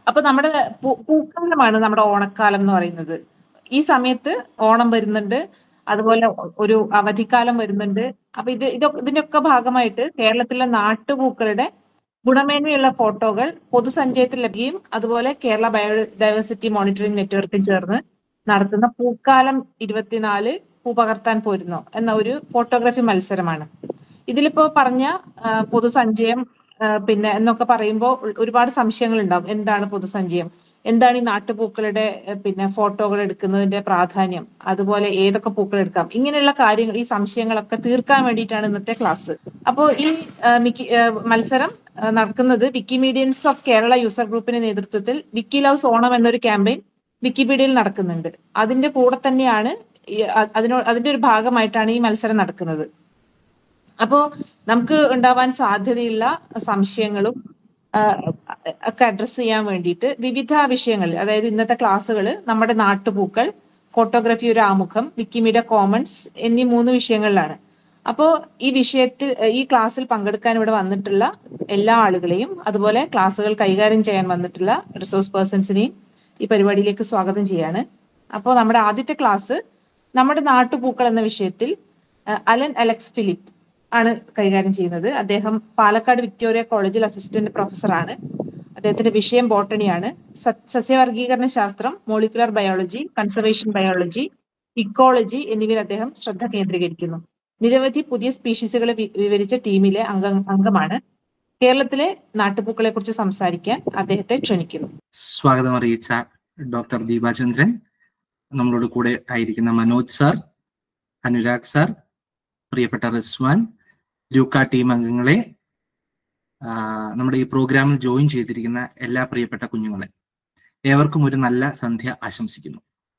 അപ്പൊ നമ്മുടെ പൂ- പൂക്കാലമാണ് നമ്മുടെ ഓണക്കാലം എന്ന് പറയുന്നത് ഈ സമയത്ത് ഓണം വരുന്നുണ്ട് അതുപോലെ ഒരു അവധിക്കാലം വരുന്നുണ്ട് അപ്പൊ ഇത് ഇതൊക്കെ ഇതിന്റെ ഒക്കെ ഭാഗമായിട്ട് കേരളത്തിലെ നാട്ടുപൂക്കളുടെ ഗുണമേന്മയുള്ള ഫോട്ടോകൾ പൊതുസഞ്ചയത്തിൽ ലഭിക്കുകയും അതുപോലെ കേരള ബയോഡൈവേഴ്സിറ്റി മോണിറ്ററിംഗ് നെറ്റ്വർക്കും ചേർന്ന് നടത്തുന്ന പൂക്കാലം ഇരുപത്തിനാല് പൂ പകർത്താൻ പോരുന്നോ എന്ന ഒരു ഫോട്ടോഗ്രാഫി മത്സരമാണ് ഇതിലിപ്പോ പറഞ്ഞ ആ, പൊതുസഞ്ചയം ആ, പിന്നെ എന്നൊക്കെ പറയുമ്പോൾ ഒരുപാട് സംശയങ്ങൾ ഉണ്ടാവും എന്താണ് പൊതുസഞ്ചയം എന്താണ് ഈ നാട്ടുപൂക്കളുടെ ഏഹ്, പിന്നെ ഫോട്ടോകൾ എടുക്കുന്നതിന്റെ പ്രാധാന്യം അതുപോലെ ഏതൊക്കെ പൂക്കൾ എടുക്കാം ഇങ്ങനെയുള്ള കാര്യങ്ങൾ ഈ സംശയങ്ങളൊക്കെ തീർക്കാൻ വേണ്ടിയിട്ടാണ് ഇന്നത്തെ ക്ലാസ് അപ്പോൾ ഈ ആ, മിക്കി ആ, മത്സരം ആ, നടക്കുന്നത് വിക്കിമീഡിയൻസ് ഓഫ് കേരള യൂസർ ഗ്രൂപ്പിന്റെ നേതൃത്വത്തിൽ വിക്കി ലവ്സ് ഓണം എന്നൊരു ക്യാമ്പയിൻ വിക്കിപീഡിയയിൽ നടക്കുന്നുണ്ട് അതിന്റെ കൂടെ തന്നെയാണ് ഈ അ- അതിനോ അതിന്റെ ഒരു ഭാഗമായിട്ടാണ് ഈ മത്സരം നടക്കുന്നത് അപ്പോ നമുക്ക് ഉണ്ടാവാൻ സാധ്യതയുള്ള സംശയങ്ങളും ആ, ഒക്കെ അഡ്രസ് ചെയ്യാൻ വേണ്ടിയിട്ട് വിവിധ വിഷയങ്ങളിൽ അതായത് ഇന്നത്തെ ക്ലാസ്സുകൾ നമ്മുടെ നാട്ടുപൂക്കൾ ഫോട്ടോഗ്രാഫി ഒരു ആമുഖം വിക്കിമീഡിയ കോമൺസ് എന്നീ മൂന്ന് വിഷയങ്ങളിലാണ് അപ്പോൾ ഈ വിഷയത്തിൽ ഈ ക്ലാസ്സിൽ പങ്കെടുക്കാൻ ഇവിടെ വന്നിട്ടുള്ള എല്ലാ ആളുകളെയും അതുപോലെ ക്ലാസ്സുകൾ കൈകാര്യം ചെയ്യാൻ വന്നിട്ടുള്ള റിസോഴ്സ് പേഴ്സൺസിനെയും ഈ പരിപാടിയിലേക്ക് സ്വാഗതം ചെയ്യാണ് അപ്പോൾ നമ്മുടെ ആദ്യത്തെ ക്ലാസ് നമ്മുടെ നാട്ടുപൂക്കൾ എന്ന വിഷയത്തിൽ അഹ് അലൻ അലക്സ് ഫിലിപ്പ് ആണ് കൈകാര്യം ചെയ്യുന്നത് അദ്ദേഹം പാലക്കാട് വിക്ടോറിയ കോളേജിൽ അസിസ്റ്റന്റ് പ്രൊഫസറാണ് അദ്ദേഹത്തിന്റെ വിഷയം ബോട്ടണിയാണ് സ- സസ്യവർഗീകരണ ശാസ്ത്രം molecular biology conservation biology ecology എന്നിവയിൽ അദ്ദേഹം ശ്രദ്ധ കേന്ദ്രീകരിക്കുന്നു നിരവധി പുതിയ സ്പീഷീസുകളെ വി- വിവരിച്ച ടീമിലെ അംഗ അംഗമാണ് കേരളത്തിലെ നാട്ടുപൂക്കളെ കുറിച്ച് സംസാരിക്കാൻ അദ്ദേഹത്തെ ക്ഷണിക്കുന്നു സ്വാഗതം അറിയിച്ച ഡോക്ടർ ദീപാചന്ദ്രൻ നമ്മളോട് കൂടെ ആയിരിക്കുന്ന മനോജ് സാർ അനുരാഗ് സാർ പ്രിയപ്പെട്ട റിസ്വാൻ ലൂക്ക ടീം അംഗങ്ങളെ ആ, നമ്മുടെ ഈ പ്രോഗ്രാമിൽ ജോയിൻ ചെയ്തിരിക്കുന്ന എല്ലാ പ്രിയപ്പെട്ട കുഞ്ഞുങ്ങളെ ഏവർക്കും ഒരു നല്ല സന്ധ്യ ആശംസിക്കുന്നു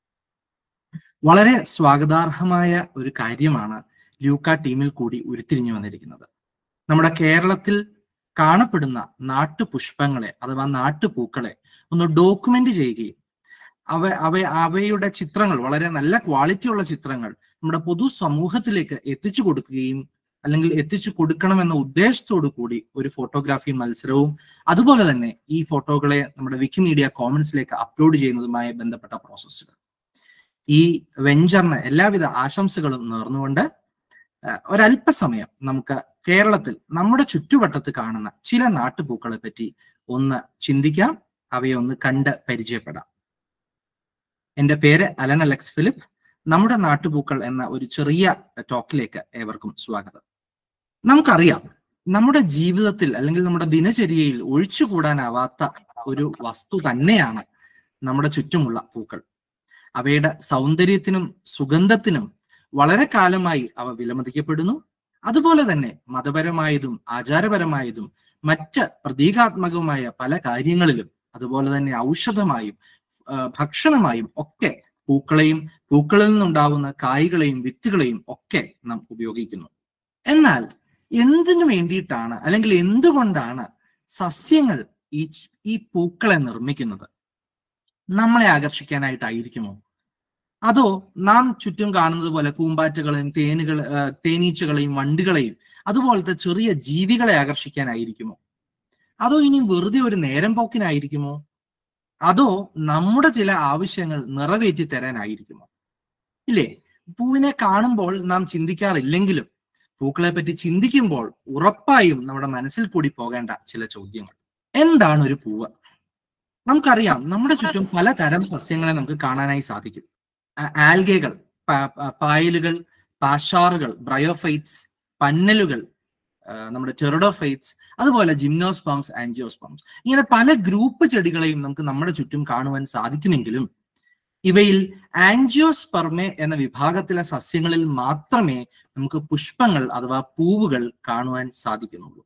വളരെ സ്വാഗതാർഹമായ ഒരു കാര്യമാണ് ലൂക്ക ടീമിൽ കൂടി ഉരുത്തിരിഞ്ഞു വന്നിരിക്കുന്നത് നമ്മുടെ കേരളത്തിൽ കാണപ്പെടുന്ന നാട്ടുപുഷ്പങ്ങളെ അഥവാ നാട്ടുപൂക്കളെ ഒന്ന് ഡോക്യുമെന്റ് ചെയ്യുകയും അവ അവ അവയുടെ ചിത്രങ്ങൾ വളരെ നല്ല ക്വാളിറ്റിയുള്ള ചിത്രങ്ങൾ നമ്മുടെ പൊതു സമൂഹത്തിലേക്ക് എത്തിച്ചു കൊടുക്കുകയും അല്ലെങ്കിൽ എത്തിച്ചു കൊടുക്കണമെന്ന ഉദ്ദേശത്തോടു കൂടി ഒരു ഫോട്ടോഗ്രാഫി മത്സരവും അതുപോലെ തന്നെ ഈ ഫോട്ടോകളെ നമ്മുടെ വിക്കിമീഡിയ കോമൺസിലേക്ക് അപ്ലോഡ് ചെയ്യുന്നതുമായി ബന്ധപ്പെട്ട പ്രോസസ്സുകൾ ഈ വെഞ്ചറിന് എല്ലാവിധ ആശംസകളും നേർന്നുകൊണ്ട് ഏഹ്, ഒരല്പസമയം നമുക്ക് കേരളത്തിൽ നമ്മുടെ ചുറ്റുവട്ടത്ത് കാണുന്ന ചില നാട്ടുപൂക്കളെ പറ്റി ഒന്ന് ചിന്തിക്കാം അവയെ ഒന്ന് കണ്ട് പരിചയപ്പെടാം എന്റെ പേര് അലൻ അലക്സ് ഫിലിപ്പ് നമ്മുടെ നാട്ടുപൂക്കൾ എന്ന ഒരു ചെറിയ ടോക്കിലേക്ക് ഏവർക്കും സ്വാഗതം നമുക്കറിയാം നമ്മുടെ ജീവിതത്തിൽ അല്ലെങ്കിൽ നമ്മുടെ ദിനചര്യയിൽ ഒഴിച്ചുകൂടാനാവാത്ത ഒരു വസ്തു തന്നെയാണ് നമ്മുടെ ചുറ്റുമുള്ള പൂക്കൾ അവയുടെ സൗന്ദര്യത്തിനും സുഗന്ധത്തിനും വളരെ കാലമായി അവ വിലമതിക്കപ്പെടുന്നു അതുപോലെ തന്നെ മതപരമായതും ആചാരപരമായതും മറ്റ് പ്രതീകാത്മകവുമായ പല കാര്യങ്ങളിലും അതുപോലെ തന്നെ ഔഷധമായും ആ, ഭക്ഷണമായും ഒക്കെ പൂക്കളെയും പൂക്കളിൽ നിന്നുണ്ടാവുന്ന കായ്കളെയും വിത്തുകളെയും ഒക്കെ നാം ഉപയോഗിക്കുന്നു എന്നാൽ എന്തിനു വേണ്ടിയിട്ടാണ് അല്ലെങ്കിൽ എന്തുകൊണ്ടാണ് സസ്യങ്ങൾ ഈ ഈ പൂക്കളെ നിർമ്മിക്കുന്നത് നമ്മളെ ആകർഷിക്കാനായിട്ടായിരിക്കുമോ അതോ നാം ചുറ്റും കാണുന്നത് പോലെ പൂമ്പാറ്റകളെയും തേനുകൾ ആ, തേനീച്ചകളെയും വണ്ടുകളെയും അതുപോലത്തെ ചെറിയ ജീവികളെ ആകർഷിക്കാനായിരിക്കുമോ അതോ ഇനി വെറുതെ ഒരു നേരം പോക്കിനായിരിക്കുമോ അതോ നമ്മുടെ ചില ആവശ്യങ്ങൾ നിറവേറ്റി തരാനായിരിക്കുമോ ഇല്ലേ പൂവിനെ കാണുമ്പോൾ നാം ചിന്തിക്കാറില്ലെങ്കിലും പൂക്കളെ പറ്റി ചിന്തിക്കുമ്പോൾ ഉറപ്പായും നമ്മുടെ മനസ്സിൽ കൂടി പോകേണ്ട ചില ചോദ്യങ്ങൾ എന്താണ് ഒരു പൂവ് നമുക്കറിയാം നമ്മുടെ ചുറ്റും പലതരം സസ്യങ്ങളെ നമുക്ക് കാണാനായി സാധിക്കും ആ- ആൽഗകൾ പ- പ- പായലുകൾ പാഷാറുകൾ ബ്രയോഫൈറ്റ്സ് പന്നലുകൾ ആ, നമ്മുടെ ടെറഡോഫൈറ്റ്സ് അതുപോലെ ജിംനോസ്പംസ് ആൻജിയോസ്പംസ് ഇങ്ങനെ പല ഗ്രൂപ്പ് ചെടികളെയും നമുക്ക് നമ്മുടെ ചുറ്റും കാണുവാൻ സാധിക്കുമെങ്കിലും ഇവയിൽ ആൻജിയോസ്പെർമെ എന്ന വിഭാഗത്തിലെ സസ്യങ്ങളിൽ മാത്രമേ നമുക്ക് പുഷ്പങ്ങൾ അഥവാ പൂവുകൾ കാണുവാൻ സാധിക്കുന്നുള്ളൂ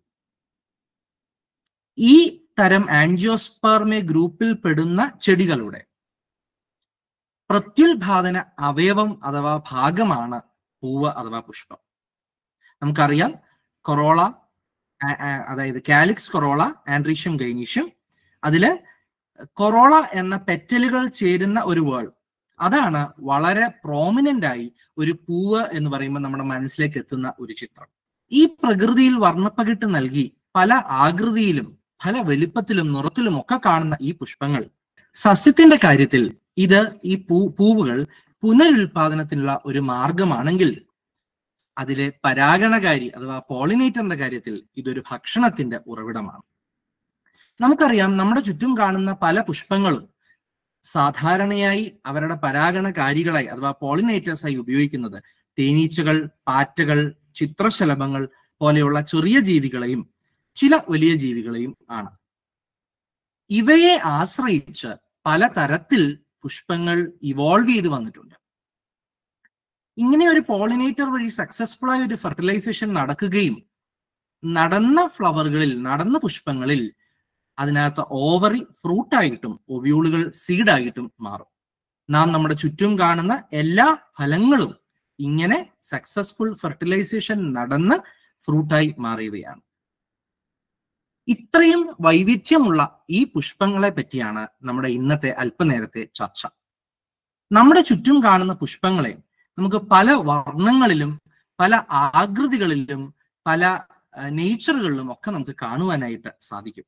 ഈ തരം ആൻജിയോസ്പെർമെ ഗ്രൂപ്പിൽ പെടുന്ന ചെടികളുടെ പ്രത്യുൽപാദന അവയവം അഥവാ ഭാഗമാണ് പൂവ് അഥവാ പുഷ്പം നമുക്കറിയാം കൊറോള ആ- ആ- അതായത് കാലിക്സ് കൊറോള ആൻഡ്രീഷ്യം ഗൈനീഷ്യം അതില് കൊറോള എന്ന പെറ്റലുകൾ ചേരുന്ന ഒരു വേൾ അതാണ് വളരെ പ്രോമിനന്റ് ആയി ഒരു പൂവ് എന്ന് പറയുമ്പോൾ നമ്മുടെ മനസ്സിലേക്ക് എത്തുന്ന ഒരു ചിത്രം ഈ പ്രകൃതിയിൽ വർണ്ണപ്പകിട്ട് നൽകി പല ആകൃതിയിലും പല വലിപ്പത്തിലും നിറത്തിലും ഒക്കെ കാണുന്ന ഈ പുഷ്പങ്ങൾ സസ്യത്തിന്റെ കാര്യത്തിൽ ഇത് ഈ പൂ പൂവുകൾ പുനരുൽപാദനത്തിനുള്ള ഒരു മാർഗമാണെങ്കിൽ അതിലെ പരാഗണകാരി അഥവാ പോളിനേറ്ററിന്റെ കാര്യത്തിൽ ഇതൊരു ഭക്ഷണത്തിന്റെ ഉറവിടമാണ് നമുക്കറിയാം നമ്മുടെ ചുറ്റും കാണുന്ന പല പുഷ്പങ്ങളും സാധാരണയായി അവരുടെ പരാഗണകാരികളായി അഥവാ പോളിനേറ്റേഴ്സായി ഉപയോഗിക്കുന്നത് തേനീച്ചകൾ പാറ്റകൾ ചിത്രശലഭങ്ങൾ പോലെയുള്ള ചെറിയ ജീവികളെയും ചില വലിയ ജീവികളെയും ആണ് ഇവയെ ആശ്രയിച്ച് പലതരത്തിൽ പുഷ്പങ്ങൾ ഇവോൾവ് ചെയ്ത് വന്നിട്ടുണ്ട് ഇങ്ങനെ ഒരു പോളിനേറ്റർ വഴി സക്സസ്ഫുൾ ആയ ഒരു ഫെർട്ടിലൈസേഷൻ നടക്കുകയും നടന്ന ഫ്ലവറുകളിൽ നടന്ന പുഷ്പങ്ങളിൽ അതിനകത്ത് ഓവറി ഫ്രൂട്ടായിട്ടും ഒവ്യൂളുകൾ സീഡായിട്ടും മാറും നാം നമ്മുടെ ചുറ്റും കാണുന്ന എല്ലാ ഫലങ്ങളും ഇങ്ങനെ സക്സസ്ഫുൾ ഫെർട്ടിലൈസേഷൻ നടന്ന് ഫ്രൂട്ടായി മാറിയവയാണ് ഇത്രയും വൈവിധ്യമുള്ള ഈ പുഷ്പങ്ങളെ പറ്റിയാണ് നമ്മുടെ ഇന്നത്തെ അല്പനേരത്തെ ചർച്ച നമ്മുടെ ചുറ്റും കാണുന്ന പുഷ്പങ്ങളെ നമുക്ക് പല വർണ്ണങ്ങളിലും പല ആകൃതികളിലും പല നേച്ചറുകളിലും ഒക്കെ നമുക്ക് കാണുവാനായിട്ട് സാധിക്കും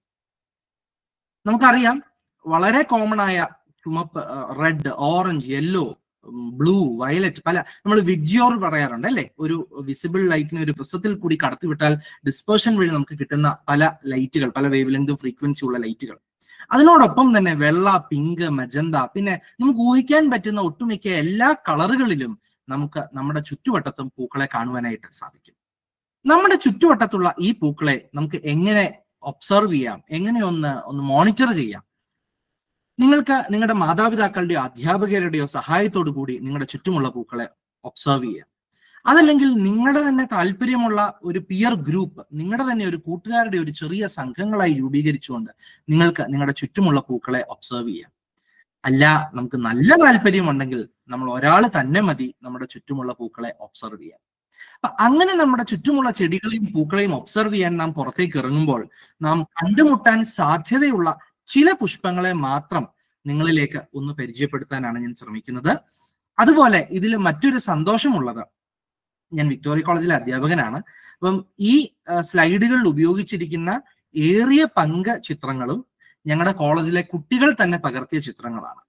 നമുക്കറിയാം വളരെ കോമൺ ആയ ചുമപ്പ് red orange yellow blue violet പല നമ്മൾ വിഡ്ജിയോർ പറയാറുണ്ട് അല്ലെ ഒരു വിസിബിൾ ലൈറ്റിനെ ഒരു പ്രസത്തിൽ കൂടി കടത്തിവിട്ടാൽ ഡിസ്പേർഷൻ വഴി നമുക്ക് കിട്ടുന്ന പല ലൈറ്റുകൾ പല വേവ് ലെങ്തും ഫ്രീക്വൻസി ഉള്ള ലൈറ്റുകൾ അതിനോടൊപ്പം തന്നെ വെള്ള പിങ്ക് മജന്ത പിന്നെ നമുക്ക് ഊഹിക്കാൻ പറ്റുന്ന ഒട്ടുമിക്ക എല്ലാ കളറുകളിലും നമുക്ക് നമ്മുടെ ചുറ്റുവട്ടത്തും പൂക്കളെ കാണുവാനായിട്ട് സാധിക്കും നമ്മുടെ ചുറ്റുവട്ടത്തുള്ള ഈ പൂക്കളെ നമുക്ക് എങ്ങനെ ഒബ്സർവ് ചെയ്യാം എങ്ങനെ ഒന്ന് ഒന്ന് മോണിറ്റർ ചെയ്യാം നിങ്ങൾക്ക് നിങ്ങളുടെ മാതാപിതാക്കളുടെയോ അധ്യാപകരുടെയോ സഹായത്തോടു കൂടി നിങ്ങളുടെ ചുറ്റുമുള്ള പൂക്കളെ ഒബ്സർവ് ചെയ്യാം അതല്ലെങ്കിൽ നിങ്ങളുടെ തന്നെ താല്പര്യമുള്ള ഒരു പിയർ ഗ്രൂപ്പ് നിങ്ങളുടെ തന്നെ ഒരു കൂട്ടുകാരുടെ ഒരു ചെറിയ സംഘങ്ങളായി രൂപീകരിച്ചുകൊണ്ട് നിങ്ങൾക്ക് നിങ്ങളുടെ ചുറ്റുമുള്ള പൂക്കളെ ഒബ്സർവ് ചെയ്യാം അല്ല നമുക്ക് നല്ല താല്പര്യമുണ്ടെങ്കിൽ നമ്മൾ ഒരാൾ തന്നെ മതി നമ്മുടെ ചുറ്റുമുള്ള പൂക്കളെ ഒബ്സർവ് ചെയ്യാൻ അപ്പൊ അങ്ങനെ നമ്മുടെ ചുറ്റുമുള്ള ചെടികളെയും പൂക്കളെയും ഒബ്സർവ് ചെയ്യാൻ നാം പുറത്തേക്ക് ഇറങ്ങുമ്പോൾ നാം കണ്ടുമുട്ടാൻ സാധ്യതയുള്ള ചില പുഷ്പങ്ങളെ മാത്രം നിങ്ങളിലേക്ക് ഒന്ന് പരിചയപ്പെടുത്താനാണ് ഞാൻ ശ്രമിക്കുന്നത് അതുപോലെ ഇതിൽ മറ്റൊരു സന്തോഷമുള്ളത് ഞാൻ വിക്ടോറിയ കോളേജിലെ അധ്യാപകനാണ് അപ്പം ഈ സ്ലൈഡുകളിൽ ഉപയോഗിച്ചിരിക്കുന്ന ഏറിയ പങ്ക് ചിത്രങ്ങളും ഞങ്ങളുടെ കോളേജിലെ കുട്ടികൾ തന്നെ പകർത്തിയ ചിത്രങ്ങളാണ്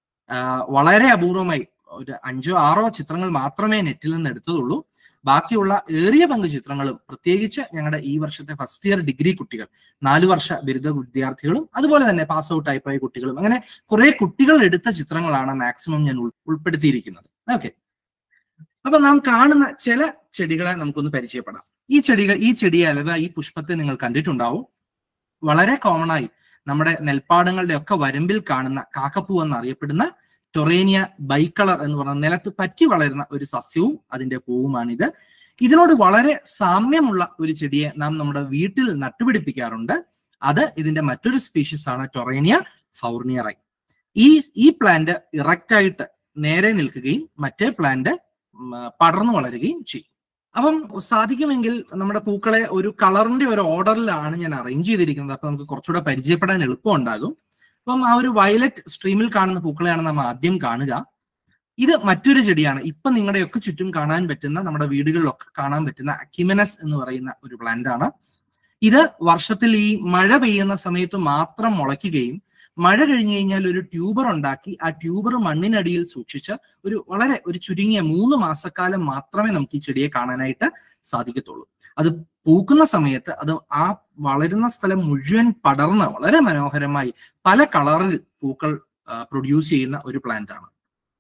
വളരെ അപൂർവമായി ഒരു അഞ്ചോ ആറോ ചിത്രങ്ങൾ മാത്രമേ നെറ്റിൽ നിന്ന് എടുത്തതുള്ളൂ ബാക്കിയുള്ള ഏറിയ പങ്ക് ചിത്രങ്ങളും പ്രത്യേകിച്ച് ഞങ്ങളുടെ ഈ വർഷത്തെ ഫസ്റ്റ് ഇയർ ഡിഗ്രി കുട്ടികൾ നാലു വർഷ ബിരുദ വിദ്യാർത്ഥികളും അതുപോലെ തന്നെ പാസ് ഔട്ട് ആയിപ്പോയ കുട്ടികളും അങ്ങനെ കുറെ കുട്ടികൾ എടുത്ത ചിത്രങ്ങളാണ് മാക്സിമം ഞാൻ ഉൾപ്പെടുത്തിയിരിക്കുന്നത് ഓക്കെ അപ്പൊ നാം കാണുന്ന ചില ചെടികളെ നമുക്കൊന്ന് പരിചയപ്പെടാം ഈ ചെടികൾ ഈ ചെടിയെ അഥവാ ഈ പുഷ്പത്തെ നിങ്ങൾ കണ്ടിട്ടുണ്ടാവും വളരെ കോമൺ ആയി നമ്മുടെ നെൽപ്പാടങ്ങളുടെ ഒക്കെ വരമ്പിൽ കാണുന്ന കാക്കപ്പൂ എന്നറിയപ്പെടുന്ന ടൊറേനിയ ബൈക്കളർ എന്ന് പറയുന്ന നിലത്ത് പറ്റി വളരുന്ന ഒരു സസ്യവും അതിന്റെ പൂവുമാണിത് ഇതിനോട് വളരെ സാമ്യമുള്ള ഒരു ചെടിയെ നാം നമ്മുടെ വീട്ടിൽ നട്ടുപിടിപ്പിക്കാറുണ്ട് അത് ഇതിന്റെ മറ്റൊരു സ്പീഷീസ് ആണ് ടൊറേനിയ ഫൗർണിയറൈ ഈ ഈ പ്ലാന്റ് ഇറക്റ്റ് ആയിട്ട് നേരെ നിൽക്കുകയും മറ്റേ പ്ലാന്റ് പടർന്നു വളരുകയും ചെയ്യും അപ്പം സാധിക്കുമെങ്കിൽ നമ്മുടെ പൂക്കളെ ഒരു കളറിന്റെ ഒരു ഓർഡറിലാണ് ഞാൻ അറേഞ്ച് ചെയ്തിരിക്കുന്നത് അപ്പൊ നമുക്ക് കുറച്ചുകൂടെ പരിചയപ്പെടാൻ എളുപ്പം ഉണ്ടാകും അപ്പം ആ ഒരു വയലറ്റ് സ്ട്രീമിൽ കാണുന്ന പൂക്കളെയാണ് നമ്മൾ ആദ്യം കാണുക ഇത് മറ്റൊരു ചെടിയാണ് ഇപ്പൊ നിങ്ങളുടെയൊക്കെ ചുറ്റും കാണാൻ പറ്റുന്ന നമ്മുടെ വീടുകളിലൊക്കെ കാണാൻ പറ്റുന്ന അക്യുമിനസ് എന്ന് പറയുന്ന ഒരു പ്ലാന്റ് ആണ് ഇത് വർഷത്തിൽ ഈ മഴ പെയ്യുന്ന സമയത്ത് മാത്രം മുളയ്ക്കുകയും മഴ കഴിഞ്ഞു കഴിഞ്ഞാൽ ഒരു ട്യൂബർ ഉണ്ടാക്കി ആ ട്യൂബർ മണ്ണിനടിയിൽ സൂക്ഷിച്ച് ഒരു വളരെ ഒരു ചുരുങ്ങിയ മൂന്ന് മാസക്കാലം മാത്രമേ നമുക്ക് ഈ ചെടിയെ കാണാനായിട്ട് സാധിക്കത്തുള്ളൂ അത് പൂക്കുന്ന സമയത്ത് അത് ആ വളരുന്ന സ്ഥലം മുഴുവൻ പടർന്ന് വളരെ മനോഹരമായി പല കളറിൽ പൂക്കൾ പ്രൊഡ്യൂസ് ചെയ്യുന്ന ഒരു പ്ലാന്റ് ആണ്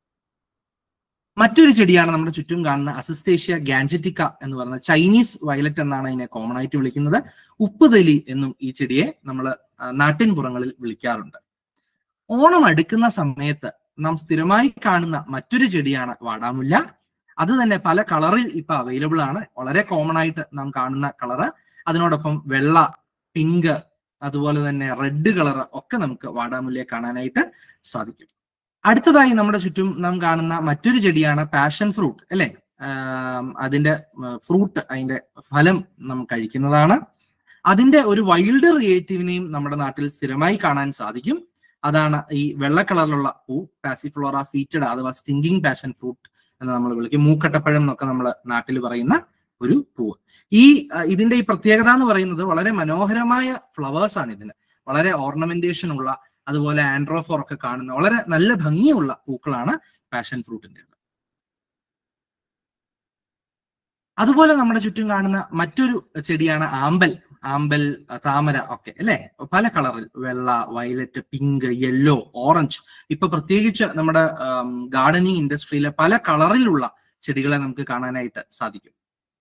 മറ്റൊരു ചെടിയാണ് നമ്മുടെ ചുറ്റും കാണുന്ന അസിസ്റ്റേഷ്യ ഗാൻജറ്റിക്ക എന്ന് പറയുന്ന ചൈനീസ് വയലറ്റ് എന്നാണ് ഇതിനെ കോമൺ ആയിട്ട് വിളിക്കുന്നത് ഉപ്പുതലി എന്നും ഈ ചെടിയെ നമ്മൾ നാട്ടിൻപുറങ്ങളിൽ വിളിക്കാറുണ്ട് ഓണം അടുക്കുന്ന സമയത്ത് നാം സ്ഥിരമായി കാണുന്ന മറ്റൊരു ചെടിയാണ് വാടാമുല്ല അത് തന്നെ പല കളറിൽ ഇപ്പൊ അവൈലബിൾ ആണ് വളരെ കോമൺ ആയിട്ട് നാം കാണുന്ന കളറ് അതിനോടൊപ്പം വെള്ള പിങ്ക് അതുപോലെ തന്നെ റെഡ് കളർ ഒക്കെ നമുക്ക് വാടാമുല്ലയെ കാണാനായിട്ട് സാധിക്കും അടുത്തതായി നമ്മുടെ ചുറ്റും നാം കാണുന്ന മറ്റൊരു ചെടിയാണ് പാഷൻ ഫ്രൂട്ട് അല്ലെ അതിന്റെ ഫ്രൂട്ട് അതിന്റെ ഫലം നാം കഴിക്കുന്നതാണ് അതിന്റെ ഒരു വൈൽഡ് റിലേറ്റീവിനെയും നമ്മുടെ നാട്ടിൽ സ്ഥിരമായി കാണാൻ സാധിക്കും അതാണ് ഈ വെള്ള കളറിലുള്ള പൂ പാസിഫ്ലോറ ഫീറ്റഡ് അഥവാ സ്റ്റിങ്കിങ് പാഷൻ ഫ്രൂട്ട് എന്ന് നമ്മൾ വിളിക്കും മൂക്കട്ടപ്പഴം എന്നൊക്കെ നമ്മൾ നാട്ടിൽ പറയുന്ന ഒരു പൂവ് ഈ ആ, ഇതിന്റെ ഈ പ്രത്യേകത എന്ന് പറയുന്നത് വളരെ മനോഹരമായ ഫ്ലവേഴ്സ് ആണ് ഇതിന് വളരെ ഓർണമെന്റേഷൻ ഉള്ള അതുപോലെ ആൻഡ്രോഫോർ ഒക്കെ കാണുന്ന വളരെ നല്ല ഭംഗിയുള്ള പൂക്കളാണ് പാഷൻ ഫ്രൂട്ടിന്റെ അതുപോലെ നമ്മുടെ ചുറ്റും കാണുന്ന മറ്റൊരു ചെടിയാണ് ആമ്പൽ ആമ്പൽ അഹ് താമര ഒക്കെ അല്ലെ പല കളറിൽ വെള്ള വയലറ്റ് പിങ്ക് യെല്ലോ ഓറഞ്ച് ഇപ്പൊ പ്രത്യേകിച്ച് നമ്മുടെ ഗാർഡനിങ് ഇൻഡസ്ട്രിയിലെ പല കളറിലുള്ള ചെടികളെ നമുക്ക് കാണാനായിട്ട് സാധിക്കും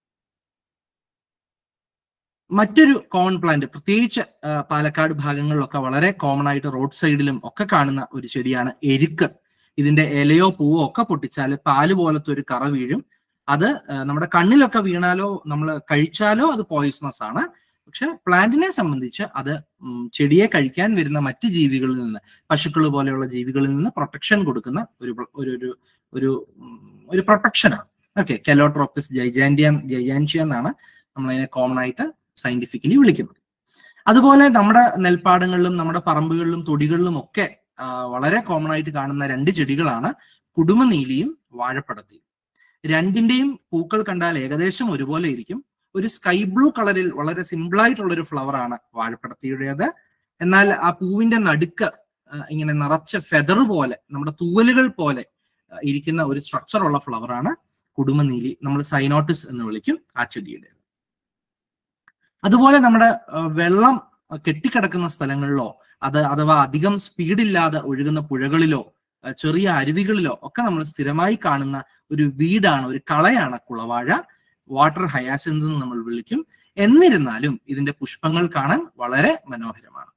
മറ്റൊരു കോമൺ പ്ലാന്റ് പ്രത്യേകിച്ച് ആ, പാലക്കാട് ഭാഗങ്ങളിലൊക്കെ വളരെ കോമൺ ആയിട്ട് റോഡ് സൈഡിലും ഒക്കെ കാണുന്ന ഒരു ചെടിയാണ് എരുക്ക് ഇതിന്റെ ഇലയോ പൂവോ ഒക്കെ പൊട്ടിച്ചാൽ പാല് പോലത്തെ ഒരു കറ വീഴും അത് ആ, നമ്മുടെ കണ്ണിലൊക്കെ വീണാലോ നമ്മൾ കഴിച്ചാലോ അത് പോയിസണസ് ആണ് പക്ഷെ പ്ലാന്റിനെ സംബന്ധിച്ച് അത് ഉം, ചെടിയെ കഴിക്കാൻ വരുന്ന മറ്റ് ജീവികളിൽ നിന്ന് പശുക്കൾ പോലെയുള്ള ജീവികളിൽ നിന്ന് പ്രൊട്ടക്ഷൻ കൊടുക്കുന്ന ഒരു പ്ല- ഒരു ഒരു ഒരു ഉം, ഒരു പ്രൊട്ടക്ഷനാണ് ഓക്കെ കെലോട്രോപ്പിസ് ജൈജാൻഡിയ ജൈജാൻഷ്യ എന്നാണ് നമ്മളതിനെ കോമൺ ആയിട്ട് സയന്റിഫിക്കലി വിളിക്കുന്നത് അതുപോലെ നമ്മുടെ നെൽപ്പാടങ്ങളിലും നമ്മുടെ പറമ്പുകളിലും തൊടികളിലും ഒക്കെ ആ, വളരെ കോമൺ ആയിട്ട് കാണുന്ന രണ്ട് ചെടികളാണ് കുടുംബനീലിയും വാഴപ്പടത്തിയും രണ്ടിന്റെയും പൂക്കൾ കണ്ടാൽ ഏകദേശം ഒരുപോലെ ഇരിക്കും ഒരു സ്കൈ ബ്ലൂ കളറിൽ വളരെ സിമ്പിൾ ആയിട്ടുള്ള ഒരു ഫ്ലവർ ആണ് വാഴപ്പടത്തിയുടേത് എന്നാൽ ആ പൂവിന്റെ നടുക്ക് ആ, ഇങ്ങനെ നിറച്ച ഫെദർ പോലെ നമ്മുടെ തൂവലുകൾ പോലെ ആ, ഇരിക്കുന്ന ഒരു സ്ട്രക്ചർ ഉള്ള ഫ്ലവർ ആണ് കുടുംബനീലി നമ്മൾ സൈനോട്ടിസ് എന്ന് വിളിക്കും ആ ചെടിയുടെ അതുപോലെ നമ്മുടെ ആ, വെള്ളം കെട്ടിക്കിടക്കുന്ന സ്ഥലങ്ങളിലോ അത് അഥവാ അധികം സ്പീഡില്ലാതെ ഒഴുകുന്ന പുഴകളിലോ ആ, ചെറിയ അരുവികളിലോ ഒക്കെ നമ്മൾ സ്ഥിരമായി കാണുന്ന ഒരു വീടാണ് ഒരു കളയാണ് കുളവാഴ വാട്ടർ ഹയാസിന്ത് എന്ന് നമ്മൾ വിളിക്കും എന്നിരുന്നാലും ഇതിന്റെ പുഷ്പങ്ങൾ കാണാൻ വളരെ മനോഹരമാണ്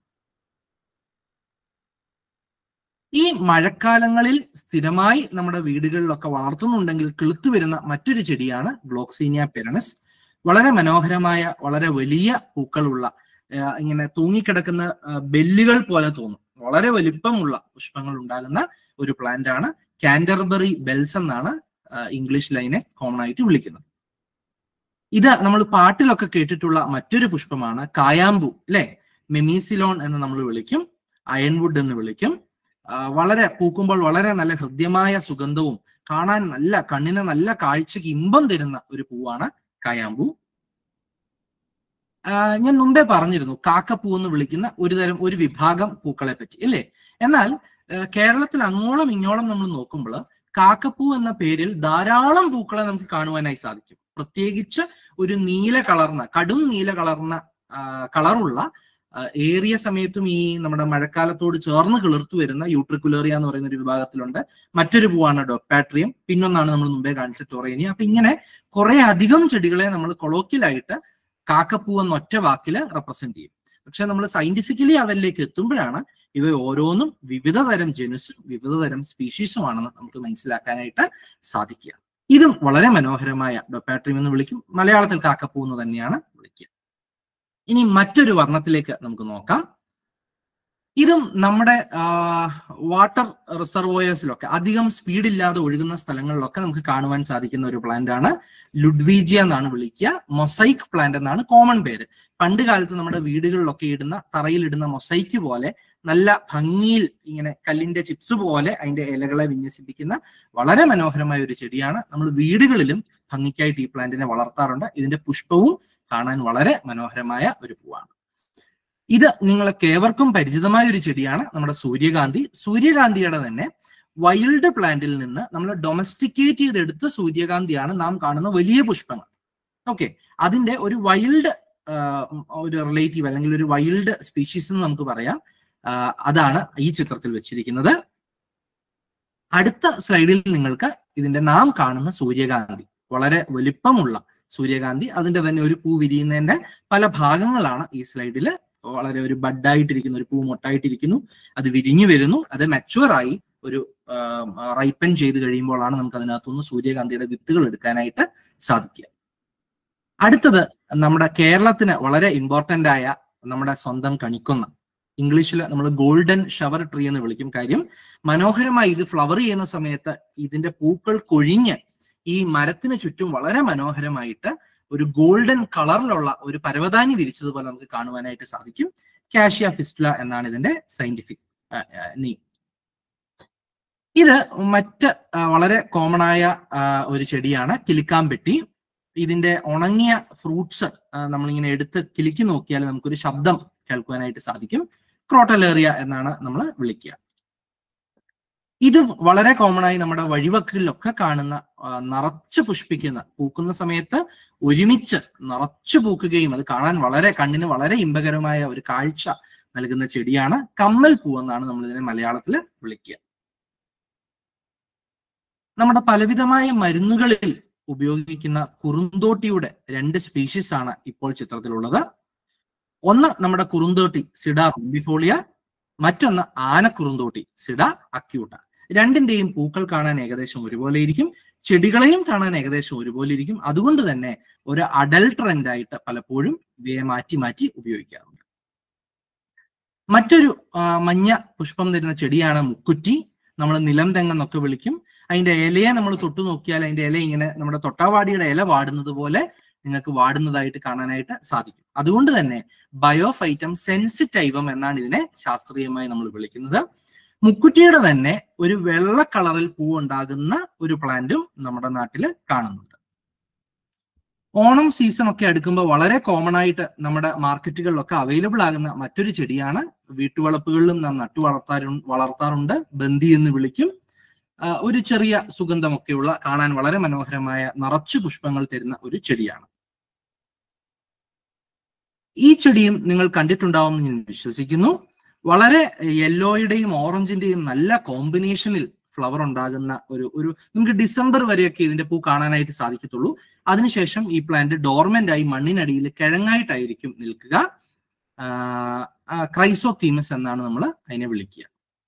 ഈ മഴക്കാലങ്ങളിൽ സ്ഥിരമായി നമ്മുടെ വീടുകളിലൊക്കെ വളർത്തുന്നുണ്ടെങ്കിൽ കിളുത്തു വരുന്ന മറ്റൊരു ചെടിയാണ് ഗ്ലോക്സീനിയ പെരണസ് വളരെ മനോഹരമായ വളരെ വലിയ പൂക്കളുള്ള ആ, ഇങ്ങനെ തൂങ്ങിക്കിടക്കുന്ന ആ, ബെല്ലുകൾ പോലെ തോന്നും വളരെ വലിപ്പമുള്ള പുഷ്പങ്ങൾ ഉണ്ടാകുന്ന ഒരു പ്ലാന്റ് ആണ് കാൻഡർബറി ബെൽസ് എന്നാണ് ആ, ഇംഗ്ലീഷ് ലൈനെ കോമൺ ആയിട്ട് വിളിക്കുന്നത് ഇത് നമ്മൾ പാട്ടിലൊക്കെ കേട്ടിട്ടുള്ള മറ്റൊരു പുഷ്പമാണ് കായാമ്പു അല്ലെ മെമീസിലോൺ എന്ന് നമ്മൾ വിളിക്കും അയൺവുഡ് എന്ന് വിളിക്കും ആ, വളരെ പൂക്കുമ്പോൾ വളരെ നല്ല ഹൃദ്യമായ സുഗന്ധവും കാണാൻ നല്ല കണ്ണിന് നല്ല കാഴ്ചക്ക് ഇമ്പം തരുന്ന ഒരു പൂവാണ് കായാമ്പൂ ആ, ഞാൻ മുമ്പേ പറഞ്ഞിരുന്നു കാക്കപ്പൂ എന്ന് വിളിക്കുന്ന ഒരു തരം ഒരു വിഭാഗം പൂക്കളെ പറ്റി അല്ലേ എന്നാൽ ആ, കേരളത്തിൽ അങ്ങോളം ഇങ്ങോളം നമ്മൾ നോക്കുമ്പോൾ കാക്കപ്പൂ എന്ന പേരിൽ ധാരാളം പൂക്കളെ നമുക്ക് കാണുവാനായി സാധിക്കും പ്രത്യേകിച്ച് ഒരു നീല കളർന്ന കടും നീല കളർന്ന ആ, കളറുള്ള ആ, ഏറിയ സമയത്തും ഈ നമ്മുടെ മഴക്കാലത്തോട് ചേർന്ന് കിളിർത്തു വരുന്ന യൂട്രിക്കുലേറിയ എന്ന് പറയുന്ന ഒരു വിഭാഗത്തിലുണ്ട് മറ്റൊരു പൂവാണ് ഡൊപ്പാട്രിയം പിന്നൊന്നാണ് നമ്മൾ മുമ്പേ കാണിച്ച ടൊറേനിയ അപ്പൊ ഇങ്ങനെ കുറെ അധികം ചെടികളെ നമ്മൾ കൊളോക്കിലായിട്ട് കാക്കപ്പൂ എന്ന ഒറ്റ വാക്കിൽ റെപ്രസെന്റ് ചെയ്യും പക്ഷെ നമ്മൾ സയന്റിഫിക്കലി അവരിലേക്ക് എത്തുമ്പോഴാണ് ഇവ ഓരോന്നും വിവിധ തരം ജനുസും വിവിധ തരം സ്പീഷീസുമാണെന്ന് നമുക്ക് മനസ്സിലാക്കാനായിട്ട് സാധിക്കുക ഇതും വളരെ മനോഹരമായ ഡൊപ്പാട്രിയം എന്ന് വിളിക്കും മലയാളത്തിൽ കാക്കപ്പൂ എന്ന് തന്നെയാണ് വിളിക്കുക ഇനി മറ്റൊരു വർണ്ണത്തിലേക്ക് നമുക്ക് നോക്കാം ഇതും നമ്മുടെ വാട്ടർ റിസർവോയേഴ്സിലൊക്കെ അധികം സ്പീഡ് ഇല്ലാതെ ഒഴുകുന്ന സ്ഥലങ്ങളിലൊക്കെ നമുക്ക് കാണുവാൻ സാധിക്കുന്ന ഒരു പ്ലാന്റ് ആണ് ലുഡ്വീജിയ എന്നാണ് വിളിക്കുക മൊസൈക്ക് പ്ലാന്റ് എന്നാണ് കോമൺ പേര് പണ്ട് കാലത്ത് നമ്മുടെ വീടുകളിലൊക്കെ ഇടുന്ന തറയിൽ ഇടുന്ന മൊസൈക്ക് പോലെ നല്ല ഭംഗിയിൽ ഇങ്ങനെ കല്ലിന്റെ ചിപ്സ് പോലെ അതിന്റെ ഇലകളെ വിന്യസിപ്പിക്കുന്ന വളരെ മനോഹരമായ ഒരു ചെടിയാണ് നമ്മൾ വീടുകളിലും ഭംഗിക്കായിട്ട് ഈ പ്ലാന്റിനെ വളർത്താറുണ്ട് ഇതിന്റെ പുഷ്പവും കാണാൻ വളരെ മനോഹരമായ ഒരു പൂവാണ് ഇത് നിങ്ങൾക്ക് ഏവർക്കും പരിചിതമായ ഒരു ചെടിയാണ് നമ്മുടെ സൂര്യകാന്തി സൂര്യകാന്തിയുടെ തന്നെ വൈൽഡ് പ്ലാന്റിൽ നിന്ന് നമ്മൾ ഡൊമസ്റ്റിക്കേറ്റ് ചെയ്തെടുത്ത സൂര്യകാന്തിയാണ് നാം കാണുന്ന വലിയ പുഷ്പങ്ങൾ ഓക്കെ അതിന്റെ ഒരു വൈൽഡ് ഒരു റിലേറ്റീവ് അല്ലെങ്കിൽ ഒരു വൈൽഡ് സ്പീഷീസ് എന്ന് നമുക്ക് പറയാം ആ, അതാണ് ഈ ചിത്രത്തിൽ വെച്ചിരിക്കുന്നത് അടുത്ത സ്ലൈഡിൽ നിങ്ങൾക്ക് ഇതിന്റെ നാം കാണുന്ന സൂര്യകാന്തി വളരെ വലിപ്പമുള്ള സൂര്യകാന്തി അതിന്റെ തന്നെ ഒരു പൂ വിരിയുന്നതിന്റെ പല ഭാഗങ്ങളാണ് ഈ സ്ലൈഡിൽ വളരെ ഒരു ബഡായിട്ടിരിക്കുന്ന ഒരു പൂ മൊട്ടായിട്ടിരിക്കുന്നു അത് വിരിഞ്ഞു വരുന്നു അത് mature ആയി ഒരു റൈപ്പൻ ചെയ്ത് കഴിയുമ്പോഴാണ് നമുക്ക് അതിനകത്തുനിന്ന് സൂര്യകാന്തിയുടെ വിത്തുകൾ എടുക്കാനായിട്ട് സാധിക്കുക അടുത്തത് നമ്മുടെ കേരളത്തിന് വളരെ ഇമ്പോർട്ടന്റ് ആയ നമ്മുടെ സ്വന്തം കണിക്കൊന്ന ഇംഗ്ലീഷിൽ നമ്മൾ ഗോൾഡൻ ഷവർ ട്രീ എന്ന് വിളിക്കും കാര്യം മനോഹരമായി ഇത് ഫ്ലവർ ചെയ്യുന്ന സമയത്ത് ഇതിന്റെ പൂക്കൾ കൊഴിഞ്ഞ് ഈ മരത്തിന് ചുറ്റും വളരെ മനോഹരമായിട്ട് ഒരു ഗോൾഡൻ കളറിലുള്ള ഒരു പരവതാനി വിരിച്ചതുപോലെ നമുക്ക് കാണുവാനായിട്ട് സാധിക്കും കാഷ്യ ഫിസ്റ്റുല എന്നാണ് ഇതിന്റെ സയന്റിഫിക് നെയിം ഇത് മറ്റ് ആ, വളരെ കോമൺ ആയ ആ, ഒരു ചെടിയാണ് കിലിക്കാമ്പെട്ടി ഇതിന്റെ ഉണങ്ങിയ ഫ്രൂട്ട്സ് നമ്മളിങ്ങനെ എടുത്ത് കിലുക്കി നോക്കിയാൽ നമുക്കൊരു ശബ്ദം കേൾക്കുവാനായിട്ട് സാധിക്കും ക്രോട്ടലേറിയ എന്നാണ് നമ്മൾ വിളിക്കുക ഇത് വളരെ കോമൺ ആയി നമ്മുടെ വഴിവക്കുകളിലൊക്കെ കാണുന്ന ആ, നിറച്ച് പുഷ്പിക്കുന്ന പൂക്കുന്ന സമയത്ത് ഒരുമിച്ച് നിറച്ചു പൂക്കുകയും അത് കാണാൻ വളരെ കണ്ണിന് വളരെ ഇമ്പകരമായ ഒരു കാഴ്ച നൽകുന്ന ചെടിയാണ് കമ്മൽ പൂ എന്നാണ് നമ്മൾ ഇതിനെ മലയാളത്തിൽ വിളിക്കുക നമ്മുടെ പലവിധമായ മരുന്നുകളിൽ ഉപയോഗിക്കുന്ന കുറുന്തോട്ടിയുടെ രണ്ട് സ്പീഷീസ് ആണ് ഇപ്പോൾ ചിത്രത്തിലുള്ളത് ഒന്ന് നമ്മുടെ കുറുന്തോട്ടി സിഡ റുംബിഫോളിയ മറ്റൊന്ന് ആനക്കുറുന്തോട്ടി സിഡ അക്യൂട്ട രണ്ടിന്റെയും പൂക്കൾ കാണാൻ ഏകദേശം ഒരുപോലെ ഇരിക്കും ചെടികളെയും കാണാൻ ഏകദേശം ഒരുപോലെ ഇരിക്കും അതുകൊണ്ട് തന്നെ ഒരു അഡൽ ട്രെൻഡ് ആയിട്ട് പലപ്പോഴും ഇവയെ മാറ്റി മാറ്റി ഉപയോഗിക്കാറുണ്ട് മറ്റൊരു ആ, മഞ്ഞ പുഷ്പം തരുന്ന ചെടിയാണ് മുക്കുറ്റി നമ്മൾ നിലം തെങ്ങെന്നൊക്കെ വിളിക്കും അതിന്റെ ഇലയെ നമ്മൾ തൊട്ടു നോക്കിയാൽ അതിന്റെ ഇല ഇങ്ങനെ നമ്മുടെ തൊട്ടാവാടിയുടെ ഇല വാടുന്നത് പോലെ നിങ്ങൾക്ക് വാടുന്നതായിട്ട് കാണാനായിട്ട് സാധിക്കും അതുകൊണ്ട് തന്നെ ബയോഫൈറ്റം സെൻസിറ്റൈവം എന്നാണ് ഇതിനെ ശാസ്ത്രീയമായി നമ്മൾ വിളിക്കുന്നത് മുക്കുറ്റിയുടെ തന്നെ ഒരു വെള്ള കളറിൽ പൂ ഉണ്ടാകുന്ന ഒരു പ്ലാന്റും നമ്മുടെ നാട്ടിൽ കാണുന്നുണ്ട് ഓണം സീസൺ ഒക്കെ അടുക്കുമ്പോൾ വളരെ കോമൺ ആയിട്ട് നമ്മുടെ മാർക്കറ്റുകളിലൊക്കെ അവൈലബിൾ ആകുന്ന മറ്റൊരു ചെടിയാണ് വീട്ടുവളപ്പുകളിലും നാം നട്ടു വളർത്താറു വളർത്താറുണ്ട് ബന്ദി എന്ന് വിളിക്കും ആ, ഒരു ചെറിയ സുഗന്ധമൊക്കെയുള്ള കാണാൻ വളരെ മനോഹരമായ നിറച്ചു പുഷ്പങ്ങൾ തരുന്ന ഒരു ചെടിയാണ് ഈ ചെടിയും നിങ്ങൾ കണ്ടിട്ടുണ്ടാവും എന്ന് ഞാൻ വിശ്വസിക്കുന്നു വളരെ യെല്ലോയുടെയും ഓറഞ്ചിന്റെയും നല്ല കോമ്പിനേഷനിൽ ഫ്ലവർ ഉണ്ടാകുന്ന ഒരു ഒരു നമുക്ക് ഡിസംബർ വരെയൊക്കെ ഇതിന്റെ പൂ കാണാനായിട്ട് സാധിക്കത്തുള്ളൂ അതിനുശേഷം ഈ പ്ലാന്റ് ഡോർമെന്റ് ആയി മണ്ണിനടിയിൽ കിഴങ്ങായിട്ടായിരിക്കും നിൽക്കുക ക്രൈസോത്തീമസ് എന്നാണ് നമ്മൾ അതിനെ വിളിക്കുക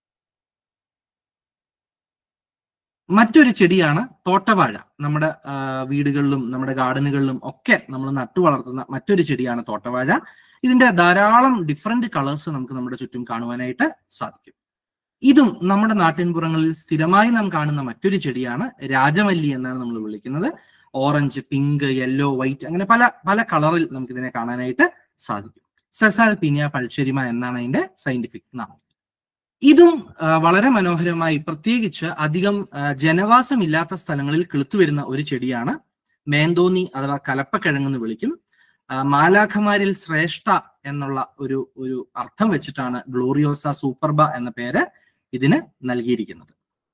മറ്റൊരു ചെടിയാണ് തോട്ടവാഴ നമ്മുടെ ആ, വീടുകളിലും നമ്മുടെ ഗാർഡനുകളിലും ഒക്കെ നമ്മൾ നട്ടു വളർത്തുന്ന മറ്റൊരു ചെടിയാണ് തോട്ടവാഴ ഇതിന്റെ ധാരാളം ഡിഫറെന്റ് കളേഴ്സ് നമുക്ക് നമ്മുടെ ചുറ്റും കാണുവാനായിട്ട് സാധിക്കും ഇതും നമ്മുടെ നാട്ടിൻപുറങ്ങളിൽ സ്ഥിരമായി നാം കാണുന്ന മറ്റൊരു ചെടിയാണ് രാജമല്ലി എന്നാണ് നമ്മൾ വിളിക്കുന്നത് ഓറഞ്ച് പിങ്ക് യെല്ലോ വൈറ്റ് അങ്ങനെ പല പല കളറിൽ നമുക്ക് ഇതിനെ കാണാനായിട്ട് സാധിക്കും സെസാൽപീനിയ പൾച്ചെരിമ എന്നാണ് അതിന്റെ സയന്റിഫിക് നാമം ഇതും ആ, വളരെ മനോഹരമായി പ്രത്യേകിച്ച് അധികം ആ, ജനവാസമില്ലാത്ത സ്ഥലങ്ങളിൽ കിളുത്തു വരുന്ന ഒരു ചെടിയാണ് മേന്തോന്നി അഥവാ കലപ്പക്കിഴങ്ങ് എന്ന് വിളിക്കും ആ, മാലാഖമാരിൽ ശ്രേഷ്ഠ എന്നുള്ള ഒരു ഒരു അർത്ഥം വെച്ചിട്ടാണ് ഗ്ലോറിയോസ സൂപ്പർബ എന്ന പേര് ഇതിന് നൽകിയിരിക്കുന്നത്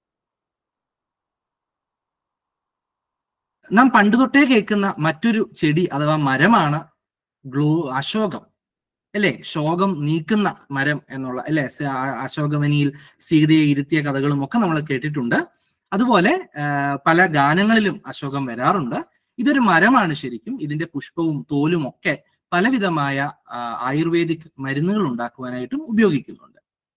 നാം പണ്ട് തൊട്ടേ കേൾക്കുന്ന മറ്റൊരു ചെടി അഥവാ മരമാണ് ഗ്ലോ അശോകം അല്ലെ ശോകം നീക്കുന്ന മരം എന്നുള്ള അല്ലെ സ- ആ- അശോകവനിയിൽ സീതയെ ഇരുത്തിയ കഥകളും ഒക്കെ നമ്മൾ കേട്ടിട്ടുണ്ട് അതുപോലെ ആ, പല ഗാനങ്ങളിലും അശോകം വരാറുണ്ട് ഇതൊരു മരമാണ് ശരിക്കും ഇതിന്റെ പുഷ്പവും തോലും ഒക്കെ പലവിധമായ ആ, ആയുർവേദിക് മരുന്നുകൾ ഉണ്ടാക്കുവാനായിട്ടും ഉപയോഗിക്കുന്നുണ്ട്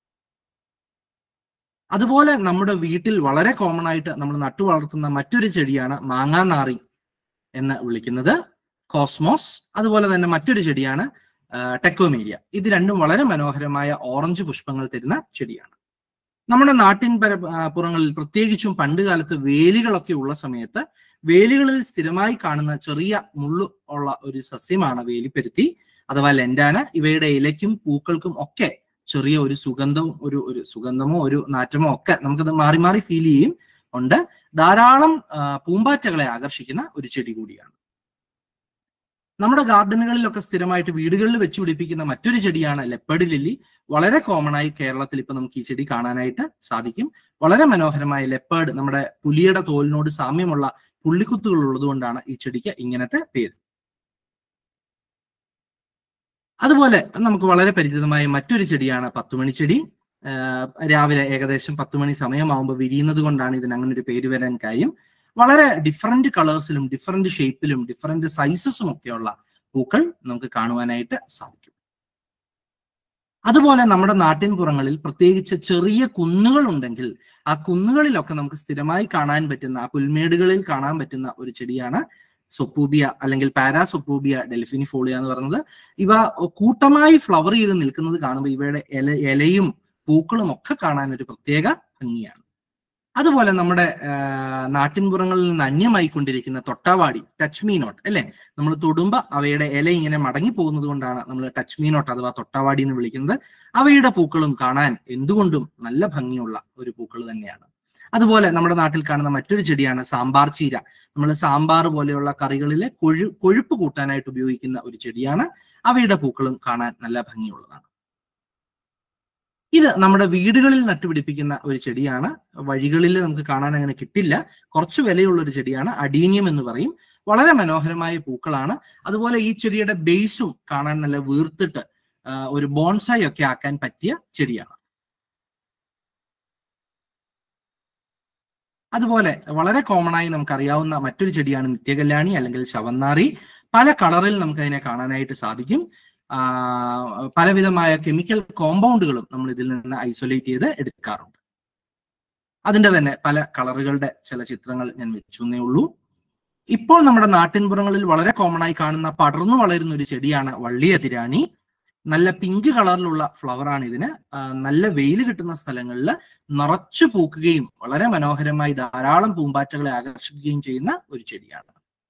അതുപോലെ നമ്മുടെ വീട്ടിൽ വളരെ കോമൺ ആയിട്ട് നമ്മൾ നട്ടു വളർത്തുന്ന മറ്റൊരു ചെടിയാണ് മാങ്ങാനാറി എന്ന് വിളിക്കുന്നത് കോസ്മോസ് അതുപോലെ തന്നെ മറ്റൊരു ചെടിയാണ് ആ, ടെക്കോമേരിയ ഇത് രണ്ടും വളരെ മനോഹരമായ ഓറഞ്ച് പുഷ്പങ്ങൾ തരുന്ന ചെടിയാണ് നമ്മുടെ നാട്ടിൻ പര ആ, പുറങ്ങളിൽ പ്രത്യേകിച്ചും പണ്ട് കാലത്ത് വേലികളൊക്കെ ഉള്ള സമയത്ത് വേലികളിൽ സ്ഥിരമായി കാണുന്ന ചെറിയ മുള്ളു ഉള്ള ഒരു സസ്യമാണ് വേലിപ്പരുത്തി അഥവാ ലെൻഡാന ഇവയുടെ ഇലയ്ക്കും പൂക്കൾക്കും ഒക്കെ ചെറിയ ഒരു സുഗന്ധവും ഒരു ഒരു സുഗന്ധമോ ഒരു നാറ്റമോ ഒക്കെ നമുക്കത് മാറി മാറി ഫീൽ ചെയ്യും ഉണ്ട് ധാരാളം ആ, പൂമ്പാറ്റകളെ ആകർഷിക്കുന്ന ഒരു ചെടി കൂടിയാണ് നമ്മുടെ ഗാർഡനുകളിലൊക്കെ സ്ഥിരമായിട്ട് വീടുകളിൽ വെച്ച് പിടിപ്പിക്കുന്ന മറ്റൊരു ചെടിയാണ് ലെപ്പേഡ് ലില്ലി വളരെ കോമൺ ആയി കേരളത്തിൽ ഇപ്പൊ നമുക്ക് ഈ ചെടി കാണാനായിട്ട് സാധിക്കും വളരെ മനോഹരമായ ലെപ്പേഡ് നമ്മുടെ പുലിയുടെ തോലിനോട് സാമ്യമുള്ള പുള്ളിക്കുത്തുകൾ ഉള്ളതുകൊണ്ടാണ് ഈ ചെടിക്ക് ഇങ്ങനത്തെ പേര് അതുപോലെ നമുക്ക് വളരെ പരിചിതമായ മറ്റൊരു ചെടിയാണ് പത്തുമണി ചെടി ആഹ് രാവിലെ ഏകദേശം പത്ത് മണി സമയമാകുമ്പോൾ വിരിയുന്നത് കൊണ്ടാണ് ഇതിന് അങ്ങനെ ഒരു പേര് വരാൻ കാര്യം വളരെ ഡിഫറെന്റ് കളേഴ്സിലും ഡിഫറെന്റ് ഷേപ്പിലും ഡിഫറെന്റ് സൈസസും ഒക്കെയുള്ള പൂക്കൾ നമുക്ക് കാണുവാനായിട്ട് സാധിക്കും അതുപോലെ നമ്മുടെ നാട്ടിൻപുറങ്ങളിൽ പ്രത്യേകിച്ച് ചെറിയ കുന്നുകൾ ഉണ്ടെങ്കിൽ ആ കുന്നുകളിലൊക്കെ നമുക്ക് സ്ഥിരമായി കാണാൻ പറ്റുന്ന ആ പുൽമേടുകളിൽ കാണാൻ പറ്റുന്ന ഒരു ചെടിയാണ് സൊപ്പൂബിയ അല്ലെങ്കിൽ പാരാസൊപ്പൂബിയ ഡെലിഫിനിഫോളിയ എന്ന് പറയുന്നത് ഇവ കൂട്ടമായി ഫ്ലവർ ചെയ്ത് നിൽക്കുന്നത് കാണുമ്പോൾ ഇവയുടെ ഇല ഇലയും പൂക്കളും ഒക്കെ കാണാൻ ഒരു പ്രത്യേക ഭംഗിയാണ് അതുപോലെ നമ്മുടെ ആഹ്, നാട്ടിൻപുറങ്ങളിൽ നിന്ന് അന്യമായിക്കൊണ്ടിരിക്കുന്ന തൊട്ടാവാടി ടച്ച് മീ നോട്ട് അല്ലെ നമ്മൾ തൊടുമ്പോ അവയുടെ ഇല ഇങ്ങനെ മടങ്ങി പോകുന്നത് കൊണ്ടാണ് നമ്മൾ ടച്ച് മീ നോട്ട് അഥവാ തൊട്ടാവാടി എന്ന് വിളിക്കുന്നത് അവയുടെ പൂക്കളും കാണാൻ എന്തുകൊണ്ടും നല്ല ഭംഗിയുള്ള ഒരു പൂക്കൾ തന്നെയാണ് അതുപോലെ നമ്മുടെ നാട്ടിൽ കാണുന്ന മറ്റൊരു ചെടിയാണ് സാമ്പാർ ചീര നമ്മൾ സാമ്പാർ പോലെയുള്ള കറികളിലെ കൊഴു കൊഴുപ്പ് കൂട്ടാനായിട്ട് ഉപയോഗിക്കുന്ന ഒരു ചെടിയാണ് അവയുടെ പൂക്കളും കാണാൻ നല്ല ഭംഗിയുള്ളതാണ് ഇത് നമ്മുടെ വീടുകളിൽ നട്ടുപിടിപ്പിക്കുന്ന ഒരു ചെടിയാണ് വഴികളിൽ നമുക്ക് കാണാൻ അങ്ങനെ കിട്ടില്ല കുറച്ച് വിലയുള്ള ഒരു ചെടിയാണ് അഡീനിയം എന്ന് പറയും വളരെ മനോഹരമായ പൂക്കളാണ് അതുപോലെ ഈ ചെടിയുടെ ബേസും കാണാൻ നല്ല വീർത്തിട്ട് ആ, ഒരു ബോൺസായി ഒക്കെ ആക്കാൻ പറ്റിയ ചെടിയാണ് അതുപോലെ വളരെ കോമൺ ആയി നമുക്കറിയാവുന്ന മറ്റൊരു ചെടിയാണ് നിത്യകല്യാണി അല്ലെങ്കിൽ ശവന്നാറി പല കളറിൽ നമുക്ക് അതിനെ കാണാനായിട്ട് സാധിക്കും ആ, പലവിധമായ കെമിക്കൽ കോമ്പൗണ്ടുകളും നമ്മൾ ഇതിൽ നിന്ന് ഐസൊലേറ്റ് ചെയ്ത് എടുക്കാറുണ്ട് അതിന്റെ തന്നെ പല കളറുകളുടെ ചില ചിത്രങ്ങൾ ഞാൻ വെച്ചു എന്നേ ഉള്ളൂ ഇപ്പോൾ നമ്മുടെ നാട്ടിൻപുറങ്ങളിൽ വളരെ കോമൺ ആയി കാണുന്ന പടർന്നു വളരുന്ന ഒരു ചെടിയാണ് വള്ളിയതിരാണി നല്ല പിങ്ക് കളറിലുള്ള ഫ്ലവർ ആണ് ഇതിന് ആ, നല്ല വെയിൽ കിട്ടുന്ന സ്ഥലങ്ങളിൽ നിറച്ചു പൂക്കുകയും വളരെ മനോഹരമായി ധാരാളം പൂമ്പാറ്റകളെ ആകർഷിക്കുകയും ചെയ്യുന്ന ഒരു ചെടിയാണ്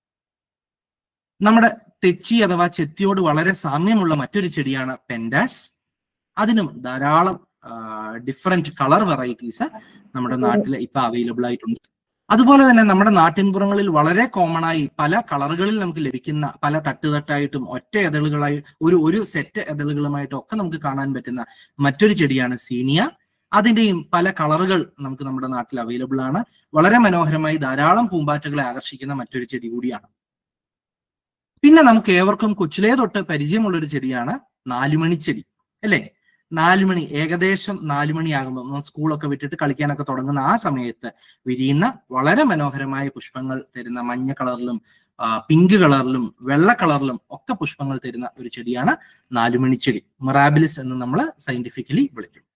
നമ്മുടെ തെച്ചി അഥവാ ചെത്തിയോട് വളരെ സാമ്യമുള്ള മറ്റൊരു ചെടിയാണ് പെൻഡാസ് അതിനും ധാരാളം ഡിഫറെന്റ് കളർ വെറൈറ്റീസ് നമ്മുടെ നാട്ടിൽ ഇപ്പൊ അവൈലബിൾ ആയിട്ടുണ്ട് അതുപോലെ തന്നെ നമ്മുടെ നാട്ടിൻപുറങ്ങളിൽ വളരെ കോമൺ ആയി പല കളറുകളിൽ നമുക്ക് ലഭിക്കുന്ന പല തട്ടുതട്ടായിട്ടും ഒറ്റ എതളുകളായി ഒരു ഒരു സെറ്റ് എതളുകളുമായിട്ടും ഒക്കെ നമുക്ക് കാണാൻ പറ്റുന്ന മറ്റൊരു ചെടിയാണ് സീനിയ അതിന്റെയും പല കളറുകൾ നമുക്ക് നമ്മുടെ നാട്ടിൽ അവൈലബിൾ ആണ് വളരെ മനോഹരമായി ധാരാളം പൂമ്പാറ്റകളെ ആകർഷിക്കുന്ന മറ്റൊരു ചെടി കൂടിയാണ് പിന്നെ നമുക്ക് ഏവർക്കും കൊച്ചിലേ തൊട്ട് പരിചയമുള്ള ഒരു ചെടിയാണ് നാലുമണി ചെടി അല്ലേ നാലുമണി ഏകദേശം നാലുമണി ആകുമ്പോൾ നമ്മൾ സ്കൂളൊക്കെ വിട്ടിട്ട് കളിക്കാനൊക്കെ തുടങ്ങുന്ന ആ സമയത്ത് വിരിയുന്ന വളരെ മനോഹരമായ പുഷ്പങ്ങൾ തരുന്ന മഞ്ഞ കളറിലും ആ, പിങ്ക് കളറിലും വെള്ള കളറിലും ഒക്കെ പുഷ്പങ്ങൾ തരുന്ന ഒരു ചെടിയാണ് നാലുമണി ചെടി മൊറാബിലിസ് എന്ന് നമ്മൾ സയന്റിഫിക്കലി വിളിക്കും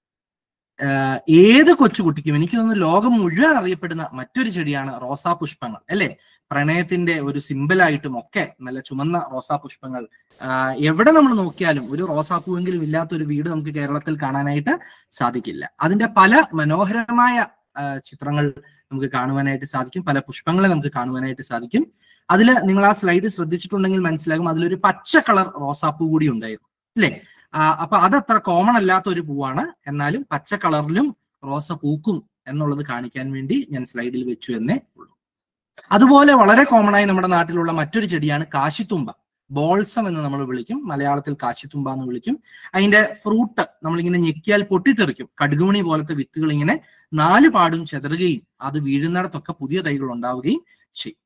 ആഹ് ഏത് കൊച്ചുകുട്ടിക്കും എനിക്ക് തോന്നുന്നു ലോകം മുഴുവൻ അറിയപ്പെടുന്ന മറ്റൊരു ചെടിയാണ് റോസാ പുഷ്പങ്ങൾ അല്ലെ പ്രണയത്തിന്റെ ഒരു സിമ്പിളായിട്ടും ഒക്കെ നല്ല ചുമന്ന റോസാ പുഷ്പങ്ങൾ ആഹ് എവിടെ നമ്മൾ നോക്കിയാലും ഒരു റോസാപ്പൂവെങ്കിലും ഇല്ലാത്ത ഒരു വീട് നമുക്ക് കേരളത്തിൽ കാണാനായിട്ട് സാധിക്കില്ല അതിന്റെ പല മനോഹരമായ ആഹ് ചിത്രങ്ങൾ നമുക്ക് കാണുവാനായിട്ട് സാധിക്കും പല പുഷ്പങ്ങളെ നമുക്ക് കാണുവാനായിട്ട് സാധിക്കും അതിൽ നിങ്ങൾ ആ സ്ലൈഡ് ശ്രദ്ധിച്ചിട്ടുണ്ടെങ്കിൽ മനസ്സിലാകും അതിലൊരു പച്ച കളർ റോസാപ്പൂ കൂടി ഉണ്ടായിരുന്നു അല്ലേ അപ്പൊ അതത്ര കോമൺ അല്ലാത്ത ഒരു പൂവാണ് എന്നാലും പച്ച കളറിലും റോസ പൂക്കും എന്നുള്ളത് കാണിക്കാൻ വേണ്ടി ഞാൻ സ്ലൈഡിൽ വെച്ചു എന്നേ ഉള്ളൂ അതുപോലെ വളരെ കോമൺ ആയി നമ്മുടെ നാട്ടിലുള്ള മറ്റൊരു ചെടിയാണ് കാശിത്തുമ്പ ബോൾസം എന്ന് നമ്മൾ വിളിക്കും മലയാളത്തിൽ കാശിത്തുമ്പ എന്ന് വിളിക്കും അതിന്റെ ഫ്രൂട്ട് നമ്മളിങ്ങനെ ഞെക്കിയാൽ പൊട്ടിത്തെറിക്കും കടുകുമണി പോലത്തെ വിത്തുകൾ ഇങ്ങനെ നാല് പാടും ചെതറുകയും അത് വീഴുന്നിടത്തൊക്കെ പുതിയ തൈകൾ ഉണ്ടാവുകയും ചെയ്യും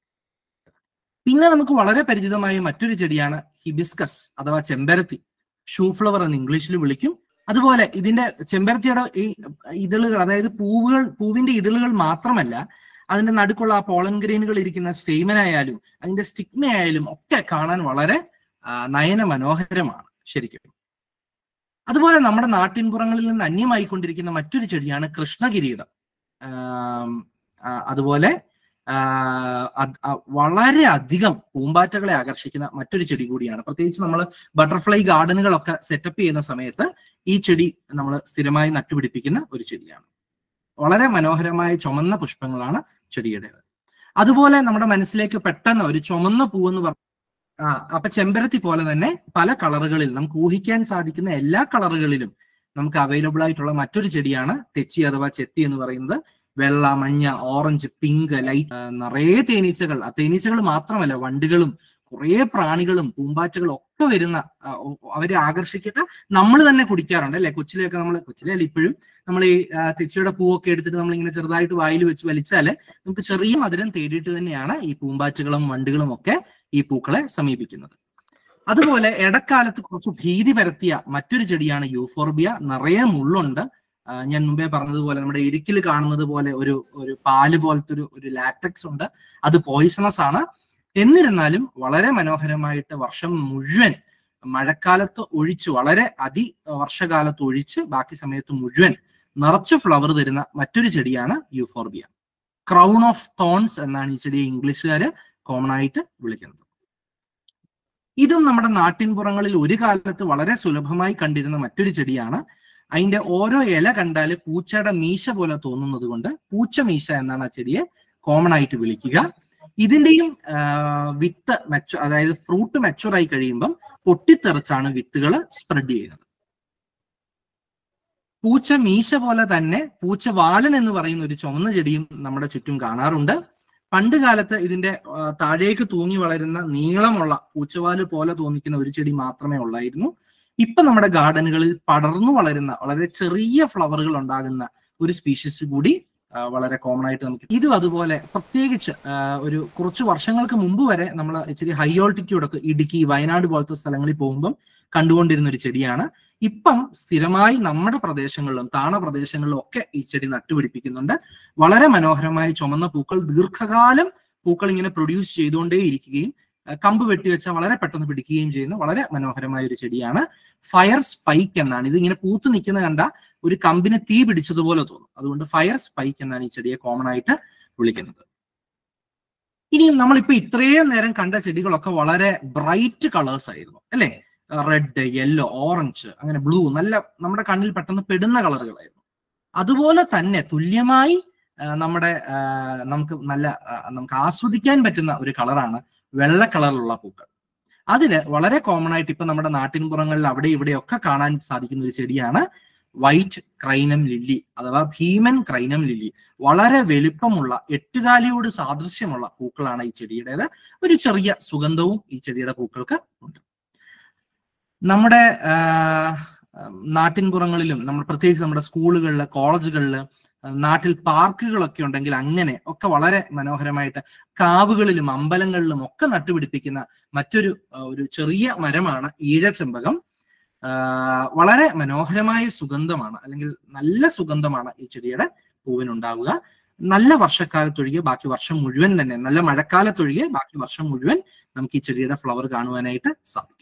പിന്നെ നമുക്ക് വളരെ പരിചിതമായ മറ്റൊരു ചെടിയാണ് ഹിബിസ്കസ് അഥവാ ചെമ്പരത്തി ഷൂ ഫ്ലവർ എന്ന് ഇംഗ്ലീഷിൽ വിളിക്കും അതുപോലെ ഇതിന്റെ ചെമ്പരത്തിയുടെ ഈ ഇതളുകൾ അതായത് പൂവുകൾ പൂവിന്റെ ഇതളുകൾ മാത്രമല്ല അതിന്റെ നടുക്കുള്ള ആ പോളൻ ഗ്രെയിനുകൾ ഇരിക്കുന്ന സ്റ്റെയ്മനായാലും അതിന്റെ സ്റ്റിഗ്മ ആയാലും ഒക്കെ കാണാൻ വളരെ ആ, നയന മനോഹരമാണ് ശരിക്കും അതുപോലെ നമ്മുടെ നാട്ടിൻപുറങ്ങളിൽ നിന്ന് അന്യമായിക്കൊണ്ടിരിക്കുന്ന മറ്റൊരു ചെടിയാണ് കൃഷ്ണകിരീടം ആം, ആ, അതുപോലെ ആ, അത് ആ, വളരെ അധികം പൂമ്പാറ്റകളെ ആകർഷിക്കുന്ന മറ്റൊരു ചെടി കൂടിയാണ് പ്രത്യേകിച്ച് നമ്മൾ ബട്ടർഫ്ലൈ ഗാർഡനുകളൊക്കെ സെറ്റപ്പ് ചെയ്യുന്ന സമയത്ത് ഈ ചെടി നമ്മൾ സ്ഥിരമായി നട്ടുപിടിപ്പിക്കുന്ന ഒരു ചെടിയാണ് വളരെ മനോഹരമായ ചുമന്ന പുഷ്പങ്ങളാണ് ചെടിയുടേത് അതുപോലെ നമ്മുടെ മനസ്സിലേക്ക് പെട്ടെന്ന് ഒരു ചുമന്ന പൂവെന്ന് പറ ആ അപ്പൊ ചെമ്പരത്തി പോലെ തന്നെ പല കളറുകളിൽ നമുക്ക് ഊഹിക്കാൻ സാധിക്കുന്ന എല്ലാ കളറുകളിലും നമുക്ക് അവൈലബിൾ ആയിട്ടുള്ള മറ്റൊരു ചെടിയാണ് തെച്ചി അഥവാ ചെത്തി എന്ന് പറയുന്നത് വെള്ള മഞ്ഞ ഓറഞ്ച് പിങ്ക് ലൈറ്റ് ആ, നിറയെ തേനീച്ചകൾ ആ തേനീച്ചകൾ മാത്രമല്ല വണ്ടുകളും കുറേ പ്രാണികളും പൂമ്പാറ്റകളും ഒക്കെ വരുന്ന ആ, ഒ- അവരെ ആകർഷിക്കുന്ന നമ്മൾ തന്നെ കുടിക്കാറുണ്ട് അല്ലെ കൊച്ചിലെയൊക്കെ നമ്മൾ കൊച്ചിലെ അല്ല ഇപ്പോഴും നമ്മൾ ഈ ആ, തെച്ചിയുടെ പൂവൊക്കെ എടുത്തിട്ട് നമ്മൾ ഇങ്ങനെ ചെറുതായിട്ട് വായിൽ വെച്ച് വലിച്ചാല് നമുക്ക് ചെറിയ മധുരം തേടിയിട്ട് തന്നെയാണ് ഈ പൂമ്പാറ്റകളും വണ്ടുകളും ഒക്കെ ഈ പൂക്കളെ സമീപിക്കുന്നത് അതുപോലെ ഇടക്കാലത്ത് കുറച്ച് ഭീതി പരത്തിയ മറ്റൊരു ചെടിയാണ് യൂഫോർബിയ നിറയെ മുള്ളുണ്ട് ആ, ഞാൻ മുമ്പേ പറഞ്ഞതുപോലെ നമ്മുടെ എരിക്കിൽ കാണുന്നത് പോലെ ഒരു ഒരു പാല് പോലത്തെ ഒരു ഒരു ലാറ്റക്സ് ഉണ്ട് അത് പോയിസണസ് ആണ് എന്നിരുന്നാലും വളരെ മനോഹരമായിട്ട് വർഷം മുഴുവൻ മഴക്കാലത്ത് ഒഴിച്ച് വളരെ അതി വർഷകാലത്ത് ഒഴിച്ച് ബാക്കി സമയത്ത് മുഴുവൻ നിറച്ച് ഫ്ലവർ തരുന്ന മറ്റൊരു ചെടിയാണ് യൂഫോർബിയ ക്രൗൺ ഓഫ് തോൺസ് എന്നാണ് ഈ ചെടിയെ ഇംഗ്ലീഷുകാര് കോമൺ ആയിട്ട് വിളിക്കുന്നത് ഇതും നമ്മുടെ നാട്ടിൻപുറങ്ങളിൽ ഒരു കാലത്ത് വളരെ സുലഭമായി കണ്ടിരുന്ന മറ്റൊരു ചെടിയാണ് അതിന്റെ ഓരോ ഇല കണ്ടാൽ പൂച്ചയുടെ മീശ പോലെ തോന്നുന്നത് കൊണ്ട് പൂച്ച മീശ എന്നാണ് ആ ചെടിയെ കോമൺ ആയിട്ട് വിളിക്കുക ഇതിന്റെയും ആ, വിത്ത് മെച്ച അതായത് ഫ്രൂട്ട് മെച്ചുർ ആയി കഴിയുമ്പം പൊട്ടിത്തെറിച്ചാണ് വിത്തുകൾ സ്പ്രെഡ് ചെയ്യുന്നത് പൂച്ച മീശ പോലെ തന്നെ പൂച്ചവാലൻ എന്ന് പറയുന്ന ഒരു ചുമന്ന ചെടിയും നമ്മുടെ ചുറ്റും കാണാറുണ്ട് പണ്ട് കാലത്ത് ഇതിന്റെ ആ, താഴേക്ക് തൂങ്ങി വളരുന്ന നീളമുള്ള പൂച്ചവാല് പോലെ തോന്നിക്കുന്ന ഒരു ചെടി മാത്രമേ ഉള്ളായിരുന്നു ഇപ്പൊ നമ്മുടെ ഗാർഡനുകളിൽ പടർന്നു വളരുന്ന വളരെ ചെറിയ ഫ്ലവറുകൾ ഉണ്ടാകുന്ന ഒരു സ്പീഷീസ് കൂടി ആ, വളരെ കോമൺ ആയിട്ട് നമുക്ക് ഇതും അതുപോലെ പ്രത്യേകിച്ച് ആ, ഒരു കുറച്ച് വർഷങ്ങൾക്ക് മുമ്പ് വരെ നമ്മൾ ഇച്ചിരി ഹൈ ഓൾട്ടിറ്റ്യൂഡ് ഒക്കെ ഇടുക്കി വയനാട് പോലത്തെ സ്ഥലങ്ങളിൽ പോകുമ്പം കണ്ടുകൊണ്ടിരുന്ന ഒരു ചെടിയാണ് ഇപ്പം സ്ഥിരമായി നമ്മുടെ പ്രദേശങ്ങളിലും താണ പ്രദേശങ്ങളിലും ഒക്കെ ഈ ചെടി നട്ടുപിടിപ്പിക്കുന്നുണ്ട് വളരെ മനോഹരമായ ചുമന്ന പൂക്കൾ ദീർഘകാലം പൂക്കൾ ഇങ്ങനെ പ്രൊഡ്യൂസ് ചെയ്തുകൊണ്ടേ ഇരിക്കുകയും ആ, കമ്പ് വെട്ടിവെച്ചാൽ വളരെ പെട്ടെന്ന് പിടിക്കുകയും ചെയ്യുന്ന വളരെ മനോഹരമായ ഒരു ചെടിയാണ് ഫയർ സ്പൈക്ക് എന്നാണ് ഇത് ഇങ്ങനെ പൂത്ത് നിൽക്കുന്ന കണ്ട ഒരു കമ്പിന് തീ പിടിച്ചതുപോലെ തോന്നും അതുകൊണ്ട് ഫയർ സ്പൈക്ക് എന്നാണ് ഈ ചെടിയെ കോമൺ ആയിട്ട് വിളിക്കുന്നത് ഇനിയും നമ്മളിപ്പോ ഇത്രയും നേരം കണ്ട ചെടികളൊക്കെ വളരെ ബ്രൈറ്റ് കളേഴ്സ് ആയിരുന്നു അല്ലെ റെഡ് യെല്ലോ ഓറഞ്ച് അങ്ങനെ ബ്ലൂ നല്ല നമ്മുടെ കണ്ണിൽ പെട്ടെന്ന് പെടുന്ന കളറുകളായിരുന്നു അതുപോലെ തന്നെ തുല്യമായി ആ, നമ്മുടെ ആ, നമുക്ക് നല്ല ആ, നമുക്ക് ആസ്വദിക്കാൻ പറ്റുന്ന ഒരു കളറാണ് വെള്ള കളറിലുള്ള പൂക്കൾ അതില് വളരെ കോമൺ ആയിട്ട് ഇപ്പൊ നമ്മുടെ നാട്ടിൻപുറങ്ങളിൽ അവിടെ ഇവിടെയൊക്കെ കാണാൻ സാധിക്കുന്ന ഒരു ചെടിയാണ് വൈറ്റ് ക്രൈനം ലില്ലി അഥവാ ഭീമൻ ക്രൈനം ലില്ലി വളരെ വലുപ്പമുള്ള എട്ടുകാലിയോട് സാദൃശ്യമുള്ള പൂക്കളാണ് ഈ ചെടിയുടേത് ഒരു ചെറിയ സുഗന്ധവും ഈ ചെടിയുടെ പൂക്കൾക്ക് ഉണ്ട് നമ്മുടെ ആ, നാട്ടിൻപുറങ്ങളിലും നമ്മൾ പ്രത്യേകിച്ച് നമ്മുടെ സ്കൂളുകളിൽ കോളേജുകളിൽ നാട്ടിൽ പാർക്കുകളൊക്കെ ഉണ്ടെങ്കിൽ അങ്ങനെ ഒക്കെ വളരെ മനോഹരമായിട്ട് കാവുകളിലും അമ്പലങ്ങളിലും ഒക്കെ നട്ടുപിടിപ്പിക്കുന്ന മറ്റൊരു ആ, ഒരു ചെറിയ മരമാണ് ഈഴച്ചെമ്പകം ആ, വളരെ മനോഹരമായ സുഗന്ധമാണ് അല്ലെങ്കിൽ നല്ല സുഗന്ധമാണ് ഈ ചെടിയുടെ പൂവിനുണ്ടാവുക നല്ല വർഷക്കാലത്തൊഴികെ ബാക്കി വർഷം മുഴുവൻ തന്നെ നല്ല മഴക്കാലത്തൊഴികെ ബാക്കി വർഷം മുഴുവൻ നമുക്ക് ഈ ചെടിയുടെ ഫ്ലവർ കാണുവാനായിട്ട് സാധിക്കും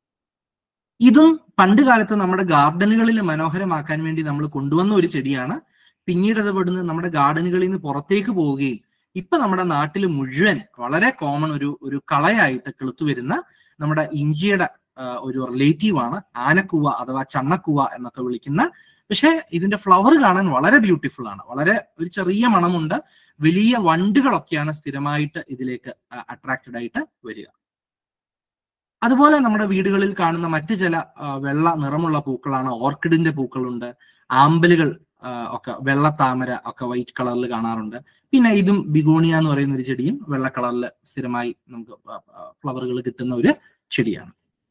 ഇതും പണ്ട് കാലത്ത് നമ്മുടെ ഗാർഡനുകളിൽ മനോഹരമാക്കാൻ വേണ്ടി നമ്മൾ കൊണ്ടുവന്ന ഒരു ചെടിയാണ് പിന്നീട് അത് ഇവിടുന്ന് നമ്മുടെ ഗാർഡനുകളിൽ നിന്ന് പുറത്തേക്ക് പോവുകയും ഇപ്പൊ നമ്മുടെ നാട്ടിൽ മുഴുവൻ വളരെ കോമൺ ഒരു ഒരു കളയായിട്ട് കിളുത്തു വരുന്ന നമ്മുടെ ഇഞ്ചിയുടെ ആ, ഒരു റിലേറ്റീവ് ആണ് ആനക്കുവ അഥവാ ചണ്ണക്കുവ എന്നൊക്കെ വിളിക്കുന്ന പക്ഷെ ഇതിന്റെ ഫ്ലവർ കാണാൻ വളരെ ബ്യൂട്ടിഫുൾ ആണ് വളരെ ഒരു ചെറിയ മണമുണ്ട് വലിയ വണ്ടുകളൊക്കെയാണ് സ്ഥിരമായിട്ട് ഇതിലേക്ക് അട്രാക്റ്റഡ് ആയിട്ട് വരിക അതുപോലെ നമ്മുടെ വീടുകളിൽ കാണുന്ന മറ്റു ചില ആ, വെള്ള നിറമുള്ള പൂക്കളാണ് ഓർക്കിഡിന്റെ പൂക്കളുണ്ട് ആമ്പലുകൾ ആ, ഒക്കെ വെള്ള താമര ഒക്കെ വൈറ്റ് കളറിൽ കാണാറുണ്ട് പിന്നെ ഇതും ബിഗോണിയ എന്ന് പറയുന്ന ഒരു ചെടിയും വെള്ള കളറിൽ സ്ഥിരമായി നമുക്ക് ഫ്ലവറുകൾ കിട്ടുന്ന ഒരു ചെടിയാണ്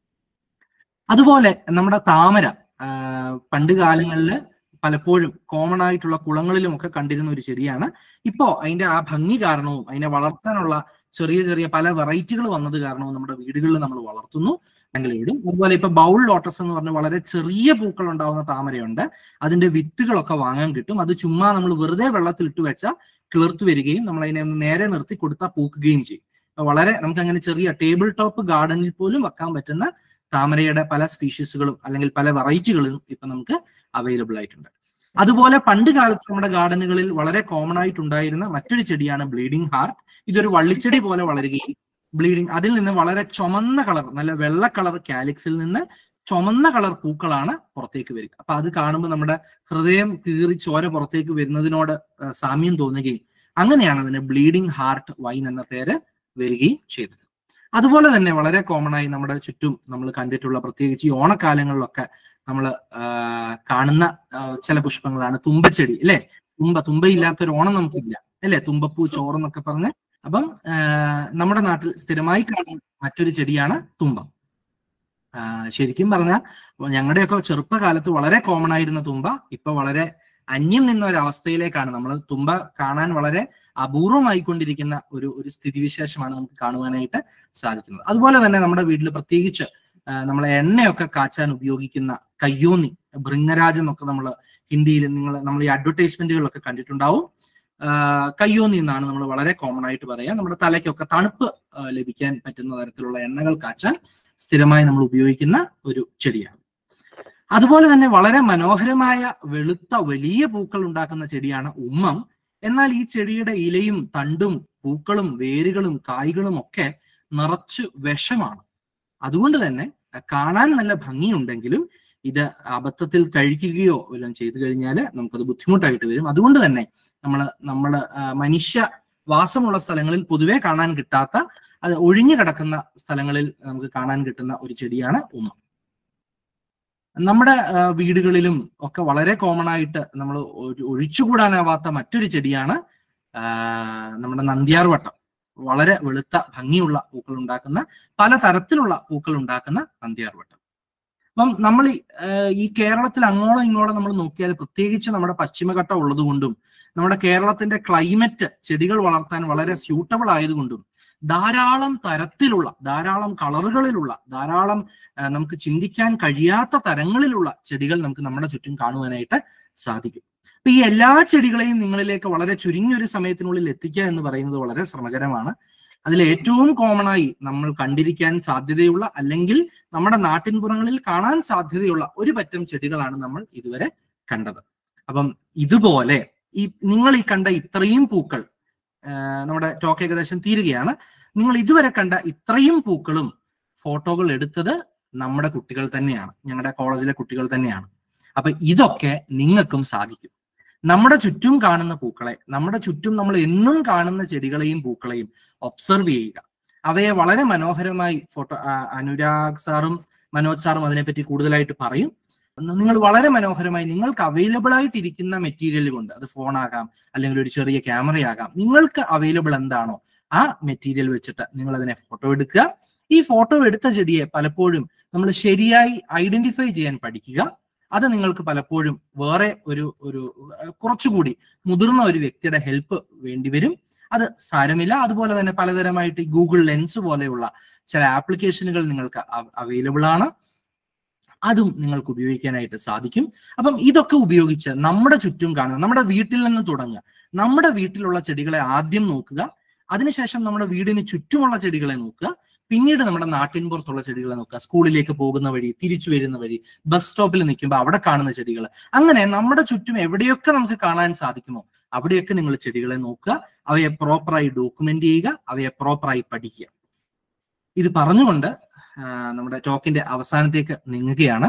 അതുപോലെ നമ്മുടെ താമര ആ, പണ്ട് കാലങ്ങളിൽ പലപ്പോഴും കോമൺ ആയിട്ടുള്ള കുളങ്ങളിലും ഒക്കെ കണ്ടിരുന്ന ഒരു ചെടിയാണ് ഇപ്പോ അതിന്റെ ആ ഭംഗി കാരണവും അതിനെ വളർത്താനുള്ള ചെറിയ ചെറിയ പല വെറൈറ്റികൾ വന്നത് കാരണവും നമ്മുടെ വീടുകളിൽ നമ്മൾ വളർത്തുന്നു അല്ലെങ്കിൽ ഇടും അതുപോലെ ഇപ്പൊ ബൗൾ ലോട്ടസ് എന്ന് പറഞ്ഞ വളരെ ചെറിയ പൂക്കൾ ഉണ്ടാവുന്ന താമരയുണ്ട് അതിന്റെ വിത്തുകളൊക്കെ വാങ്ങാൻ കിട്ടും അത് ചുമ്മാ നമ്മൾ വെറുതെ വെള്ളത്തിൽ ഇട്ട് വെച്ചാൽ കിളിർത്തു വരികയും നമ്മൾ അതിനെ ഒന്ന് നേരെ നിർത്തി കൊടുത്താൽ പൂക്കുകയും ചെയ്യും അപ്പൊ വളരെ നമുക്ക് അങ്ങനെ ചെറിയ ടേബിൾ ടോപ്പ് ഗാർഡനിൽ പോലും വെക്കാൻ പറ്റുന്ന താമരയുടെ പല സ്പീഷീസുകളും അല്ലെങ്കിൽ പല വെറൈറ്റികളും ഇപ്പൊ നമുക്ക് അവൈലബിൾ ആയിട്ടുണ്ട് അതുപോലെ പണ്ട് കാലത്ത് നമ്മുടെ ഗാർഡനുകളിൽ വളരെ കോമൺ ആയിട്ടുണ്ടായിരുന്ന മറ്റൊരു ചെടിയാണ് ബ്ലീഡിംഗ് ഹാർട്ട് ഇതൊരു വള്ളിച്ചെടി പോലെ വളരുകയും ബ്ലീഡിംഗ് അതിൽ നിന്ന് വളരെ ചുമന്ന കളർ നല്ല വെള്ള കളർ കാലിക്സിൽ നിന്ന് ചുമന്ന കളർ പൂക്കളാണ് പുറത്തേക്ക് വരിക അപ്പൊ അത് കാണുമ്പോൾ നമ്മുടെ ഹൃദയം കീറി ചോര പുറത്തേക്ക് വരുന്നതിനോട് ആ, സാമ്യം തോന്നുകയും അങ്ങനെയാണ് അതിന് ബ്ലീഡിംഗ് ഹാർട്ട് വൈൻ എന്ന പേര് വരികയും ചെയ്തത് അതുപോലെ തന്നെ വളരെ കോമൺ ആയി നമ്മുടെ ചുറ്റും നമ്മൾ കണ്ടിട്ടുള്ള പ്രത്യേകിച്ച് ഈ ഓണക്കാലങ്ങളിലൊക്കെ നമ്മൾ കാണുന്ന ആ, ചില പുഷ്പങ്ങളാണ് തുമ്പച്ചെടി അല്ലെ തുമ്പ തുമ്പയില്ലാത്ത ഒരു ഓണം നമുക്കില്ല അല്ലെ തുമ്പപ്പൂ ചോറെന്നൊക്കെ പറഞ്ഞ് അപ്പം ആ, നമ്മുടെ നാട്ടിൽ സ്ഥിരമായി കാണുന്ന മറ്റൊരു ചെടിയാണ് തുമ്പം ആ, ശരിക്കും പറഞ്ഞാൽ ഞങ്ങളുടെയൊക്കെ ചെറുപ്പകാലത്ത് വളരെ കോമൺ ആയിരുന്ന തുമ്പ ഇപ്പൊ വളരെ അന്യം നിന്ന ഒരു അവസ്ഥയിലേക്കാണ് നമ്മൾ തുമ്പ കാണാൻ വളരെ അപൂർവമായിക്കൊണ്ടിരിക്കുന്ന ഒരു ഒരു സ്ഥിതിവിശേഷമാണ് നമുക്ക് കാണുവാനായിട്ട് സാധിക്കുന്നത് അതുപോലെ തന്നെ നമ്മുടെ വീട്ടിൽ പ്രത്യേകിച്ച് ആ, നമ്മളെ എണ്ണയൊക്കെ കാച്ചാൻ ഉപയോഗിക്കുന്ന കയ്യോന്നി ഭൃംഗരാജ് എന്നൊക്കെ നമ്മൾ ഹിന്ദിയിൽ നിങ്ങൾ നമ്മൾ ഈ അഡ്വർടൈസ്മെന്റുകളൊക്കെ കണ്ടിട്ടുണ്ടാവും ആ, കയ്യോന്നി എന്നാണ് നമ്മൾ വളരെ കോമൺ ആയിട്ട് പറയാം നമ്മുടെ തലയ്ക്കൊക്കെ തണുപ്പ് ആ, ലഭിക്കാൻ പറ്റുന്ന തരത്തിലുള്ള എണ്ണകൾ കാച്ചാൻ സ്ഥിരമായി നമ്മൾ ഉപയോഗിക്കുന്ന ഒരു ചെടിയാണ് അതുപോലെ തന്നെ വളരെ മനോഹരമായ വെളുത്ത വലിയ പൂക്കൾ ഉണ്ടാക്കുന്ന ചെടിയാണ് ഉമ്മം എന്നാൽ ഈ ചെടിയുടെ ഇലയും തണ്ടും പൂക്കളും വേരുകളും കായ്കളും ഒക്കെ നിറച്ച് വിഷമാണ് അതുകൊണ്ട് തന്നെ അഹ് കാണാൻ നല്ല ഭംഗിയുണ്ടെങ്കിലും ഇത് അബദ്ധത്തിൽ കഴിക്കുകയോ വല്ലതും ചെയ്തു കഴിഞ്ഞാൽ നമുക്കത് ബുദ്ധിമുട്ടായിട്ട് വരും അതുകൊണ്ട് തന്നെ നമ്മൾ നമ്മൾ മനുഷ്യ വാസമുള്ള സ്ഥലങ്ങളിൽ പൊതുവെ കാണാൻ കിട്ടാത്ത അത് ഒഴിഞ്ഞു കിടക്കുന്ന സ്ഥലങ്ങളിൽ നമുക്ക് കാണാൻ കിട്ടുന്ന ഒരു ചെടിയാണ് ഉമ്മ നമ്മുടെ ആ, വീടുകളിലും ഒക്കെ വളരെ കോമൺ ആയിട്ട് നമ്മൾ ഒഴിച്ചുകൂടാനാവാത്ത മറ്റൊരു ചെടിയാണ് ആ, നമ്മുടെ നന്ദ്യാർവട്ടം വളരെ വെളുത്ത ഭംഗിയുള്ള പൂക്കൾ ഉണ്ടാക്കുന്ന പല തരത്തിലുള്ള പൂക്കൾ ഉണ്ടാക്കുന്ന നന്ദ്യാർവട്ടം അപ്പം നമ്മൾ ഈ, ആ, ഈ കേരളത്തിൽ അങ്ങോളം ഇങ്ങോളം നമ്മൾ നോക്കിയാൽ പ്രത്യേകിച്ച് നമ്മുടെ പശ്ചിമഘട്ടം ഉള്ളതുകൊണ്ടും നമ്മുടെ കേരളത്തിന്റെ ക്ലൈമറ്റ് ചെടികൾ വളർത്താൻ വളരെ സ്യൂട്ടബിൾ ആയതുകൊണ്ടും ധാരാളം തരത്തിലുള്ള ധാരാളം കളറുകളിലുള്ള ധാരാളം ആ, നമുക്ക് ചിന്തിക്കാൻ കഴിയാത്ത തരങ്ങളിലുള്ള ചെടികൾ നമുക്ക് നമ്മുടെ ചുറ്റും കാണുവാനായിട്ട് സാധിക്കും അപ്പൊ ഈ എല്ലാ ചെടികളെയും നിങ്ങളിലേക്ക് വളരെ ചുരുങ്ങിയൊരു സമയത്തിനുള്ളിൽ എത്തിക്കുക എന്ന് പറയുന്നത് വളരെ ശ്രമകരമാണ് അതിൽ ഏറ്റവും കോമൺ ആയി നമ്മൾ കണ്ടിരിക്കാൻ സാധ്യതയുള്ള അല്ലെങ്കിൽ നമ്മുടെ നാട്ടിൻപുറങ്ങളിൽ കാണാൻ സാധ്യതയുള്ള ഒരു പറ്റം ചെടികളാണ് നമ്മൾ ഇതുവരെ കണ്ടത് അപ്പം ഇതുപോലെ ഈ നിങ്ങൾ ഈ കണ്ട ഇത്രയും പൂക്കൾ ആ, നമ്മുടെ ടോക്ക് ഏകദേശം തീരുകയാണ് നിങ്ങൾ ഇതുവരെ കണ്ട ഇത്രയും പൂക്കളും ഫോട്ടോകൾ എടുത്തത് നമ്മുടെ കുട്ടികൾ തന്നെയാണ് ഞങ്ങളുടെ കോളേജിലെ കുട്ടികൾ തന്നെയാണ് അപ്പൊ ഇതൊക്കെ നിങ്ങൾക്കും സാധിക്കും നമ്മുടെ ചുറ്റും കാണുന്ന പൂക്കളെ നമ്മുടെ ചുറ്റും നമ്മൾ എന്നും കാണുന്ന ചെടികളെയും പൂക്കളെയും ഒബ്സർവ് ചെയ്യുക അവയെ വളരെ മനോഹരമായി ഫോട്ടോ അനുരാഗ് സാറും മനോജ് സാറും അതിനെപ്പറ്റി കൂടുതലായിട്ട് പറയും നിങ്ങൾ വളരെ മനോഹരമായി നിങ്ങൾക്ക് അവൈലബിൾ ആയിട്ടിരിക്കുന്ന മെറ്റീരിയൽ കൊണ്ട് അത് ഫോണാകാം അല്ലെങ്കിൽ ഒരു ചെറിയ ക്യാമറയാകാം നിങ്ങൾക്ക് അവൈലബിൾ എന്താണോ ആ മെറ്റീരിയൽ വെച്ചിട്ട് നിങ്ങൾ അതിനെ ഫോട്ടോ എടുക്കുക ഈ ഫോട്ടോ എടുത്ത ചെടിയെ പലപ്പോഴും നമ്മൾ ശരിയായി ഐഡന്റിഫൈ ചെയ്യാൻ പഠിക്കുക അത് നിങ്ങൾക്ക് പലപ്പോഴും വേറെ ഒരു ഒരു അഹ് കുറച്ചുകൂടി മുതിർന്ന ഒരു വ്യക്തിയുടെ ഹെൽപ്പ് വേണ്ടിവരും അത് സാരമില്ല അതുപോലെ തന്നെ പലതരമായിട്ട് ഈ ഗൂഗിൾ ലെൻസ് പോലെയുള്ള ചില ആപ്ലിക്കേഷനുകൾ നിങ്ങൾക്ക് അവൈലബിൾ ആണ് അതും നിങ്ങൾക്ക് ഉപയോഗിക്കാനായിട്ട് സാധിക്കും അപ്പം ഇതൊക്കെ ഉപയോഗിച്ച് നമ്മുടെ ചുറ്റും കാണുക നമ്മുടെ വീട്ടിൽ നിന്ന് തുടങ്ങുക നമ്മുടെ വീട്ടിലുള്ള ചെടികളെ ആദ്യം നോക്കുക അതിനുശേഷം നമ്മുടെ വീടിന് ചുറ്റുമുള്ള ചെടികളെ നോക്കുക പിന്നീട് നമ്മുടെ നാട്ടിൻ പുറത്തുള്ള ചെടികളെ നോക്കുക സ്കൂളിലേക്ക് പോകുന്ന വഴി തിരിച്ചു വരുന്ന വഴി ബസ് സ്റ്റോപ്പിൽ നിൽക്കുമ്പോൾ അവിടെ കാണുന്ന ചെടികൾ അങ്ങനെ നമ്മുടെ ചുറ്റും എവിടെയൊക്കെ നമുക്ക് കാണാൻ സാധിക്കുമോ അവിടെയൊക്കെ നിങ്ങൾ ചെടികളെ നോക്കുക അവയെ പ്രോപ്പറായി ഡോക്യുമെന്റ് ചെയ്യുക അവയെ പ്രോപ്പറായി പഠിക്കുക ഇത് പറഞ്ഞുകൊണ്ട് ആ, നമ്മുടെ ടോക്കിന്റെ അവസാനത്തേക്ക് നീങ്ങുകയാണ്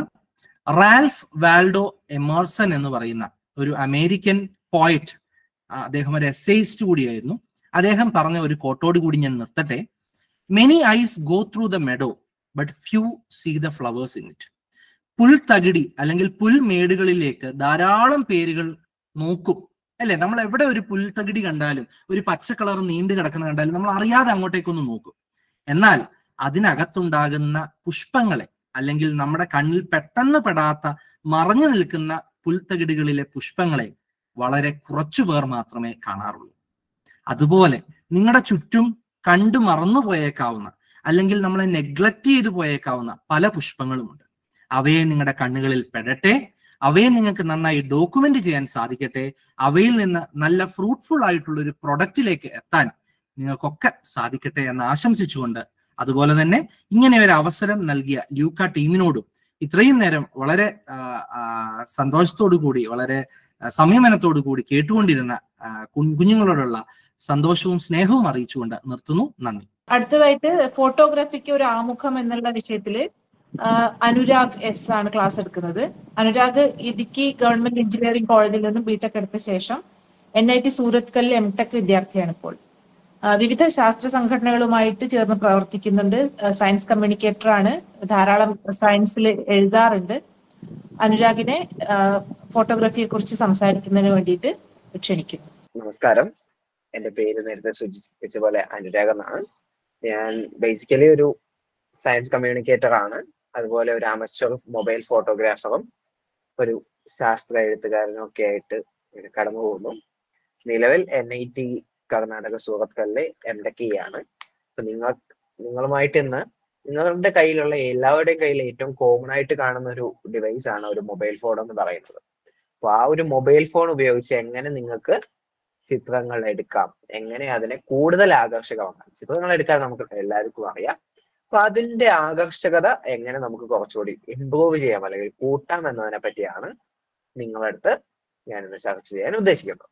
റാൽഫ് വാൽഡോ എമേഴ്സൺ എന്ന് പറയുന്ന ഒരു അമേരിക്കൻ പോയറ്റ് അദ്ദേഹം ഒരു എസ്സേയിസ്റ്റ് കൂടിയായിരുന്നു അദ്ദേഹം പറഞ്ഞ ഒരു കോട്ടോട് കൂടി ഞാൻ നിർത്തട്ടെ many eyes go through the meadow but few see the flowers in it പുൽത്തകിടി അല്ലെങ്കിൽ പുൽമേടുകളിലേക്ക് ധാരാളം പേരുകൾ നോക്കും അല്ലെ നമ്മൾ എവിടെ ഒരു പുൽത്തകിടി കണ്ടാലും ഒരു പച്ച കളർ നീണ്ടു കിടക്കുന്ന കണ്ടാലും നമ്മൾ അറിയാതെ അങ്ങോട്ടേക്കൊന്ന് നോക്കും എന്നാൽ അതിനകത്തുണ്ടാകുന്ന പുഷ്പങ്ങളെ അല്ലെങ്കിൽ നമ്മുടെ കണ്ണിൽ പെട്ടെന്ന് പെടാത്ത മറഞ്ഞു നിൽക്കുന്ന പുൽത്തകിടികളിലെ പുഷ്പങ്ങളെ വളരെ കുറച്ചു പേർ മാത്രമേ കാണാറുള്ളൂ അതുപോലെ നിങ്ങളുടെ ചുറ്റും കണ്ടു മറന്നു പോയേക്കാവുന്ന അല്ലെങ്കിൽ നമ്മളെ നെഗ്ലക്ട് ചെയ്തു പോയേക്കാവുന്ന പല പുഷ്പങ്ങളുമുണ്ട് അവയെ നിങ്ങളുടെ കണ്ണുകളിൽ പെടട്ടെ അവയെ നിങ്ങൾക്ക് നന്നായി ഡോക്യുമെന്റ് ചെയ്യാൻ സാധിക്കട്ടെ അവയിൽ നിന്ന് നല്ല ഫ്രൂട്ട്ഫുൾ ആയിട്ടുള്ള ഒരു പ്രൊഡക്റ്റിലേക്ക് എത്താൻ നിങ്ങൾക്കൊക്കെ സാധിക്കട്ടെ എന്ന് ആശംസിച്ചുകൊണ്ട് അതുപോലെ തന്നെ ഇങ്ങനെ ഒരു അവസരം നൽകിയ ലൂക്ക ടീമിനോടും ഇത്രയും നേരം വളരെ ആ, ആ, സന്തോഷത്തോടു കൂടി വളരെ ആ, സംയമനത്തോടു കൂടി കേട്ടുകൊണ്ടിരുന്ന ആ, കു- കുഞ്ഞുങ്ങളോടുള്ള സന്തോഷവും സ്നേഹവും അറിയിച്ചുകൊണ്ട് നിർത്തുന്നു നന്ദി അടുത്തതായിട്ട് ഫോട്ടോഗ്രാഫിക്ക് ഒരു ആമുഖം എന്നുള്ള വിഷയത്തില് ആ, അനുരാഗ് എസ് ആണ് ക്ലാസ് എടുക്കുന്നത് അനുരാഗ് ഇടുക്കി ഗവൺമെന്റ് എഞ്ചിനീയറിംഗ് കോളേജിൽ നിന്നും ബിടെക് എടുത്ത ശേഷം എൻ ഐ ടി സൂരത്കല്ലിൽ എം ടെക് വിദ്യാർത്ഥിയാണ് ഇപ്പോൾ ആ, വിവിധ ശാസ്ത്ര സംഘടനകളുമായിട്ട് ചേർന്ന് പ്രവർത്തിക്കുന്നുണ്ട് ആ, സയൻസ് കമ്മ്യൂണിക്കേറ്റർ ആണ് ധാരാളം സയൻസിൽ എഴുതാറുണ്ട് അനുരാഗിനെ ആ, ഫോട്ടോഗ്രാഫിയെ കുറിച്ച് സംസാരിക്കുന്നതിന് വേണ്ടിയിട്ട് ക്ഷണിക്കുന്നു നമസ്കാരം എന്റെ പേര് നേരത്തെ സൂചിപ്പിച്ച പോലെ അനുരാഗ് എന്നാണ് ഞാൻ ബേസിക്കലി ഒരു സയൻസ് കമ്മ്യൂണിക്കേറ്റർ ആണ് അതുപോലെ ഒരു അമച്ചർ മൊബൈൽ ഫോട്ടോഗ്രാഫറും ഒരു ശാസ്ത്ര എഴുത്തുകാരനും ഒക്കെ ആയിട്ട് ഇങ്ങനെ കടന്നു പോകുന്നു നിലവിൽ എൻ ഐ ടി കർണാടക സൂറത്കല്ലിലെ എം ടെക് ആണ് അപ്പൊ നിങ്ങൾ നിങ്ങളുമായിട്ട് ഇന്ന് നിങ്ങളുടെ കയ്യിലുള്ള എല്ലാവരുടെയും കയ്യിൽ ഏറ്റവും കോമൺ ആയിട്ട് കാണുന്ന ഒരു ഡിവൈസ് ആണ് ഒരു മൊബൈൽ ഫോൺ എന്ന് പറയുന്നത് അപ്പൊ ആ ഒരു മൊബൈൽ ഫോൺ ഉപയോഗിച്ച് എങ്ങനെ നിങ്ങൾക്ക് ചിത്രങ്ങൾ എടുക്കാം എങ്ങനെ അതിനെ കൂടുതൽ ആകർഷകമാക്കാം ചിത്രങ്ങൾ എടുക്കാൻ നമുക്ക് എല്ലാവർക്കും അറിയാം അപ്പൊ അതിന്റെ ആകർഷകത എങ്ങനെ നമുക്ക് കുറച്ചുകൂടി ഇംപ്രൂവ് ചെയ്യാം അല്ലെങ്കിൽ കൂട്ടാം എന്നതിനെ പറ്റിയാണ് നിങ്ങളടുത്ത് ഞാൻ ഇന്ന് ചർച്ച ചെയ്യാൻ ഉദ്ദേശിക്കുന്നത്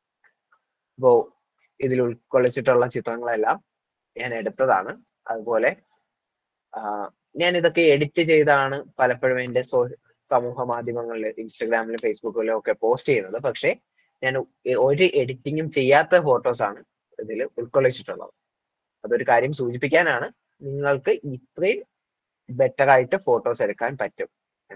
അപ്പോ ഇതിൽ ഉൾക്കൊള്ളിച്ചിട്ടുള്ള ചിത്രങ്ങളെല്ലാം ഞാൻ എടുത്തതാണ് അതുപോലെ ഞാൻ ഇതൊക്കെ എഡിറ്റ് ചെയ്താണ് പലപ്പോഴും എന്റെ സോ സമൂഹ മാധ്യമങ്ങളിൽ ഇൻസ്റ്റഗ്രാമിലും ഫേസ്ബുക്കിലും ഒക്കെ പോസ്റ്റ് ചെയ്യുന്നത് പക്ഷേ ഞാൻ ഒരു എഡിറ്റിങ്ങും ചെയ്യാത്ത ഫോട്ടോസ് ആണ് ഇതിൽ ഉൾക്കൊള്ളിച്ചിട്ടുള്ളത് അതൊരു കാര്യം സൂചിപ്പിക്കാനാണ് നിങ്ങൾക്ക് ഇത്രയും ബെറ്റർ ആയിട്ട് ഫോട്ടോസ് എടുക്കാൻ പറ്റും എന്ന്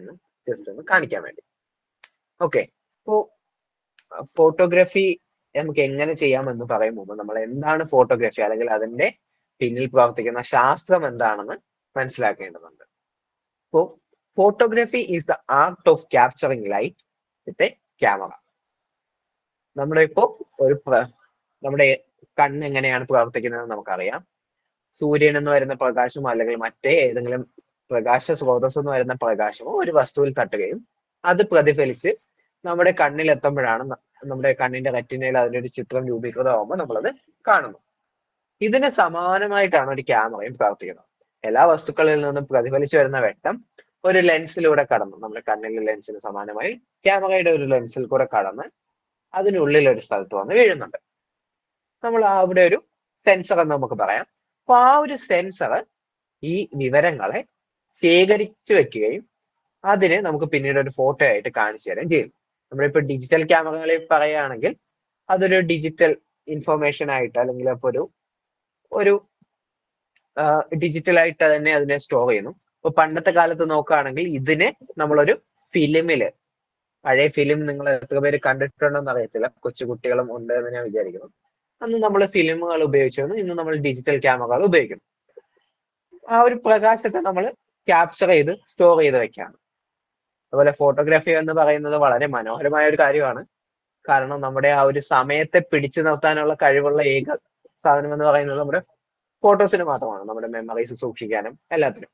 ജസ്റ്റ് ഒന്ന് കാണിക്കാൻ വേണ്ടി ഓക്കെ അപ്പോ ഫോട്ടോഗ്രാഫി നമുക്ക് എങ്ങനെ ചെയ്യാമെന്ന് പറയും മുമ്പ് നമ്മൾ എന്താണ് ഫോട്ടോഗ്രാഫി അല്ലെങ്കിൽ അതിന്റെ പിന്നിൽ പ്രവർത്തിക്കുന്ന ശാസ്ത്രം എന്താണെന്ന് മനസ്സിലാക്കേണ്ടതുണ്ട് അപ്പോ photography is the art of capturing light with a camera നമ്മുടെ ഇപ്പോ ഒരു പ്ര- നമ്മുടെ കണ്ണ് എങ്ങനെയാണ് പ്രവർത്തിക്കുന്നത് നമുക്കറിയാം സൂര്യൻ എന്ന് വരുന്ന പ്രകാശമോ അല്ലെങ്കിൽ മറ്റേ ഏതെങ്കിലും പ്രകാശ സ്രോതസ് എന്ന് വരുന്ന പ്രകാശമോ ഒരു വസ്തുവിൽ തട്ടുകയും അത് പ്രതിഫലിച്ച് നമ്മുടെ കണ്ണിൽ എത്തുമ്പോഴാണ് ന- നമ്മുടെ കണ്ണിന്റെ റെറ്റിനയിൽ അതിന്റെ ഒരു ചിത്രം രൂപീകൃതമാകുമ്പോൾ നമ്മളത് കാണുന്നു ഇതിന് സമാനമായിട്ടാണ് ഒരു ക്യാമറയും പ്രവർത്തിക്കുന്നത് എല്ലാ വസ്തുക്കളിൽ നിന്നും പ്രതിഫലിച്ചു വരുന്ന വെട്ടം ഒരു ലെൻസിലൂടെ കടന്നു നമ്മുടെ കണ്ണിലെ ലെൻസിന് സമാനമായി ക്യാമറയുടെ ഒരു ലെൻസിൽ കൂടെ കടന്ന് അതിനുള്ളിൽ ഒരു സ്ഥലത്ത് വന്ന് വീഴുന്നുണ്ട് നമ്മൾ അവിടെ ഒരു സെൻസർ എന്ന് നമുക്ക് പറയാം അപ്പൊ ആ ഒരു സെൻസർ ഈ വിവരങ്ങളെ ശേഖരിച്ചു വെക്കുകയും അതിനെ നമുക്ക് പിന്നീട് ഒരു ഫോട്ടോ ആയിട്ട് കാണിച്ചു തരാൻ ചെയ്യും നമ്മളിപ്പോ ഡിജിറ്റൽ ക്യാമറകളിൽ പറയുകയാണെങ്കിൽ അതൊരു ഡിജിറ്റൽ ഇൻഫർമേഷൻ ആയിട്ട് അല്ലെങ്കിൽ ഇപ്പൊ ഒരു ഒരു ഡിജിറ്റൽ ആയിട്ട് തന്നെ അതിനെ സ്റ്റോർ ചെയ്യുന്നു ഇപ്പൊ പണ്ടത്തെ കാലത്ത് നോക്കുകയാണെങ്കിൽ ഇതിനെ നമ്മളൊരു ഫിലിമില് പഴയ ഫിലിം നിങ്ങൾ എത്ര പേര് കണ്ടിട്ടുണ്ടോന്ന് അറിയത്തില്ല കൊച്ചു കുട്ടികളും ഉണ്ട് എന്ന് ഞാൻ വിചാരിക്കുന്നു അന്ന് നമ്മൾ ഫിലിമുകൾ ഉപയോഗിച്ചിരുന്നു ഇന്ന് നമ്മൾ ഡിജിറ്റൽ ക്യാമറകൾ ഉപയോഗിക്കുന്നു ആ ഒരു പ്രകാശത്തെ നമ്മൾ ക്യാപ്ചർ ചെയ്ത് സ്റ്റോർ ചെയ്ത് വെക്കാണ് അതുപോലെ ഫോട്ടോഗ്രാഫി എന്ന് പറയുന്നത് വളരെ മനോഹരമായ ഒരു കാര്യമാണ് കാരണം നമ്മുടെ ആ ഒരു സമയത്തെ പിടിച്ചു നിർത്താനുള്ള കഴിവുള്ള ഏക സാധനം എന്ന് പറയുന്നത് നമ്മുടെ ഫോട്ടോസിന് മാത്രമാണ് നമ്മുടെ മെമ്മറീസ് സൂക്ഷിക്കാനും എല്ലാത്തിനും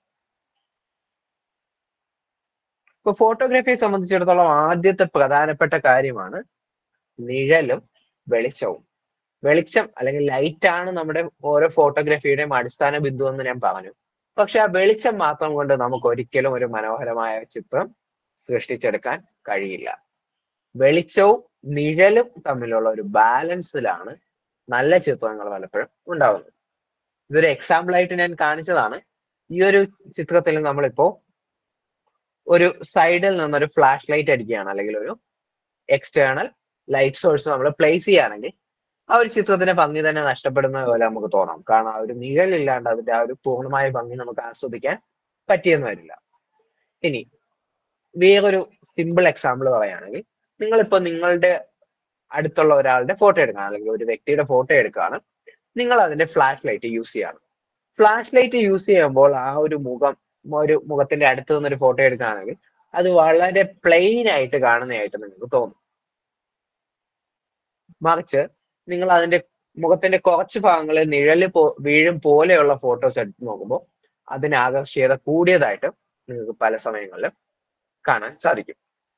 ഇപ്പൊ ഫോട്ടോഗ്രാഫിയെ സംബന്ധിച്ചിടത്തോളം ആദ്യത്തെ പ്രധാനപ്പെട്ട കാര്യമാണ് നിഴലും വെളിച്ചവും വെളിച്ചം അല്ലെങ്കിൽ ലൈറ്റ് ആണ് നമ്മുടെ ഓരോ ഫോട്ടോഗ്രാഫിയുടെയും അടിസ്ഥാന ബിന്ദു എന്ന് ഞാൻ പറഞ്ഞു പക്ഷെ ആ വെളിച്ചം മാത്രം കൊണ്ട് നമുക്ക് ഒരിക്കലും ഒരു മനോഹരമായ ചിത്രം സൃഷ്ടിച്ചെടുക്കാൻ കഴിയില്ല വെളിച്ചവും നിഴലും തമ്മിലുള്ള ഒരു ബാലൻസിലാണ് നല്ല ചിത്രങ്ങൾ പലപ്പോഴും ഉണ്ടാകുന്നത് ഇതൊരു എക്സാമ്പിൾ ആയിട്ട് ഞാൻ കാണിച്ചതാണ് ഈ ഒരു ചിത്രത്തിൽ നമ്മളിപ്പോ ഒരു സൈഡിൽ നിന്നൊരു ഫ്ലാഷ് ലൈറ്റ് അടിക്കുകയാണ് അല്ലെങ്കിൽ ഒരു എക്സ്റ്റേണൽ ലൈറ്റ് സോഴ്സ് നമ്മൾ പ്ലേസ് ചെയ്യുകയാണെങ്കിൽ ആ ഒരു ചിത്രത്തിന്റെ ഭംഗി തന്നെ നഷ്ടപ്പെടുന്ന പോലെ നമുക്ക് തോന്നാം കാരണം ആ ഒരു നിഴലില്ലാണ്ട് അതിന്റെ ആ ഒരു പൂർണ്ണമായ ഭംഗി നമുക്ക് ആസ്വദിക്കാൻ പറ്റിയെന്ന് വരില്ല ഇനി വേറൊരു സിമ്പിൾ എക്സാമ്പിൾ പറയുകയാണെങ്കിൽ നിങ്ങളിപ്പോ നിങ്ങളുടെ അടുത്തുള്ള ഒരാളുടെ ഫോട്ടോ എടുക്കുകയാണ് അല്ലെങ്കിൽ ഒരു വ്യക്തിയുടെ ഫോട്ടോ എടുക്കുകയാണ് നിങ്ങൾ അതിന്റെ ഫ്ലാഷ് ലൈറ്റ് യൂസ് ചെയ്യാണ് ഫ്ലാഷ് ലൈറ്റ് യൂസ് ചെയ്യുമ്പോൾ ആ ഒരു മുഖം ഒരു മുഖത്തിന്റെ അടുത്ത് നിന്നൊരു ഫോട്ടോ എടുക്കുകയാണെങ്കിൽ അത് വളരെ പ്ലെയിൻ ആയിട്ട് കാണുന്നതായിട്ട് നിങ്ങൾക്ക് തോന്നും മറിച്ച് നിങ്ങൾ അതിന്റെ മുഖത്തിന്റെ കുറച്ച് ഭാഗങ്ങളിൽ നിഴല് പോ വീഴും പോലെയുള്ള ഫോട്ടോസ് എടുത്ത് നോക്കുമ്പോൾ അതിന് ആകർഷീയത കൂടിയതായിട്ട് നിങ്ങൾക്ക് പല സമയങ്ങളിലും കാണാൻ സാധിക്കും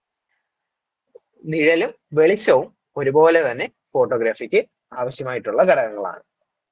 നിഴലും വെളിച്ചവും ഒരുപോലെ തന്നെ ഫോട്ടോഗ്രാഫിക്ക് ആവശ്യമായിട്ടുള്ള ഘടകങ്ങളാണ്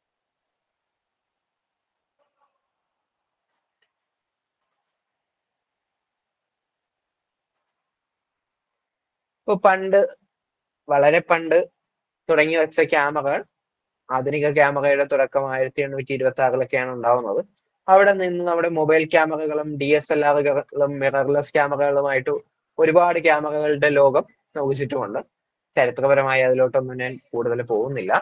ഇപ്പൊ പണ്ട് വളരെ പണ്ട് തുടങ്ങി വെച്ച ക്യാമറകൾ ആധുനിക ക്യാമറയുടെ തുടക്കം ആയിരത്തി എണ്ണൂറ്റി ഇരുപത്തി ആറിലൊക്കെയാണ് ഉണ്ടാവുന്നത് അവിടെ നിന്ന് നമ്മുടെ മൊബൈൽ ക്യാമറകളും ഡി എസ് എൽ ആറുകളും മിറർലെസ് ക്യാമറകളുമായിട്ട് ഒരുപാട് ക്യാമറകളുടെ ലോകം നമുക്ക് ചുറ്റുമുണ്ട് ചരിത്രപരമായി അതിലോട്ടൊന്നും ഞാൻ കൂടുതൽ പോകുന്നില്ല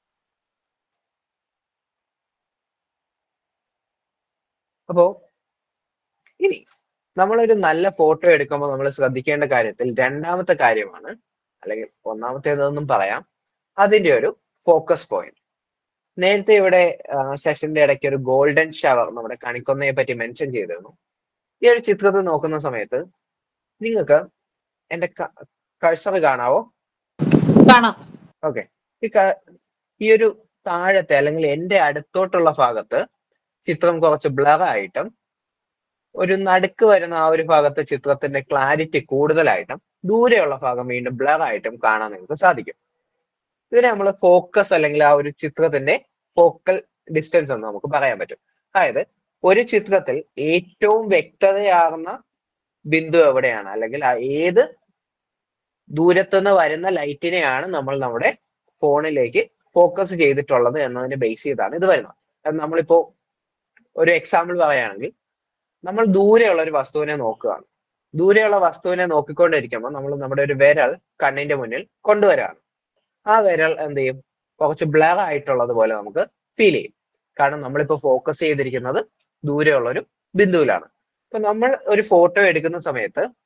അപ്പോ ഇനി നമ്മളൊരു നല്ല ഫോട്ടോ എടുക്കുമ്പോൾ നമ്മൾ ശ്രദ്ധിക്കേണ്ട കാര്യത്തിൽ രണ്ടാമത്തെ കാര്യമാണ് അല്ലെങ്കിൽ ഒന്നാമത്തേതൊന്നും പറയാം അതിന്റെ ഒരു ഫോക്കസ് പോയിന്റ് നേരത്തെ ഇവിടെ സെഷന്റെ ഇടയ്ക്ക് ഒരു ഗോൾഡൻ ഷവർ നമ്മുടെ കണിക്കൊന്നയെ പറ്റി മെൻഷൻ ചെയ്തിരുന്നു ഈ ഒരു ചിത്രത്തിൽ നോക്കുന്ന സമയത്ത് നിങ്ങൾക്ക് എന്റെ കഴ്സർ കാണാവോ കാണാം ഓക്കെ ഈ ക- ഈ ഒരു താഴത്തെ അല്ലെങ്കിൽ എന്റെ അടുത്തോട്ടുള്ള ഭാഗത്ത് ചിത്രം കുറച്ച് ബ്ലർ ആയിട്ടും ഒരു നടുക്ക് വരുന്ന ആ ഒരു ഭാഗത്ത് ചിത്രത്തിന്റെ ക്ലാരിറ്റി കൂടുതലായിട്ടും ദൂരെയുള്ള ഭാഗം വീണ്ടും ബ്ലർ ആയിട്ടും കാണാൻ നിങ്ങൾക്ക് സാധിക്കും ഇതിനെ നമ്മൾ ഫോക്കസ് അല്ലെങ്കിൽ ആ ഒരു ചിത്രത്തിന്റെ ഫോക്കൽ ഡിസ്റ്റൻസ് എന്ന് നമുക്ക് പറയാൻ പറ്റും അതായത് ഒരു ചിത്രത്തിൽ ഏറ്റവും വ്യക്തതയാർന്ന ബിന്ദു എവിടെയാണ് അല്ലെങ്കിൽ ആ ഏത് ദൂരത്തുനിന്ന് വരുന്ന ലൈറ്റിനെയാണ് നമ്മൾ നമ്മുടെ ഫോണിലേക്ക് ഫോക്കസ് ചെയ്തിട്ടുള്ളത് എന്നതിനെ ബേസ് ചെയ്താണ് ഇത് വരുന്നത് അത് നമ്മളിപ്പോ ഒരു എക്സാമ്പിൾ പറയുകയാണെങ്കിൽ നമ്മൾ ദൂരെയുള്ള ഒരു വസ്തുവിനെ നോക്കുകയാണ് ദൂരെയുള്ള വസ്തുവിനെ നോക്കിക്കൊണ്ടിരിക്കുമ്പോൾ നമ്മൾ നമ്മുടെ ഒരു വിരൽ കണ്ണിന്റെ മുന്നിൽ കൊണ്ടുവരാണ് ആ വിരൽ എന്ത് ചെയ്യും കുറച്ച് ബ്ലർ ആയിട്ടുള്ളത് പോലെ നമുക്ക് ഫീൽ ചെയ്യും കാരണം നമ്മളിപ്പോ ഫോക്കസ് ചെയ്തിരിക്കുന്നത് ദൂരെയുള്ള ഒരു ബിന്ദുവിലാണ് ഇപ്പൊ നമ്മൾ ഒരു ഫോട്ടോ എടുക്കുന്ന സമയത്ത്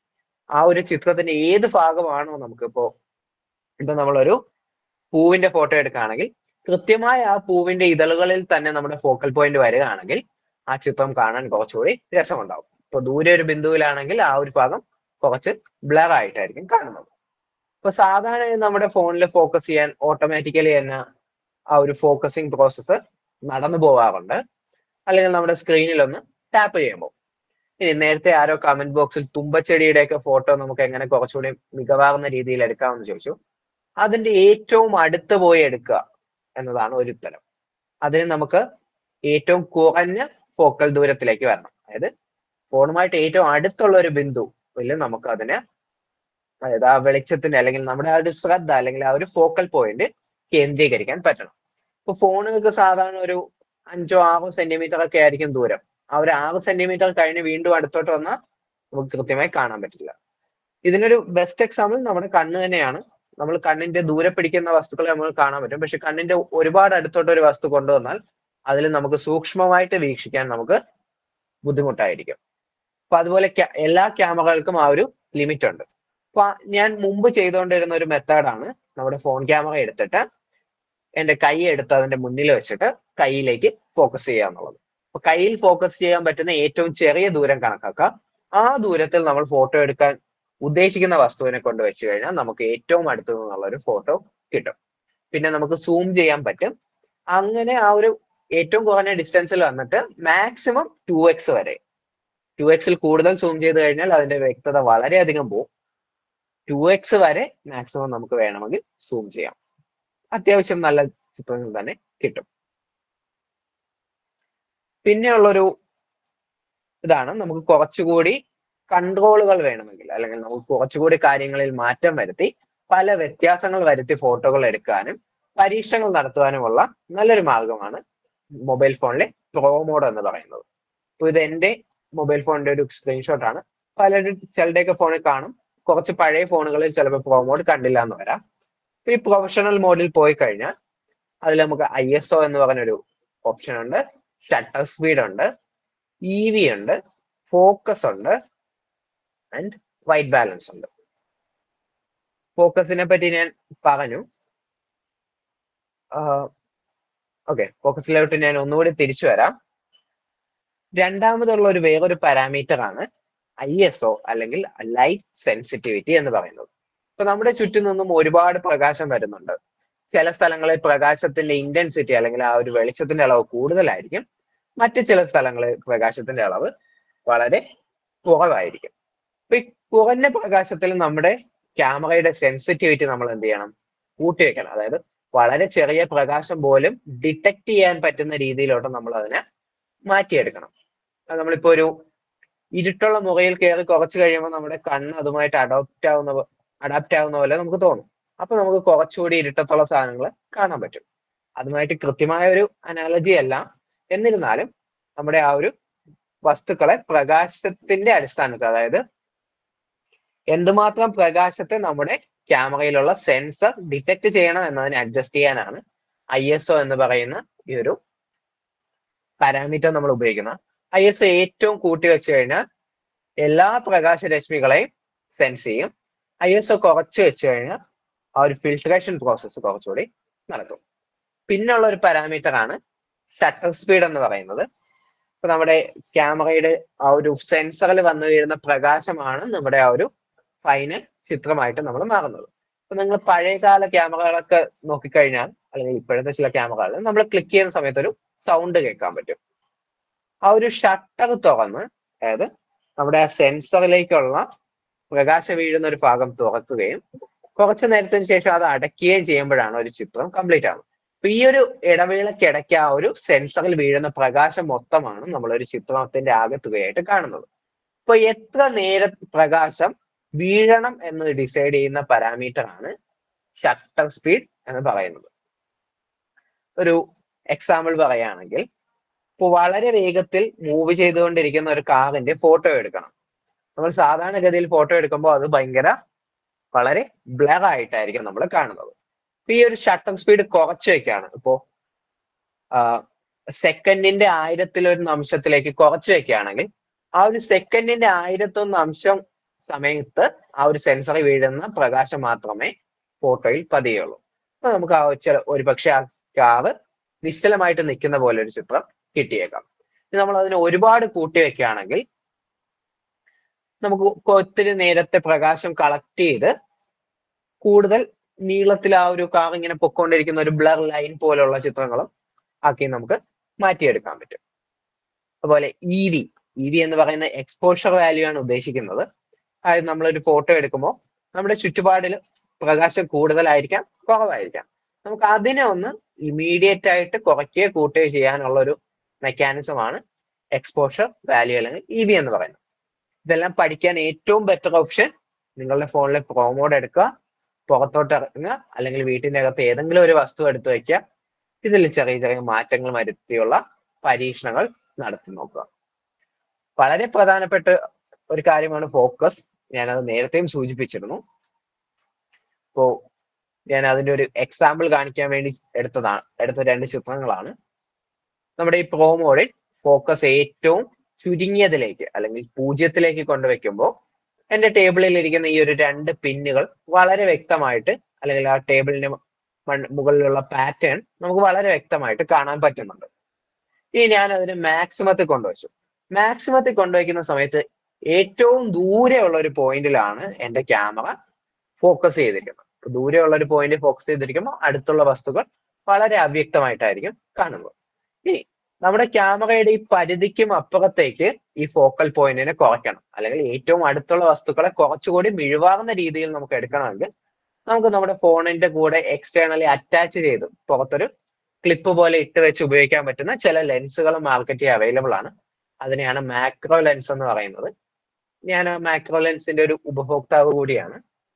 ആ ഒരു ചിത്രത്തിന്റെ ഏത് ഭാഗമാണോ നമുക്കിപ്പോ ഇപ്പൊ നമ്മളൊരു പൂവിന്റെ ഫോട്ടോ എടുക്കുകയാണെങ്കിൽ കൃത്യമായ ആ പൂവിന്റെ ഇതളുകളിൽ തന്നെ നമ്മുടെ ഫോക്കൽ പോയിന്റ് വരികയാണെങ്കിൽ ആ ചിത്രം കാണാൻ കുറച്ചുകൂടി രസമുണ്ടാവും ഇപ്പൊ ദൂരെ ഒരു ബിന്ദുവിലാണെങ്കിൽ ആ ഒരു ഭാഗം കുറച്ച് ബ്ലർ ആയിട്ടായിരിക്കും കാണുന്നത് ഇപ്പൊ സാധാരണ നമ്മുടെ ഫോണിൽ ഫോക്കസ് ചെയ്യാൻ ഓട്ടോമാറ്റിക്കലി തന്നെ ആ ഒരു ഫോക്കസിങ് പ്രോസസ്സ് നടന്നു പോവാറുണ്ട് അല്ലെങ്കിൽ നമ്മുടെ സ്ക്രീനിൽ ഒന്ന് ടാപ്പ് ചെയ്യുമ്പോൾ ഇനി നേരത്തെ ആരോ കമന്റ് ബോക്സിൽ തുമ്പച്ചെടിയുടെ ഒക്കെ ഫോട്ടോ നമുക്ക് എങ്ങനെ കുറച്ചുകൂടി മികവാർന്ന രീതിയിൽ എടുക്കാമെന്ന് ചോദിച്ചു അതിന്റെ ഏറ്റവും അടുത്ത് പോയി എടുക്കുക എന്നതാണ് ഒരു ഉത്തരം അതിന് നമുക്ക് ഏറ്റവും കുറഞ്ഞ ഫോക്കൽ ദൂരത്തിലേക്ക് വരണം അതായത് ഫോണുമായിട്ട് ഏറ്റവും അടുത്തുള്ള ഒരു ബിന്ദു നമുക്ക് അതിനെ അതായത് ആ വെളിച്ചത്തിന്റെ അല്ലെങ്കിൽ നമ്മുടെ ആ ഒരു ശ്രദ്ധ അല്ലെങ്കിൽ ആ ഒരു ഫോക്കൽ പോയിന്റ് കേന്ദ്രീകരിക്കാൻ പറ്റണം ഇപ്പൊ ഫോണുകൾക്ക് സാധാരണ ഒരു അഞ്ചോ ആറോ സെന്റിമീറ്റർ ഒക്കെ ആയിരിക്കും ദൂരം ആ ഒരു ആറ് സെന്റിമീറ്റർ കഴിഞ്ഞ് വീണ്ടും അടുത്തോട്ട് വന്നാൽ നമുക്ക് കൃത്യമായി കാണാൻ പറ്റില്ല ഇതിനൊരു ബെസ്റ്റ് എക്സാമ്പിൾ നമ്മുടെ കണ്ണ് തന്നെയാണ് നമ്മൾ കണ്ണിന്റെ ദൂരെ പിടിക്കുന്ന വസ്തുക്കളെ നമ്മൾ കാണാൻ പറ്റും പക്ഷെ കണ്ണിന്റെ ഒരുപാട് അടുത്തോട്ട് ഒരു വസ്തു കൊണ്ടുവന്നാൽ അതിൽ നമുക്ക് സൂക്ഷ്മമായിട്ട് വീക്ഷിക്കാൻ നമുക്ക് ബുദ്ധിമുട്ടായിരിക്കും അപ്പൊ അതുപോലെ എല്ലാ ക്യാമറകൾക്കും ആ ഒരു ലിമിറ്റ് ഉണ്ട് അപ്പൊ ഞാൻ മുമ്പ് ചെയ്തുകൊണ്ടിരുന്ന ഒരു മെത്തേഡാണ് നമ്മുടെ ഫോൺ ക്യാമറ എടുത്തിട്ട് എന്റെ കൈ എടുത്ത് അതിന്റെ മുന്നിൽ വെച്ചിട്ട് കൈയിലേക്ക് ഫോക്കസ് ചെയ്യുക എന്നുള്ളത് അപ്പൊ കയ്യിൽ ഫോക്കസ് ചെയ്യാൻ പറ്റുന്ന ഏറ്റവും ചെറിയ ദൂരം കണക്കാക്കുക ആ ദൂരത്തിൽ നമ്മൾ ഫോട്ടോ എടുക്കാൻ ഉദ്ദേശിക്കുന്ന വസ്തുവിനെ കൊണ്ട് വെച്ച് കഴിഞ്ഞാൽ നമുക്ക് ഏറ്റവും അടുത്തു നിന്നുള്ള ഒരു ഫോട്ടോ കിട്ടും പിന്നെ നമുക്ക് സൂം ചെയ്യാൻ പറ്റും അങ്ങനെ ആ ഒരു ഏറ്റവും കുറഞ്ഞ ഡിസ്റ്റൻസിൽ വന്നിട്ട് മാക്സിമം ടു എക്സ് വരെ ടു എക്സിൽ കൂടുതൽ സൂം ചെയ്ത് കഴിഞ്ഞാൽ അതിന്റെ വ്യക്തത വളരെയധികം പോകും ടു എക്സ് വരെ മാക്സിമം നമുക്ക് വേണമെങ്കിൽ സൂം ചെയ്യാം അത്യാവശ്യം നല്ല ചിത്രങ്ങൾ തന്നെ കിട്ടും പിന്നെയുള്ളൊരു ഇതാണ് നമുക്ക് കുറച്ചുകൂടി കൺട്രോളുകൾ വേണമെങ്കിൽ അല്ലെങ്കിൽ നമുക്ക് കുറച്ചുകൂടി കാര്യങ്ങളിൽ മാറ്റം വരുത്തി പല വ്യത്യാസങ്ങൾ വരുത്തി ഫോട്ടോകൾ എടുക്കാനും പരീക്ഷണങ്ങൾ നടത്തുവാനുമുള്ള നല്ലൊരു മാർഗമാണ് മൊബൈൽ ഫോണിലെ പ്രോ മോഡ് എന്ന് പറയുന്നത് അപ്പൊ ഇത് എന്റെ മൊബൈൽ ഫോണിന്റെ ഒരു സ്ക്രീൻഷോട്ട് ആണ് പലരും ചിലരുടെയൊക്കെ ഫോണിൽ കാണും കുറച്ച് പഴയ ഫോണുകളിൽ ചിലപ്പോൾ പ്രോ മോഡ് കണ്ടില്ല എന്ന് വരാം ഈ പ്രൊഫഷണൽ മോഡിൽ പോയി കഴിഞ്ഞാൽ അതിൽ നമുക്ക് ഐ എസ് ഒ എന്ന് പറഞ്ഞൊരു ഓപ്ഷൻ ഉണ്ട് ഷട്ടർ സ്പീഡ് ഉണ്ട് ഇ വി ഉണ്ട് ഫോക്കസ് ഉണ്ട് ആൻഡ് വൈറ്റ് ബാലൻസ് ഉണ്ട് ഫോക്കസിനെ പറ്റി ഞാൻ പറഞ്ഞു ഓക്കെ ഫോക്കസിലോട്ട് ഞാൻ ഒന്നുകൂടി തിരിച്ചു വരാം രണ്ടാമതുള്ള ഒരു വേറൊരു പാരാമീറ്റർ ആണ് ഐ എസ് ഒ അല്ലെങ്കിൽ ലൈറ്റ് സെൻസിറ്റിവിറ്റി എന്ന് പറയുന്നത് ഇപ്പൊ നമ്മുടെ ചുറ്റും നിന്നും ഒരുപാട് പ്രകാശം വരുന്നുണ്ട് ചില സ്ഥലങ്ങളിൽ പ്രകാശത്തിന്റെ ഇന്റൻസിറ്റി അല്ലെങ്കിൽ ആ ഒരു വെളിച്ചത്തിന്റെ അളവ് കൂടുതലായിരിക്കും മറ്റ് ചില സ്ഥലങ്ങളിൽ പ്രകാശത്തിന്റെ അളവ് വളരെ കുറവായിരിക്കും അപ്പൊ ഈ കുറഞ്ഞ പ്രകാശത്തിൽ നമ്മുടെ ക്യാമറയുടെ സെൻസിറ്റിവിറ്റി നമ്മൾ എന്ത് ചെയ്യണം കൂട്ടി വെക്കണം അതായത് വളരെ ചെറിയ പ്രകാശം പോലും ഡിറ്റക്ട് ചെയ്യാൻ പറ്റുന്ന രീതിയിലോട്ട് നമ്മൾ അതിനെ മാറ്റിയെടുക്കണം അത് നമ്മളിപ്പോ ഒരു ഇരുട്ടുള്ള മുറിയിൽ കയറി കുറച്ച് കഴിയുമ്പോൾ നമ്മുടെ കണ്ണ് അതുമായിട്ട് അഡോപ്റ്റ് ആവുന്ന അഡാപ്റ്റ് ആവുന്ന പോലെ നമുക്ക് തോന്നും അപ്പൊ നമുക്ക് കുറച്ചുകൂടി ഇരുട്ടത്തുള്ള സാധനങ്ങൾ കാണാൻ പറ്റും അതുമായിട്ട് കൃത്യമായ ഒരു അനാലജി അല്ല എന്നിരുന്നാലും നമ്മുടെ ആ ഒരു വസ്തുക്കളെ പ്രകാശത്തിന്റെ അടിസ്ഥാനത്തിൽ അതായത് എന്തുമാത്രം പ്രകാശത്തെ നമ്മുടെ ക്യാമറയിലുള്ള സെൻസർ ഡിറ്റക്ട് ചെയ്യണം എന്നതിനെ അഡ്ജസ്റ്റ് ചെയ്യാനാണ് ഐ എസ് ഒ എന്ന് പറയുന്ന ഈ ഒരു പാരാമീറ്റർ നമ്മൾ ഉപയോഗിക്കുന്നത് ഐ എസ് ഒ ഏറ്റവും കൂട്ടി വെച്ച് കഴിഞ്ഞാൽ എല്ലാ പ്രകാശരശ്മികളെയും സെൻസ് ചെയ്യും ഐ എസ് ഒ കുറച്ച് വെച്ച് കഴിഞ്ഞാൽ ആ ഒരു ഫിൽട്രേഷൻ പ്രോസസ്സ് കുറച്ചുകൂടി നടക്കും പിന്നുള്ള ഒരു പാരാമീറ്റർ ആണ് ഷട്ടർ സ്പീഡ് എന്ന് പറയുന്നത് ഇപ്പൊ നമ്മുടെ ക്യാമറയുടെ ആ ഒരു സെൻസറിൽ വന്നു വീഴുന്ന പ്രകാശമാണ് നമ്മുടെ ആ ഒരു ഫൈനൽ ചിത്രമായിട്ട് നമ്മൾ മാറുന്നത് അപ്പൊ നിങ്ങൾ പഴയകാല ക്യാമറകളൊക്കെ നോക്കിക്കഴിഞ്ഞാൽ അല്ലെങ്കിൽ ഇപ്പോഴത്തെ ചില ക്യാമറകൾ നമ്മൾ ക്ലിക്ക് ചെയ്യുന്ന സമയത്ത് ഒരു സൗണ്ട് കേൾക്കാൻ പറ്റും ആ ഒരു ഷട്ടർ തുറന്ന് അതായത് നമ്മുടെ ആ സെൻസറിലേക്കുള്ള പ്രകാശം വീഴുന്ന ഒരു ഭാഗം തുറക്കുകയും കുറച്ചു നേരത്തിന് ശേഷം അത് അടയ്ക്കുകയും ചെയ്യുമ്പോഴാണ് ഒരു ചിത്രം കംപ്ലീറ്റ് ആവുന്നത് അപ്പൊ ഈ ഒരു ഇടവേളക്കിടയ്ക്ക് ആ ഒരു സെൻസറിൽ വീഴുന്ന പ്രകാശം മൊത്തമാണ് നമ്മളൊരു ചിത്രത്തിന്റെ ആകത്തുകയായിട്ട് കാണുന്നത് അപ്പൊ എത്ര നേര പ്രകാശം വീഴണം എന്ന് ഡിസൈഡ് ചെയ്യുന്ന പാരാമീറ്റർ ആണ് ഷട്ടർ സ്പീഡ് എന്ന് പറയുന്നത് ഒരു എക്സാമ്പിൾ പറയുകയാണെങ്കിൽ ഇപ്പൊ വളരെ വേഗത്തിൽ മൂവ് ചെയ്തുകൊണ്ടിരിക്കുന്ന ഒരു കാറിന്റെ ഫോട്ടോ എടുക്കണം നമ്മൾ സാധാരണഗതിയിൽ ഫോട്ടോ എടുക്കുമ്പോൾ അത് ഭയങ്കര വളരെ ബ്ലർ ആയിട്ടായിരിക്കും നമ്മൾ കാണുന്നത് ഇപ്പൊ ഈ ഒരു ഷട്ടർ സ്പീഡ് കുറച്ച് വെക്കാണ് ഇപ്പോ സെക്കൻഡിന്റെ ആയിരത്തിലൊരു അംശത്തിലേക്ക് കുറച്ച് വെക്കുകയാണെങ്കിൽ ആ ഒരു സെക്കൻഡിന്റെ ആയിരത്തൊന്ന് അംശം സമയത്ത് ആ ഒരു സെൻസറി വീഴുന്ന പ്രകാശം മാത്രമേ ഫോട്ടോയിൽ പതിയുള്ളൂ അപ്പൊ നമുക്ക് ആ ചില ഒരു പക്ഷെ ആ കാറ് നിശ്ചലമായിട്ട് നിൽക്കുന്ന പോലെ ഒരു ചിത്രം കിട്ടിയേക്കാം ഇനി നമ്മൾ അതിനെ ഒരുപാട് കൂട്ടി വെക്കുകയാണെങ്കിൽ നമുക്ക് ഒത്തിരി നേരത്തെ പ്രകാശം കളക്ട് ചെയ്ത് കൂടുതൽ നീളത്തിൽ ആ ഒരു കാർ ഇങ്ങനെ പൊക്കോണ്ടിരിക്കുന്ന ഒരു ബ്ലർ ലൈൻ പോലുള്ള ചിത്രങ്ങളും ആക്കി നമുക്ക് മാറ്റിയെടുക്കാൻ പറ്റും അതുപോലെ ഇ വി ഇ വി എന്ന് പറയുന്ന എക്സ്പോഷർ വാല്യൂ ആണ് ഉദ്ദേശിക്കുന്നത് അതായത് നമ്മളൊരു ഫോട്ടോ എടുക്കുമ്പോൾ നമ്മുടെ ചുറ്റുപാടിൽ പ്രകാശം കൂടുതലായിരിക്കാം കുറവായിരിക്കാം നമുക്ക് അതിനെ ഒന്ന് ഇമീഡിയറ്റ് ആയിട്ട് കുറയ്ക്കുകയോ കൂട്ടുകയോ ചെയ്യാനുള്ള ഒരു മെക്കാനിസം ആണ് എക്സ്പോഷർ വാല്യൂ അല്ലെങ്കിൽ ഇ വി എന്ന് പറയുന്നത് ഇതെല്ലാം പഠിക്കാൻ ഏറ്റവും ബെറ്റർ ഓപ്ഷൻ നിങ്ങളുടെ ഫോണിലെ പ്രോമോഡ് എടുക്കുക പുറത്തോട്ട് ഇറങ്ങുക അല്ലെങ്കിൽ വീട്ടിന്റെ അകത്ത് ഏതെങ്കിലും ഒരു വസ്തു എടുത്തു വെക്കുക ഇതിൽ ചെറിയ ചെറിയ മാറ്റങ്ങൾ വരുത്തിയുള്ള പരീക്ഷണങ്ങൾ നടത്തി നോക്കുക വളരെ പ്രധാനപ്പെട്ട ഒരു കാര്യമാണ് ഫോക്കസ് ഞാനത് നേരത്തെയും സൂചിപ്പിച്ചിരുന്നു ഇപ്പോ ഞാൻ അതിന്റെ ഒരു എക്സാമ്പിൾ കാണിക്കാൻ വേണ്ടി എടുത്തതാണ് എടുത്ത രണ്ട് ചിത്രങ്ങളാണ് നമ്മുടെ ഈ പ്രോമോഡിൽ ഫോക്കസ് ഏറ്റവും ചുരുങ്ങിയതിലേക്ക് അല്ലെങ്കിൽ പൂജ്യത്തിലേക്ക് കൊണ്ടുവയ്ക്കുമ്പോൾ എന്റെ ടേബിളിൽ ഇരിക്കുന്ന ഈ ഒരു രണ്ട് പിന്നുകൾ വളരെ വ്യക്തമായിട്ട് അല്ലെങ്കിൽ ആ ടേബിളിന്റെ മുകളിലുള്ള പാറ്റേൺ നമുക്ക് വളരെ വ്യക്തമായിട്ട് കാണാൻ പറ്റുന്നുണ്ട് ഇനി ഞാൻ അതിന് മാക്സിമത്തിൽ കൊണ്ടുവച്ചു മാക്സിമത്തിൽ കൊണ്ടുവയ്ക്കുന്ന സമയത്ത് ഏറ്റവും ദൂരെയുള്ള ഒരു പോയിന്റിലാണ് എന്റെ ക്യാമറ ഫോക്കസ് ചെയ്തിരിക്കുന്നത് ദൂരെയുള്ള ഒരു പോയിന്റ് ഫോക്കസ് ചെയ്തിരിക്കുമ്പോൾ അടുത്തുള്ള വസ്തുക്കൾ വളരെ അവ്യക്തമായിട്ടായിരിക്കും കാണുന്നത് ഇനി നമ്മുടെ ക്യാമറയുടെ ഈ പരിധിക്കും അപ്പുറത്തേക്ക് ഈ ഫോക്കൽ പോയിന്റിനെ കുറയ്ക്കണം അല്ലെങ്കിൽ ഏറ്റവും അടുത്തുള്ള വസ്തുക്കളെ കുറച്ചുകൂടി മിഴിവാർന്ന രീതിയിൽ നമുക്ക് എടുക്കണമെങ്കിൽ നമുക്ക് നമ്മുടെ ഫോണിന്റെ കൂടെ എക്സ്റ്റേണലി അറ്റാച്ച് ചെയ്ത് പുറത്തൊരു ക്ലിപ്പ് പോലെ ഇട്ട് വെച്ച് ഉപയോഗിക്കാൻ പറ്റുന്ന ചില ലെൻസുകൾ മാർക്കറ്റിൽ അവൈലബിൾ ആണ് അതിനെയാണ് മാക്രോ ലെൻസ് എന്ന് പറയുന്നത് ഞാൻ ആ മാക്രോ ലെൻസിന്റെ ഒരു ഉപഭോക്താവ് കൂടിയാണ്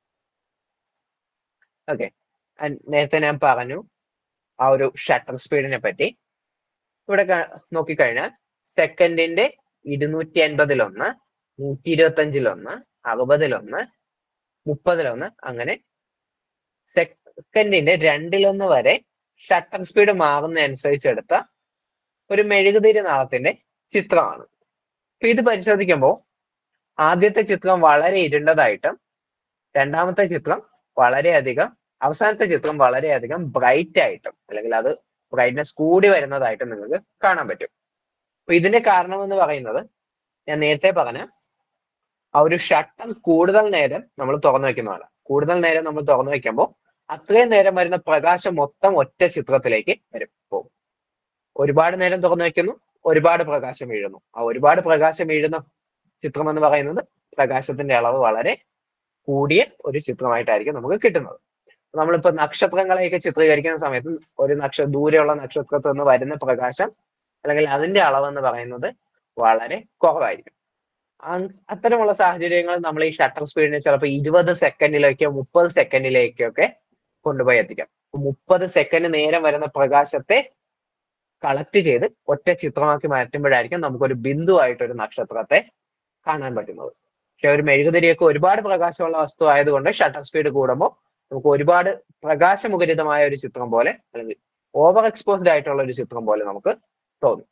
ഓക്കെ നേരത്തെ ഞാൻ പറഞ്ഞു ആ ഒരു ഷട്ടർ സ്പീഡിനെ പറ്റി ഇവിടെ നോക്കിക്കഴിഞ്ഞാൽ സെക്കൻഡിന്റെ ഇരുന്നൂറ്റി അൻപതിലൊന്ന് നൂറ്റി ഇരുപത്തി അഞ്ചിലൊന്ന് അറുപതിലൊന്ന് മുപ്പതിലൊന്ന് അങ്ങനെ സെക്കൻഡിന്റെ രണ്ടിലൊന്ന് വരെ ഷട്ടർ സ്പീഡ് മാറുന്ന അനുസരിച്ച് എടുത്ത ഒരു മെഴുകുതിരി നാളത്തിന്റെ ചിത്രമാണ് അപ്പൊ ഇത് പരിശോധിക്കുമ്പോൾ ആദ്യത്തെ ചിത്രം വളരെ ഇരുണ്ടതായിട്ടും രണ്ടാമത്തെ ചിത്രം വളരെയധികം അവസാനത്തെ ചിത്രം വളരെയധികം ബ്രൈറ്റ് ആയിട്ടും അല്ലെങ്കിൽ അത് ബ്രൈറ്റ്നെസ് കൂടി വരുന്നതായിട്ടും നിങ്ങൾക്ക് കാണാൻ പറ്റും അപ്പൊ ഇതിന്റെ കാരണം എന്ന് പറയുന്നത് ഞാൻ നേരത്തെ പറഞ്ഞ ആ ഒരു ഷട്ടർ കൂടുതൽ നേരം നമ്മൾ തുറന്നു വെക്കുന്നതാണ് കൂടുതൽ നേരം നമ്മൾ തുറന്നു വെക്കുമ്പോൾ അത്രയും നേരം വരുന്ന പ്രകാശം മൊത്തം ഒറ്റ ചിത്രത്തിലേക്ക് വരും പോകും ഒരുപാട് നേരം തുറന്നു വെക്കുന്നു ഒരുപാട് പ്രകാശം വീഴുന്നു ആ ഒരുപാട് പ്രകാശം വീഴുന്ന ചിത്രം എന്ന് പറയുന്നത് പ്രകാശത്തിന്റെ അളവ് വളരെ കൂടിയ ഒരു ചിത്രമായിട്ടായിരിക്കും നമുക്ക് കിട്ടുന്നത് നമ്മളിപ്പോ നക്ഷത്രങ്ങളെയൊക്കെ ചിത്രീകരിക്കുന്ന സമയത്ത് ഒരു നക്ഷ ദൂരെയുള്ള നക്ഷത്രത്തിൽ നിന്ന് വരുന്ന പ്രകാശം അല്ലെങ്കിൽ അതിന്റെ അളവ് എന്ന് പറയുന്നത് വളരെ കുറവായിരിക്കും അത്തരമുള്ള സാഹചര്യങ്ങൾ നമ്മൾ ഈ ഷട്ടർ സ്പീഡിനെ ചിലപ്പോൾ ഇരുപത് സെക്കൻഡിലേക്കോ മുപ്പത് സെക്കൻഡിലേക്കോ ഒക്കെ കൊണ്ടുപോയി എത്തിക്കാം മുപ്പത് സെക്കൻഡ് നേരം വരുന്ന പ്രകാശത്തെ കളക്ട് ചെയ്ത് ഒറ്റ ചിത്രമാക്കി മാറ്റുമ്പോഴായിരിക്കും നമുക്കൊരു ബിന്ദുവായിട്ട് ഒരു നക്ഷത്രത്തെ കാണാൻ പറ്റുന്നത് പക്ഷെ ഒരു മെഴുകുതിരിയൊക്കെ ഒരുപാട് പ്രകാശമുള്ള വസ്തു ആയതുകൊണ്ട് ഷട്ടർ സ്പീഡ് കൂടുമ്പോൾ നമുക്ക് ഒരുപാട് പ്രകാശമുഖരിതമായ ഒരു ചിത്രം പോലെ അല്ലെങ്കിൽ ഓവർ എക്സ്പോസ്ഡ് ആയിട്ടുള്ള ഒരു ചിത്രം പോലെ നമുക്ക് തോന്നും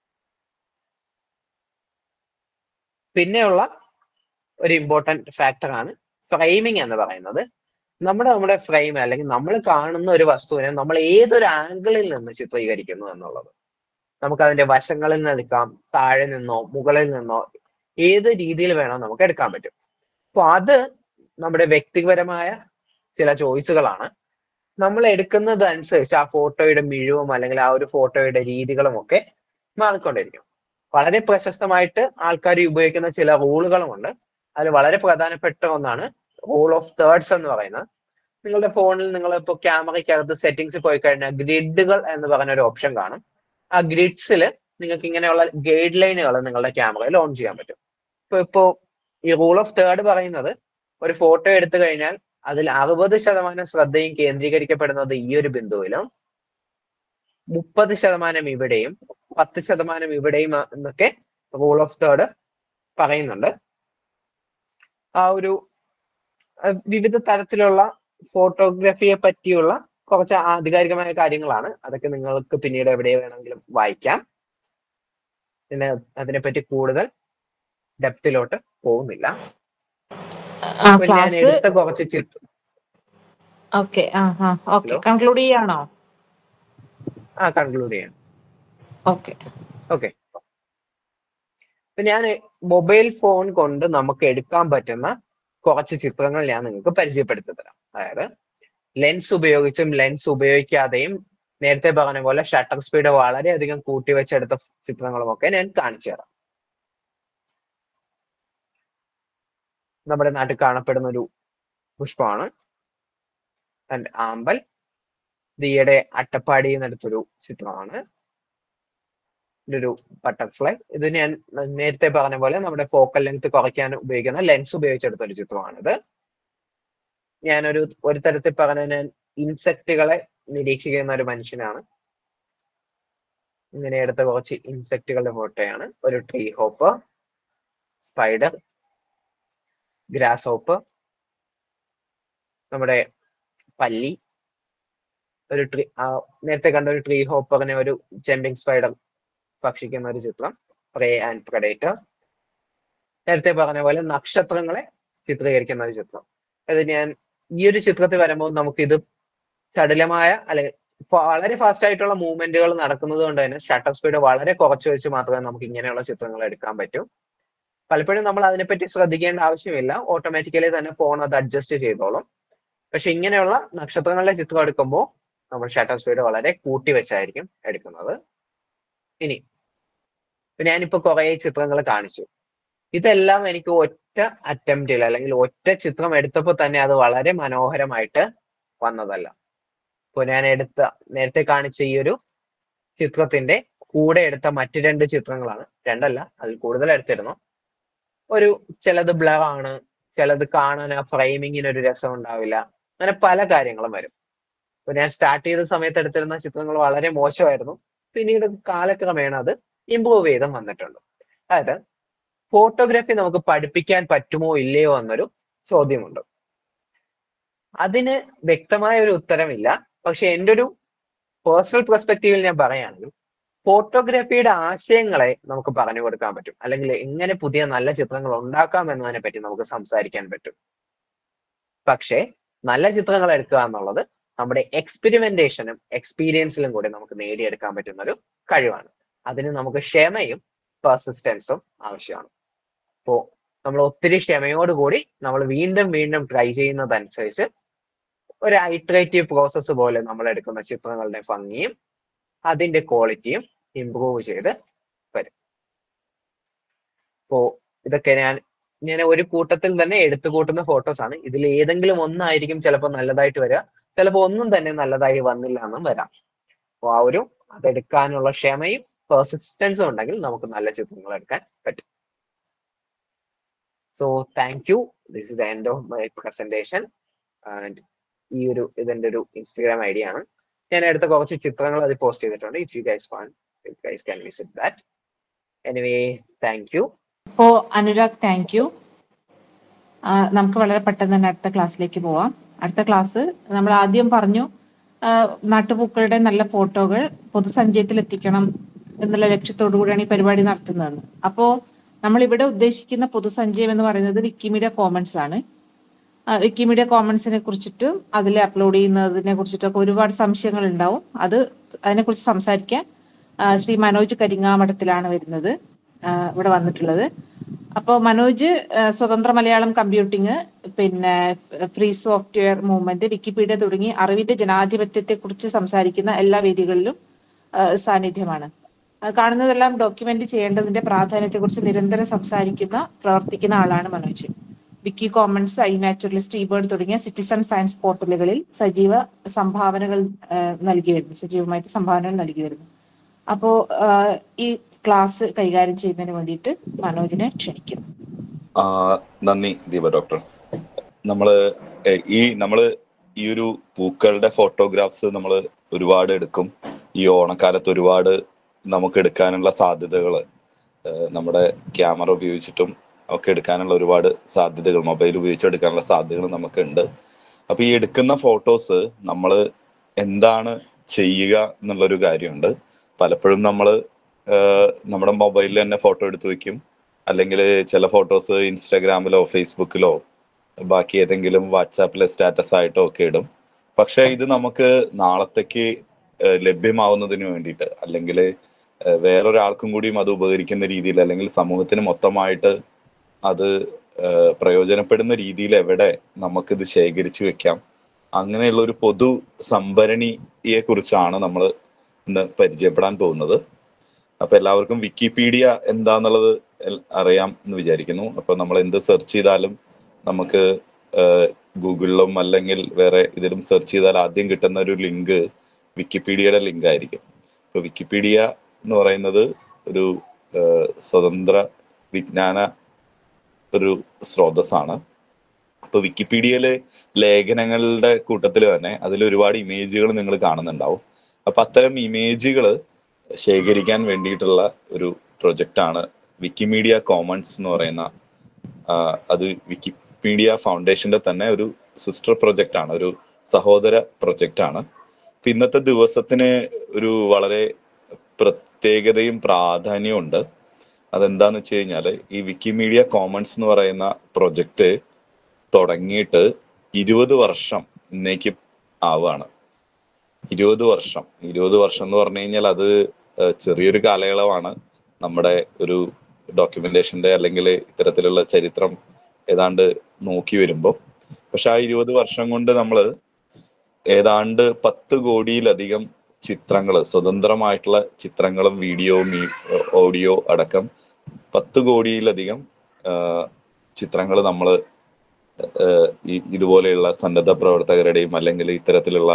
പിന്നെയുള്ള ഒരു ഇമ്പോർട്ടന്റ് ഫാക്ടർ ആണ് ഫ്രെയിമിംഗ് എന്ന് പറയുന്നത് നമ്മുടെ നമ്മുടെ ഫ്രെയിം അല്ലെങ്കിൽ നമ്മൾ കാണുന്ന ഒരു വസ്തുവിനെ നമ്മൾ ഏതൊരു ആംഗിളിൽ നിന്ന് ചിത്രീകരിക്കുന്നു എന്നുള്ളത് നമുക്ക് അതിന്റെ വശങ്ങളിൽ നിന്ന് എടുക്കാം താഴെ നിന്നോ മുകളിൽ നിന്നോ ഏത് രീതിയിൽ വേണോ നമുക്ക് എടുക്കാൻ പറ്റും അപ്പൊ അത് നമ്മുടെ വ്യക്തിപരമായ ചില ചോയ്സുകളാണ് നമ്മൾ എടുക്കുന്നത് അനുസരിച്ച് ആ ഫോട്ടോയുടെ മിഴിവും അല്ലെങ്കിൽ ആ ഒരു ഫോട്ടോയുടെ രീതികളും ഒക്കെ മാറിക്കൊണ്ടിരിക്കും വളരെ പ്രശസ്തമായിട്ട് ആൾക്കാർ ഉപയോഗിക്കുന്ന ചില റൂളുകളുമുണ്ട് അതിൽ വളരെ പ്രധാനപ്പെട്ട ഒന്നാണ് റൂൾ ഓഫ് തേർഡ്സ് എന്ന് പറയുന്നത് നിങ്ങളുടെ ഫോണിൽ നിങ്ങൾ ഇപ്പോൾ ക്യാമറയ്ക്കകത്ത് സെറ്റിംഗ്സ് പോയി കഴിഞ്ഞാൽ ഗ്രിഡുകൾ എന്ന് പറഞ്ഞ ഒരു ഓപ്ഷൻ കാണും ആ ഗ്രിഡ്സിൽ നിങ്ങൾക്ക് ഇങ്ങനെയുള്ള ഗൈഡ് ലൈനുകൾ നിങ്ങളുടെ ക്യാമറയിൽ ഓൺ ചെയ്യാൻ പറ്റും ഇപ്പൊ ഇപ്പോ ഈ റൂൾ ഓഫ് തേർഡ് പറയുന്നത് ഒരു ഫോട്ടോ എടുത്തു കഴിഞ്ഞാൽ അതിൽ അറുപത് ശതമാനം ശ്രദ്ധയും കേന്ദ്രീകരിക്കപ്പെടുന്നത് ഈ ഒരു ബിന്ദുവിലും മുപ്പത് ശതമാനം ഇവിടെയും പത്ത് ശതമാനം ഇവിടെയും എന്നൊക്കെ റൂൾ ഓഫ് തേർഡ് പറയുന്നുണ്ട് ആ ഒരു വിവിധ തരത്തിലുള്ള ഫോട്ടോഗ്രാഫിയെ പറ്റിയുള്ള കുറച്ച് ആധികാരികമായ കാര്യങ്ങളാണ് അതൊക്കെ നിങ്ങൾക്ക് പിന്നീട് എവിടെ വേണമെങ്കിലും വായിക്കാം പിന്നെ അതിനെപ്പറ്റി കൂടുതൽ ഡെപ്തിലോട്ട് പോകുന്നില്ല ആ അപ്പൊ ഞാൻ ക്ലാസ് എടുത്ത കുറച്ച് ചിത്ര ഓക്കെ ആ ആ ഓക്കെ ഹലോ കൺക്ലൂഡ് ചെയ്യാണോ ആ കൺക്ലൂഡ് ചെയ്യാം ഓക്കെ ഓക്കെ അപ്പൊ ഞാൻ മൊബൈൽ ഫോൺ കൊണ്ട് നമുക്ക് എടുക്കാൻ പറ്റുന്ന കുറച്ച് ചിത്രങ്ങൾ ഞാൻ നിങ്ങൾക്ക് പരിചയപ്പെടുത്തി തരാം അതായത് ലെൻസ് ഉപയോഗിച്ചും ലെൻസ് ഉപയോഗിക്കാതെയും നേരത്തെ പറഞ്ഞ പോലെ ഷട്ടർ സ്പീഡ് വളരെയധികം കൂട്ടി വെച്ചെടുത്ത ചിത്രങ്ങളും ഒക്കെ ഞാൻ കാണിച്ചു തരാം നമ്മുടെ നാട്ടിൽ കാണപ്പെടുന്ന ഒരു പുഷ്പമാണ് ആൻഡ് ആമ്പൽ ദിയുടെ അട്ടപ്പാടിയിൽ നിന്നെടുത്തൊരു ചിത്രമാണ് ഒരു ബട്ടർഫ്ലൈ ഇത് ഞാൻ നേരത്തെ പറഞ്ഞ പോലെ നമ്മുടെ ഫോക്കൽ ലെങ്ത് കുറയ്ക്കാൻ ഉപയോഗിക്കുന്ന ലെൻസ് ഉപയോഗിച്ചെടുത്ത ഒരു ചിത്രമാണിത് ഞാനൊരു ഒരു തരത്തിൽ പറഞ്ഞ ഞാൻ ഇൻസെക്റ്റുകളെ നിരീക്ഷിക്കുന്ന ഒരു മനുഷ്യനാണ് ഇങ്ങനെ എടുത്ത കുറച്ച് ഇൻസെക്റ്റുകളുടെ ഫോട്ടോയാണ് ഒരു tree hop spider grass hop നമ്മുടെ പല്ലി ഒരു ട്രീ നേരത്തെ കണ്ട ഒരു ട്രീ ഹോപ്പറിനെ ഒരു ജമ്പിങ് സ്പൈഡർ ഭക്ഷിക്കുന്ന ഒരു ചിത്രം പ്രേ ആൻഡ് പ്രഡേറ്റർ നേരത്തെ പറഞ്ഞ പോലെ നക്ഷത്രങ്ങളെ ചിത്രീകരിക്കുന്ന ഒരു ചിത്രം അത് ഞാൻ ഈ ഒരു ചിത്രത്തിൽ വരുമ്പോൾ നമുക്കിത് ചടുലമായ അല്ലെങ്കിൽ വളരെ ഫാസ്റ്റ് ആയിട്ടുള്ള മൂവ്മെന്റുകൾ നടക്കുന്നത് കൊണ്ട് തന്നെ ഷട്ടർ സ്പീഡ് വളരെ കുറച്ച് വെച്ച് മാത്രമേ നമുക്ക് ഇങ്ങനെയുള്ള ചിത്രങ്ങൾ എടുക്കാൻ പറ്റൂ പലപ്പോഴും നമ്മൾ അതിനെപ്പറ്റി ശ്രദ്ധിക്കേണ്ട ആവശ്യമില്ല ഓട്ടോമാറ്റിക്കലി തന്നെ ഫോൺ അത് അഡ്ജസ്റ്റ് ചെയ്തോളും പക്ഷെ ഇങ്ങനെയുള്ള നക്ഷത്രങ്ങളുടെ ചിത്രം എടുക്കുമ്പോൾ നമ്മൾ ഷട്ടർ സ്പീഡ് വളരെ കൂട്ടി വെച്ചായിരിക്കും എടുക്കുന്നത് ഇനി ഇപ്പൊ ഞാനിപ്പോ കുറെ ചിത്രങ്ങൾ കാണിച്ചു ഇതെല്ലാം എനിക്ക് ഒറ്റ അറ്റംപ്റ്റിൽ അല്ലെങ്കിൽ ഒറ്റ ചിത്രം എടുത്തപ്പോൾ തന്നെ അത് വളരെ മനോഹരമായിട്ട് വന്നതല്ല ഇപ്പൊ ഞാൻ എടുത്ത നേരത്തെ കാണിച്ച ഈ ഒരു ചിത്രത്തിന്റെ കൂടെ എടുത്ത മറ്റു രണ്ട് ചിത്രങ്ങളാണ് രണ്ടല്ല അതിൽ കൂടുതൽ എടുത്തിരുന്നു ഒരു ചിലത് ബ്ലർ ആണ് ചിലത് കാണാൻ ആ ഫ്രെയിമിങ്ങിന് ഒരു രസം ഉണ്ടാവില്ല അങ്ങനെ പല കാര്യങ്ങളും വരും ഇപ്പൊ ഞാൻ സ്റ്റാർട്ട് ചെയ്ത സമയത്ത് എടുത്തിരുന്ന ചിത്രങ്ങൾ വളരെ മോശമായിരുന്നു പിന്നീട് കാലക്രമേണ അത് ഇമ്പ്രൂവ് ചെയ്തും വന്നിട്ടുണ്ട് അതായത് ഫോട്ടോഗ്രാഫി നമുക്ക് പഠിപ്പിക്കാൻ പറ്റുമോ ഇല്ലയോ എന്നൊരു ചോദ്യമുണ്ട് അതിന് വ്യക്തമായ ഒരു ഉത്തരമില്ല പക്ഷെ എൻ്റെ ഒരു പേഴ്സണൽ പെർസ്പെക്റ്റീവിൽ ഞാൻ പറയുകയാണെങ്കിൽ ഫോട്ടോഗ്രാഫിയുടെ ആശയങ്ങളെ നമുക്ക് പറഞ്ഞു കൊടുക്കാൻ പറ്റും അല്ലെങ്കിൽ എങ്ങനെ പുതിയ നല്ല ചിത്രങ്ങൾ ഉണ്ടാക്കാം എന്നതിനെ പറ്റി നമുക്ക് സംസാരിക്കാൻ പറ്റും പക്ഷേ നല്ല ചിത്രങ്ങൾ എടുക്കുക എന്നുള്ളത് നമ്മുടെ എക്സ്പെരിമെന്റേഷനും എക്സ്പീരിയൻസിലും കൂടി നമുക്ക് നേടിയെടുക്കാൻ പറ്റുന്ന ഒരു കഴിവാണ് അതിന് നമുക്ക് ക്ഷമയും പെർസിസ്റ്റൻസും ആവശ്യമാണ് അപ്പോ നമ്മൾ ഒത്തിരി ക്ഷമയോടുകൂടി നമ്മൾ വീണ്ടും വീണ്ടും ട്രൈ ചെയ്യുന്നതനുസരിച്ച് ഒരു ഐട്രേറ്റീവ് പ്രോസസ്സ് പോലെ നമ്മൾ എടുക്കുന്ന ചിത്രങ്ങളുടെ ഭംഗിയും അതിന്റെ ക്വാളിറ്റിയും ഇംപ്രൂവ് ചെയ്ത് വരും അപ്പോ ഇതൊക്കെ ഞാൻ ഞാൻ ഒരു കൂട്ടത്തിൽ തന്നെ എടുത്തു കൂട്ടുന്ന ഫോട്ടോസ് ആണ് ഇതിൽ ഏതെങ്കിലും ഒന്നായിരിക്കും ചിലപ്പോൾ നല്ലതായിട്ട് വരിക ചിലപ്പോൾ ഒന്നും തന്നെ നല്ലതായി വന്നില്ല എന്നും വരാം അപ്പോൾ ആ ഒരു അതെടുക്കാനുള്ള ക്ഷമയും പെർസിസ്റ്റൻസും ഉണ്ടെങ്കിൽ നമുക്ക് നല്ല ചിത്രങ്ങൾ എടുക്കാൻ പറ്റും so thank you this is the end of my presentation and ഈ ഒരു ഇതിന്റെ ഒരു ഇൻസ്റ്റഗ്രാം ഐ ഡി ആണ് ഞാൻ എടുത്ത കുറച്ച് ചിത്രങ്ങൾ അത് പോസ്റ്റ് ചെയ്തിട്ടുണ്ട് if you guys want guys can visit that anyway thank you അപ്പോ അനുരാഗ് താങ്ക് യു നമുക്ക് വളരെ പെട്ടെന്ന് തന്നെ അടുത്ത ക്ലാസ്സിലേക്ക് പോവാം അടുത്ത ക്ലാസ് നമ്മൾ ആദ്യം പറഞ്ഞു ആ, നാട്ടുപൂക്കളുടെ നല്ല ഫോട്ടോകൾ പൊതുസഞ്ചയത്തിൽ എത്തിക്കണം എന്നുള്ള ലക്ഷ്യത്തോടു കൂടിയാണ് ഈ പരിപാടി നടത്തുന്നതെന്ന് അപ്പോ നമ്മൾ ഇവിടെ ഉദ്ദേശിക്കുന്ന പൊതുസഞ്ചയം എന്ന് പറയുന്നത് വിക്കിമീഡിയ കോമൺസ് ആണ് ആ, വിക്കിമീഡിയ കോമൺസിനെ കുറിച്ചിട്ടും അതിൽ അപ്ലോഡ് ചെയ്യുന്നതിനെ കുറിച്ചിട്ടൊക്കെ ഒരുപാട് സംശയങ്ങൾ ഉണ്ടാവും അത് അതിനെക്കുറിച്ച് സംസാരിക്കാൻ ആ, ശ്രീ മനോജ് കരിങ്ങാമഠത്തിലാണ് വരുന്നത് ആ, ഇവിടെ വന്നിട്ടുള്ളത് അപ്പോൾ മനോജ് ആ, സ്വതന്ത്ര മലയാളം കമ്പ്യൂട്ടിങ് പിന്നെ ഫ്രീ സോഫ്റ്റ്വെയർ മൂവ്മെന്റ് വിക്കിപീഡിയ തുടങ്ങി അറിവിന്റെ ജനാധിപത്യത്തെ കുറിച്ച് സംസാരിക്കുന്ന എല്ലാ വേദികളിലും ആ, സാന്നിധ്യമാണ് ആ, കാണുന്നതെല്ലാം ഡോക്യുമെന്റ് ചെയ്യേണ്ടതിന്റെ പ്രാധാന്യത്തെക്കുറിച്ച് നിരന്തരം സംസാരിക്കുന്ന പ്രവർത്തിക്കുന്ന ആളാണ് Manoj Wiki Commons iNaturalist eBird തുടങ്ങിയ സിറ്റിസൺ സയൻസ് പോർട്ടലുകളിൽ സജീവ സംഭാവനകൾ ആ, നൽകി വരുന്നു സജീവമായിട്ട് സംഭാവനകൾ നൽകി വരുന്നു അപ്പോ ആ, ഈ ക്ലാസ് കൈകാര്യം ചെയ്യുന്നതിന് വേണ്ടിയിട്ട് മനോജിനെ ക്ഷണിക്കുന്നു ആ, നന്ദി ദീപ ഡോക്ടർ നമ്മള് എ, ഈ നമ്മള് ഈ ഒരു പൂക്കളുടെ ഫോട്ടോഗ്രാഫ്സ് നമ്മൾ ഒരുപാട് എടുക്കും ഈ ഓണക്കാലത്ത് ഒരുപാട് നമുക്ക് എടുക്കാനുള്ള സാധ്യതകൾ നമ്മുടെ ക്യാമറ ഉപയോഗിച്ചിട്ടും ഒക്കെ എടുക്കാനുള്ള ഒരുപാട് സാധ്യതകൾ മൊബൈൽ ഉപയോഗിച്ച് എടുക്കാനുള്ള സാധ്യതകൾ നമുക്കുണ്ട് അപ്പൊ ഈ എടുക്കുന്ന ഫോട്ടോസ് നമ്മൾ എന്താണ് ചെയ്യുക എന്നുള്ളൊരു കാര്യമുണ്ട് പലപ്പോഴും നമ്മൾ നമ്മുടെ മൊബൈലിൽ തന്നെ ഫോട്ടോ എടുത്ത് വെക്കും അല്ലെങ്കിൽ ചില ഫോട്ടോസ് ഇൻസ്റ്റാഗ്രാമിലോ ഫേസ്ബുക്കിലോ ബാക്കി ഏതെങ്കിലും വാട്സാപ്പിലെ സ്റ്റാറ്റസ് ആയിട്ടോ ഒക്കെ ഇടും പക്ഷെ ഇത് നമുക്ക് നാളത്തേക്ക് ഏഹ് ലഭ്യമാവുന്നതിന് വേണ്ടിയിട്ട് അല്ലെങ്കിൽ വേറൊരാൾക്കും കൂടിയും അത് ഉപകരിക്കുന്ന രീതിയിൽ അല്ലെങ്കിൽ സമൂഹത്തിന് മൊത്തമായിട്ട് അത് ഏഹ് പ്രയോജനപ്പെടുന്ന രീതിയിൽ എവിടെ നമുക്കിത് ശേഖരിച്ചു വെക്കാം അങ്ങനെയുള്ള ഒരു പൊതു സംഭരണിയെ കുറിച്ചാണ് നമ്മൾ ഇന്ന് പരിചയപ്പെടാൻ പോകുന്നത് അപ്പൊ എല്ലാവർക്കും വിക്കിപീഡിയ എന്താന്നുള്ളത് എൽ- അറിയാം എന്ന് വിചാരിക്കുന്നു അപ്പൊ നമ്മൾ എന്ത് സെർച്ച് ചെയ്താലും നമുക്ക് ഏഹ് ഗൂഗിളിലും അല്ലെങ്കിൽ വേറെ ഇതിലും സെർച്ച് ചെയ്താൽ ആദ്യം കിട്ടുന്ന ഒരു ലിങ്ക് വിക്കിപീഡിയയുടെ ലിങ്ക് ആയിരിക്കും അപ്പൊ വിക്കിപീഡിയ എന്ന് പറയുന്നത് ഒരു ഏഹ് സ്വതന്ത്ര വിജ്ഞാന ഒരു സ്രോതസ്സാണ് അപ്പൊ വിക്കിപീഡിയയിലെ ലേഖനങ്ങളുടെ കൂട്ടത്തിൽ തന്നെ അതിൽ ഒരുപാട് ഇമേജുകൾ നിങ്ങൾ കാണുന്നുണ്ടാവും അപ്പൊ അത്തരം ഇമേജുകൾ ശേഖരിക്കാൻ വേണ്ടിയിട്ടുള്ള ഒരു പ്രൊജക്റ്റ് ആണ് വിക്കിമീഡിയ കോമൺസ് എന്ന് പറയുന്ന ആ, അത് വിക്കിപീഡിയ ഫൗണ്ടേഷന്റെ തന്നെ ഒരു സിസ്റ്റർ പ്രൊജക്റ്റ് ആണ് ഒരു സഹോദര പ്രൊജക്റ്റ് ആണ് അപ്പൊ ഇന്നത്തെ ദിവസത്തിന് ഒരു വളരെ പ്രത്യേകതയും പ്രാധാന്യവും ഉണ്ട് അതെന്താന്ന് വെച്ച് കഴിഞ്ഞാല് ഈ വിക്കിമീഡിയ കോമൺസ് എന്ന് പറയുന്ന പ്രൊജക്റ്റ് തുടങ്ങിയിട്ട് ഇരുപത് വർഷം ഇന്നേക്ക് ആവാണ് ഇരുപത് വർഷം ഇരുപത് വർഷം എന്ന് പറഞ്ഞു കഴിഞ്ഞാൽ അത് ഏഹ് ചെറിയൊരു കാലയളവാണ് നമ്മുടെ ഒരു ഡോക്യുമെന്റേഷന്റെ അല്ലെങ്കിൽ ഇത്തരത്തിലുള്ള ചരിത്രം ഏതാണ്ട് നോക്കി വരുമ്പോൾ പക്ഷെ ആ ഇരുപത് വർഷം കൊണ്ട് നമ്മൾ ഏതാണ്ട് പത്ത് കോടിയിലധികം ചിത്രങ്ങൾ സ്വതന്ത്രമായിട്ടുള്ള ചിത്രങ്ങളും വീഡിയോയും ഓഡിയോ അടക്കം പത്ത് കോടിയിലധികം ചിത്രങ്ങൾ നമ്മൾ ഇതുപോലെയുള്ള സന്നദ്ധ പ്രവർത്തകരുടെയും അല്ലെങ്കിൽ ഇത്തരത്തിലുള്ള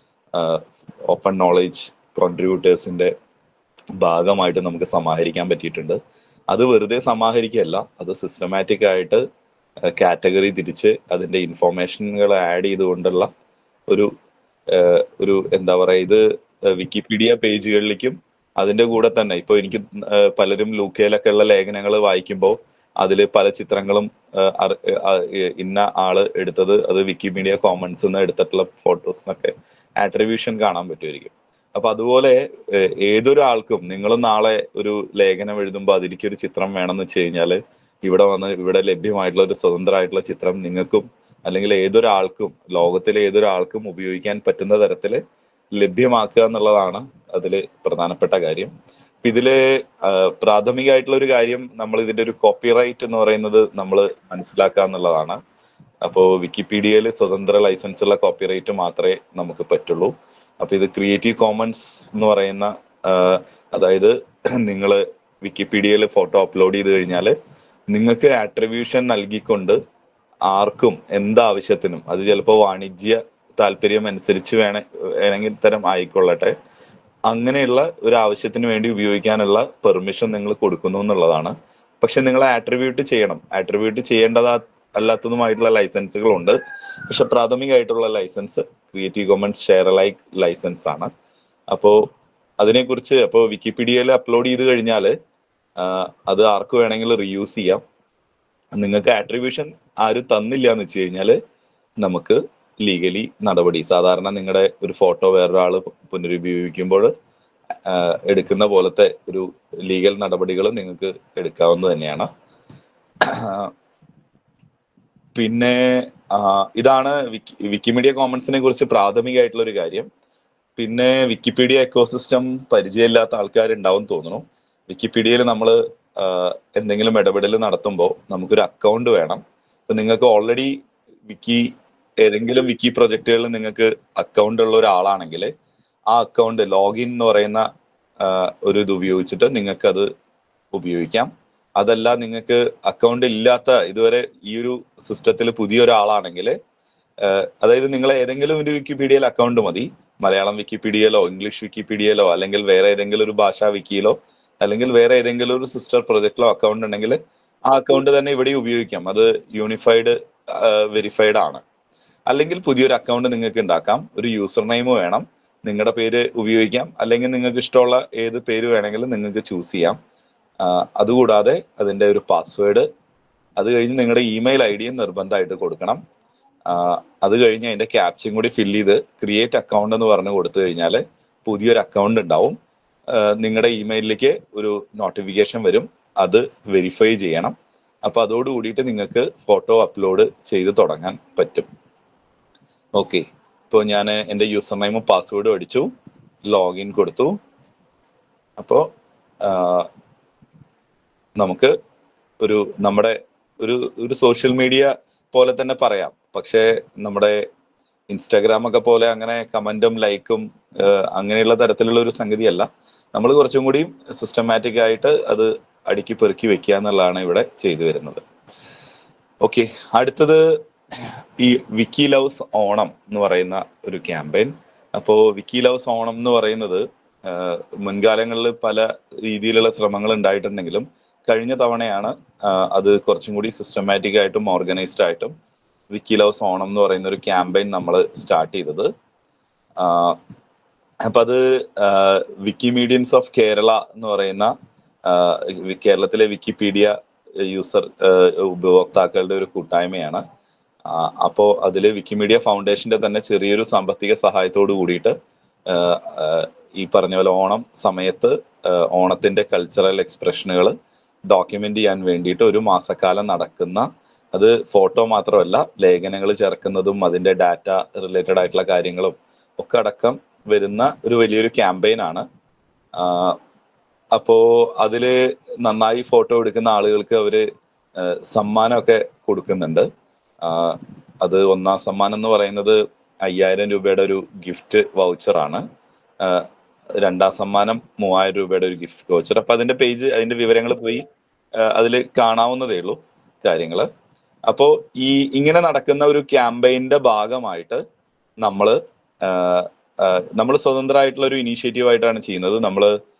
ഓപ്പൺ നോളേജ് കോൺട്രിബ്യൂട്ടേഴ്സിന്റെ ഭാഗമായിട്ട് നമുക്ക് സമാഹരിക്കാൻ പറ്റിയിട്ടുണ്ട് അത് വെറുതെ സമാഹരിക്കുകയല്ല അത് സിസ്റ്റമാറ്റിക് ആയിട്ട് കാറ്റഗറി തിരിച്ച് അതിന്റെ ഇൻഫോർമേഷനുകൾ ആഡ് ചെയ്തുകൊണ്ടുള്ള ഒരു ഏഹ്, ഒരു എന്താ പറയാ ഇത് വിക്കിപീഡിയ പേജുകളിലേക്കും അതിന്റെ കൂടെ തന്നെ ഇപ്പൊ എനിക്ക് ഏഹ്, പലരും ലൂക്കയിലൊക്കെ ഉള്ള ലേഖനങ്ങൾ വായിക്കുമ്പോൾ അതിൽ പല ചിത്രങ്ങളും ഏഹ്, അറി- ഏഹ്, ഇന്ന ആള് എടുത്തത് അത് വിക്കിമീഡിയ കോമൺസ് നിന്ന് എടുത്തിട്ടുള്ള ഫോട്ടോസ് എന്നൊക്കെ ആട്രിബ്യൂഷൻ കാണാൻ പറ്റുമായിരിക്കും അപ്പൊ അതുപോലെ ഏഹ്, ഏതൊരു ആൾക്കും നിങ്ങൾ നാളെ ഒരു ലേഖനം എഴുതുമ്പോൾ അതിലേക്ക് ഒരു ചിത്രം വേണമെന്ന് വെച്ച് കഴിഞ്ഞാല് ഇവിടെ വന്ന് ഇവിടെ ലഭ്യമായിട്ടുള്ള ഒരു സ്വതന്ത്രമായിട്ടുള്ള ചിത്രം നിങ്ങൾക്കും അല്ലെങ്കിൽ ഏതൊരാൾക്കും ലോകത്തിലെ ഏതൊരാൾക്കും ഉപയോഗിക്കാൻ പറ്റുന്ന തരത്തിൽ ലഭ്യമാക്കുക എന്നുള്ളതാണ് അതിൽ പ്രധാനപ്പെട്ട കാര്യം അപ്പൊ ഇതില് ആ, പ്രാഥമികമായിട്ടുള്ള ഒരു കാര്യം നമ്മൾ ഇതിന്റെ ഒരു കോപ്പിറൈറ്റ് എന്ന് പറയുന്നത് നമ്മൾ മനസ്സിലാക്കുക എന്നുള്ളതാണ് അപ്പോ വിക്കിപീഡിയയിൽ സ്വതന്ത്ര ലൈസൻസ് ഉള്ള കോപ്പിറൈറ്റ് മാത്രമേ നമുക്ക് പറ്റുള്ളൂ അപ്പൊ ഇത് ക്രിയേറ്റീവ് കോമൺസ് എന്ന് പറയുന്ന ആ, അതായത് നിങ്ങൾ വിക്കിപീഡിയയിൽ ഫോട്ടോ അപ്ലോഡ് ചെയ്ത് കഴിഞ്ഞാൽ നിങ്ങൾക്ക് ആട്രിബ്യൂഷൻ നൽകിക്കൊണ്ട് ആർക്കും എന്താവശ്യത്തിനും അത് ചിലപ്പോൾ വാണിജ്യ താല്പര്യം അനുസരിച്ച് വേണ വേണമെങ്കിൽ തരം ആയിക്കൊള്ളട്ടെ അങ്ങനെയുള്ള ഒരു ആവശ്യത്തിന് വേണ്ടി ഉപയോഗിക്കാനുള്ള പെർമിഷൻ നിങ്ങൾ കൊടുക്കുന്നു എന്നുള്ളതാണ് പക്ഷെ നിങ്ങൾ ആട്രിബ്യൂട്ട് ചെയ്യണം ആട്രിബ്യൂട്ട് ചെയ്യേണ്ടതാ അല്ലാത്തതുമായിട്ടുള്ള ലൈസൻസുകളുണ്ട് പക്ഷെ പ്രാഥമികമായിട്ടുള്ള licence Creative Commons share like licence ആണ് അപ്പോ അതിനെക്കുറിച്ച് അപ്പോൾ വിക്കിപീഡിയയിൽ അപ്ലോഡ് ചെയ്ത് കഴിഞ്ഞാൽ അത് ആർക്ക് വേണമെങ്കിലും റീയൂസ് ചെയ്യാം നിങ്ങൾക്ക് ആട്രിബ്യൂഷൻ ആരും തന്നില്ല എന്ന് വെച്ച് കഴിഞ്ഞാൽ നമുക്ക് ലീഗലി നടപടി സാധാരണ നിങ്ങളുടെ ഒരു ഫോട്ടോ വേറൊരാൾ പുനരുപയോഗിക്കുമ്പോൾ എടുക്കുന്ന പോലത്തെ ഒരു ലീഗൽ നടപടികൾ നിങ്ങൾക്ക് എടുക്കാവുന്നത് തന്നെയാണ് പിന്നെ ആ, ഇതാണ് വിക്കി വിക്കിമീഡിയ കോമൺസിനെ കുറിച്ച് പ്രാഥമികമായിട്ടുള്ള ഒരു കാര്യം പിന്നെ വിക്കിപീഡിയ എക്കോസിസ്റ്റം പരിചയമില്ലാത്ത ആൾക്കാരുണ്ടാവും തോന്നുന്നു വിക്കിപീഡിയയിൽ നമ്മൾ എന്തെങ്കിലും ഇടപെടൽ നടത്തുമ്പോൾ നമുക്കൊരു അക്കൗണ്ട് വേണം ഇപ്പൊ നിങ്ങൾക്ക് ഓൾറെഡി വിക്കി ഏതെങ്കിലും വിക്കി പ്രൊജക്റ്റുകളിൽ നിങ്ങൾക്ക് അക്കൗണ്ട് ഉള്ള ഒരാളാണെങ്കിൽ ആ അക്കൗണ്ട് ലോഗിൻ എന്ന് പറയുന്ന ആ, ഒരു ഇത് ഉപയോഗിച്ചിട്ട് നിങ്ങൾക്ക് അത് ഉപയോഗിക്കാം അതല്ല നിങ്ങൾക്ക് അക്കൗണ്ട് ഇല്ലാത്ത ഇതുവരെ ഈ ഒരു സിസ്റ്റത്തിൽ പുതിയ ഒരാളാണെങ്കിൽ അതായത് നിങ്ങൾ ഏതെങ്കിലും ഒരു വിക്കിപീഡിയയിൽ അക്കൗണ്ട് മതി മലയാളം വിക്കിപീഡിയയിലോ ഇംഗ്ലീഷ് വിക്കിപീഡിയയിലോ അല്ലെങ്കിൽ വേറെ ഏതെങ്കിലും ഒരു ഭാഷാ വിക്കിയിലോ അല്ലെങ്കിൽ വേറെ ഏതെങ്കിലും ഒരു സിസ്റ്റർ പ്രൊജക്റ്റിലോ അക്കൗണ്ട് ഉണ്ടെങ്കിൽ ആ അക്കൗണ്ട് തന്നെ ഇവിടെ ഉപയോഗിക്കാം അത് യൂണിഫൈഡ് വെരിഫൈഡ് ആണ് അല്ലെങ്കിൽ പുതിയൊരു അക്കൗണ്ട് നിങ്ങൾക്ക് ഉണ്ടാക്കാം ഒരു യൂസർ നെയിം വേണം നിങ്ങളുടെ പേര് ഉപയോഗിക്കാം അല്ലെങ്കിൽ നിങ്ങൾക്ക് ഇഷ്ടമുള്ള ഏത് പേര് വേണമെങ്കിലും നിങ്ങൾക്ക് ചൂസ് ചെയ്യാം ആ, അതുകൂടാതെ അതിന്റെ ഒരു പാസ്വേഡ് അത് കഴിഞ്ഞ് നിങ്ങളുടെ ഇമെയിൽ ഐ ഡിയും നിർബന്ധമായിട്ട് കൊടുക്കണം ആ, അത് കഴിഞ്ഞ് അതിന്റെ ക്യാപ്ഷൻ കൂടി ഫില്ല് ചെയ്ത് ക്രിയേറ്റ് അക്കൗണ്ട് എന്ന് പറഞ്ഞ് കൊടുത്തു കഴിഞ്ഞാൽ പുതിയൊരു അക്കൗണ്ട് ഉണ്ടാവും നിങ്ങളുടെ ഇമെയിലിലേക്ക് ഒരു നോട്ടിഫിക്കേഷൻ വരും അത് വെരിഫൈ ചെയ്യണം അപ്പൊ അതോട് കൂടിയിട്ട് നിങ്ങൾക്ക് ഫോട്ടോ അപ്ലോഡ് ചെയ്ത് തുടങ്ങാൻ പറ്റും ഓക്കെ ഇപ്പോൾ ഞാൻ എൻ്റെ യൂസർ നെയിമും പാസ്വേഡും അടിച്ചു ലോഗിൻ കൊടുത്തു അപ്പോൾ നമുക്ക് ഒരു നമ്മുടെ ഒരു ഒരു സോഷ്യൽ മീഡിയ പോലെ തന്നെ പറയാം പക്ഷേ നമ്മുടെ ഇൻസ്റ്റാഗ്രാം ഒക്കെ പോലെ അങ്ങനെ കമന്റും ലൈക്കും അങ്ങനെയുള്ള തരത്തിലുള്ള ഒരു സംഗതിയല്ല നമ്മൾ കുറച്ചും കൂടി സിസ്റ്റമാറ്റിക് ആയിട്ട് അത് അടുക്കി പെറുക്കി വെക്കുക എന്നുള്ളതാണ് ഇവിടെ ചെയ്തു വരുന്നത് ഓക്കെ അടുത്തത് ഈ വിക്കി ലവ്സ് ഓണം എന്ന് പറയുന്ന ഒരു ക്യാമ്പയിൻ അപ്പോൾ വിക്കി ലവ്സ് ഓണം എന്ന് പറയുന്നത് ആഹ് മുൻകാലങ്ങളിൽ പല രീതിയിലുള്ള ശ്രമങ്ങൾ ഉണ്ടായിട്ടുണ്ടെങ്കിലും കഴിഞ്ഞ തവണയാണ് ആഹ് അത് കുറച്ചും കൂടി സിസ്റ്റമാറ്റിക് ആയിട്ടും ഓർഗനൈസ്ഡ് ആയിട്ടും വിക്കി ലവ്സ് ഓണം എന്ന് പറയുന്ന ഒരു ക്യാമ്പയിൻ നമ്മൾ സ്റ്റാർട്ട് ചെയ്തത് ആഹ് അപ്പൊ അത് വിക്കിമീഡിയൻസ് ഓഫ് കേരള എന്ന് പറയുന്ന ആഹ് കേരളത്തിലെ വിക്കിപീഡിയ യൂസർ ഉപഭോക്താക്കളുടെ ഒരു കൂട്ടായ്മയാണ് ആഹ് അപ്പോ അതില് വിക്കിമീഡിയ ഫൗണ്ടേഷന്റെ തന്നെ ചെറിയൊരു സാമ്പത്തിക സഹായത്തോട് കൂടിയിട്ട് ആഹ് ആഹ് ഈ പറഞ്ഞ പോലെ ഓണം സമയത്ത് ആഹ് ഓണത്തിന്റെ കൾച്ചറൽ എക്സ്പ്രഷനുകൾ ഡോക്യുമെന്റ് ചെയ്യാൻ വേണ്ടിയിട്ട് ഒരു മാസക്കാലം നടക്കുന്ന അത് ഫോട്ടോ മാത്രമല്ല ലേഖനങ്ങൾ ചേർക്കുന്നതും അതിന്റെ ഡാറ്റ റിലേറ്റഡ് ആയിട്ടുള്ള കാര്യങ്ങളും ഒക്കെ അടക്കം വരുന്ന ഒരു വലിയൊരു ക്യാമ്പയിൻ ആണ് ആഹ് അപ്പോ അതില് നന്നായി ഫോട്ടോ എടുക്കുന്ന ആളുകൾക്ക് അവര് ആഹ് സമ്മാനമൊക്കെ കൊടുക്കുന്നുണ്ട് ആഹ് അത് ഒന്നാം സമ്മാനം എന്ന് പറയുന്നത് അയ്യായിരം രൂപയുടെ ഒരു ഗിഫ്റ്റ് വൗച്ചർ ആണ് ആഹ് രണ്ടാം സമ്മാനം മൂവായിരം രൂപയുടെ ഒരു ഗിഫ്റ്റ് വൗച്ചർ അപ്പൊ അതിന്റെ പേജ് അതിന്റെ വിവരങ്ങൾ പോയി അതിൽ കാണാവുന്നതേ ഉള്ളൂ കാര്യങ്ങള് അപ്പോ ഈ ഇങ്ങനെ നടക്കുന്ന ഒരു ക്യാമ്പയിന്റെ ഭാഗമായിട്ട് നമ്മൾ നമ്മൾ സ്വതന്ത്രമായിട്ടുള്ള ഒരു ഇനീഷ്യേറ്റീവ് ആയിട്ടാണ് ചെയ്യുന്നത് നമ്മൾ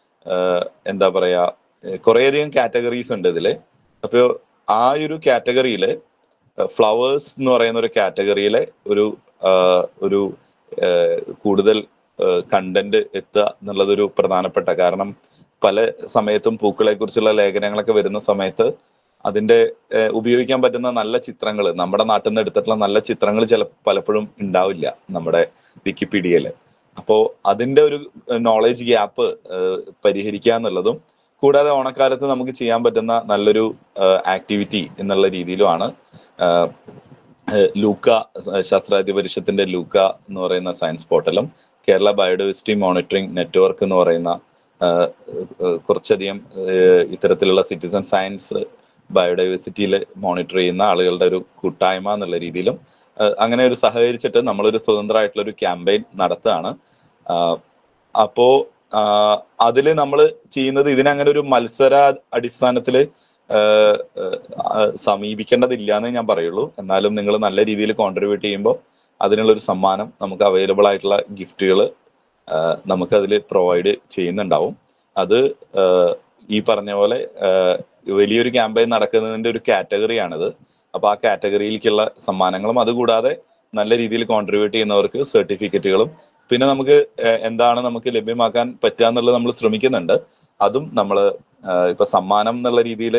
എന്താ പറയാ കുറേയധികം കാറ്റഗറീസ് ഉണ്ട് ഇതില് അപ്പൊ ആ ഒരു കാറ്റഗറിയില് ഫ്ലവേഴ്സ് എന്ന് പറയുന്ന ഒരു കാറ്റഗറിയിലെ ഒരു ആഹ് ഒരു ആഹ് കൂടുതൽ കണ്ടന്റ് എത്തുക എന്നുള്ളതൊരു പ്രധാനപ്പെട്ട കാരണം പല സമയത്തും പൂക്കളെ കുറിച്ചുള്ള ലേഖനങ്ങളൊക്കെ വരുന്ന സമയത്ത് അതിന്റെ ഏഹ് ഉപയോഗിക്കാൻ പറ്റുന്ന നല്ല ചിത്രങ്ങൾ നമ്മുടെ നാട്ടിൽ നിന്ന് എടുത്തിട്ടുള്ള നല്ല ചിത്രങ്ങൾ ചില പലപ്പോഴും ഉണ്ടാവില്ല നമ്മുടെ വിക്കിപീഡിയയില് അപ്പോ അതിന്റെ ഒരു നോളേജ് ഗ്യാപ്പ് പരിഹരിക്കുക എന്നുള്ളതും കൂടാതെ ഓണക്കാലത്ത് നമുക്ക് ചെയ്യാൻ പറ്റുന്ന നല്ലൊരു ആക്ടിവിറ്റി എന്നുള്ള രീതിയിലുമാണ് ആഹ് ഏഹ് ലൂക്ക ശാസ്ത്രാജ്യ പരിഷത്തിന്റെ ലൂക്ക എന്ന് പറയുന്ന സയൻസ് പോർട്ടലും കേരള ബയോഡൈവേഴ്സിറ്റി മോണിറ്ററിംഗ് നെറ്റ്വർക്ക് എന്ന് പറയുന്ന ആഹ് ഏഹ് കുറച്ചധികം ഏഹ് ഇത്തരത്തിലുള്ള സിറ്റിസൺ സയൻസ് ബയോഡൈവേഴ്സിറ്റിയിൽ മോണിറ്റർ ചെയ്യുന്ന ആളുകളുടെ ഒരു കൂട്ടായ്മ എന്നുള്ള രീതിയിലും ആഹ് അങ്ങനെ ഒരു സഹകരിച്ചിട്ട് നമ്മളൊരു സ്വതന്ത്രമായിട്ടുള്ള ഒരു ക്യാമ്പയിൻ നടത്തുകയാണ് ആഹ് അപ്പോ ആഹ് അതില് നമ്മൾ ചെയ്യുന്നത് ഇതിനങ്ങനെ ഒരു മത്സര അടിസ്ഥാനത്തില് ആഹ് ആഹ് സമീപിക്കേണ്ടതില്ല എന്നേ ഞാൻ പറയുള്ളൂ എന്നാലും നിങ്ങൾ നല്ല രീതിയിൽ കോൺട്രിബ്യൂട്ട് ചെയ്യുമ്പോൾ അതിനുള്ള ഒരു സമ്മാനം നമുക്ക് അവൈലബിൾ ആയിട്ടുള്ള ഗിഫ്റ്റുകൾ നമുക്ക് അതിൽ പ്രൊവൈഡ് ചെയ്യുന്നുണ്ടാവും അത് ആഹ് ഈ പറഞ്ഞ പോലെ ആഹ് വലിയൊരു ക്യാമ്പയിൻ നടക്കുന്നതിന്റെ ഒരു കാറ്റഗറിയാണിത് അപ്പൊ ആ കാറ്റഗറിയിലേക്കുള്ള സമ്മാനങ്ങളും അതുകൂടാതെ നല്ല രീതിയിൽ കോൺട്രിബ്യൂട്ട് ചെയ്യുന്നവർക്ക് സർട്ടിഫിക്കറ്റുകളും പിന്നെ നമുക്ക് ഏഹ് എന്താണ് നമുക്ക് ലഭ്യമാക്കാൻ പറ്റുക എന്നുള്ളത് നമ്മൾ ശ്രമിക്കുന്നുണ്ട് അതും നമ്മൾ ഇപ്പൊ സമ്മാനം എന്നുള്ള രീതിയിൽ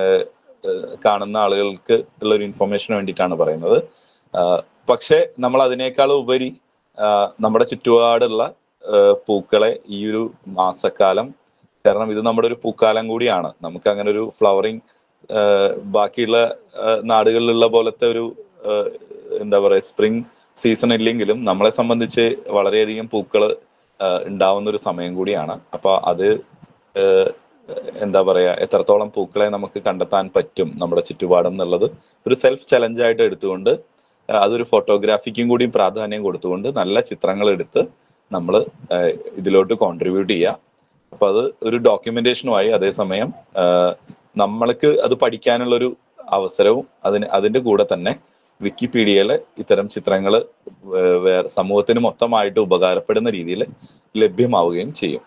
കാണുന്ന ആളുകൾക്ക് ഉള്ള ഒരു ഇൻഫർമേഷന് വേണ്ടിയിട്ടാണ് പറയുന്നത് ആഹ് പക്ഷെ നമ്മൾ അതിനേക്കാൾ ഉപരി ആഹ് നമ്മുടെ ചുറ്റുപാടുള്ള ആഹ് പൂക്കളെ ഈ ഒരു മാസക്കാലം കാരണം ഇത് നമ്മുടെ ഒരു പൂക്കാലം കൂടിയാണ് നമുക്ക് അങ്ങനെ ഒരു ഫ്ലവറിങ് ബാക്കിയുള്ള ആഹ് നാടുകളിലുള്ള പോലത്തെ ഒരു ആഹ് എന്താ പറയുക സ്പ്രിംഗ് സീസൺ ഇല്ലെങ്കിലും നമ്മളെ സംബന്ധിച്ച് വളരെയധികം പൂക്കൾ ഉണ്ടാവുന്ന ഒരു സമയം കൂടിയാണ് അപ്പൊ അത് ആഹ് എന്താ പറയാ എത്രത്തോളം പൂക്കളെ നമുക്ക് കണ്ടെത്താൻ പറ്റും നമ്മുടെ ചുറ്റുപാടും എന്നുള്ളത് ഒരു സെൽഫ് ചലഞ്ച് ആയിട്ട് എടുത്തുകൊണ്ട് ആഹ് അതൊരു ഫോട്ടോഗ്രാഫിക്കും കൂടി പ്രാധാന്യം കൊടുത്തുകൊണ്ട് നല്ല ചിത്രങ്ങൾ എടുത്ത് നമ്മൾ ഇതിലോട്ട് കോൺട്രിബ്യൂട്ട് ചെയ്യുക അപ്പൊ അത് ഒരു ഡോക്യുമെന്റേഷനുമായി അതേസമയം ആഹ് നമ്മൾക്ക് അത് പഠിക്കാനുള്ള ഒരു അവസരവും അതിന് അതിന്റെ കൂടെ തന്നെ വിക്കിപീഡിയയിലെ ഇത്തരം ചിത്രങ്ങൾ വേറെ സമൂഹത്തിന് മൊത്തമായിട്ട് ഉപകാരപ്പെടുന്ന രീതിയിൽ ലഭ്യമാവുകയും ചെയ്യും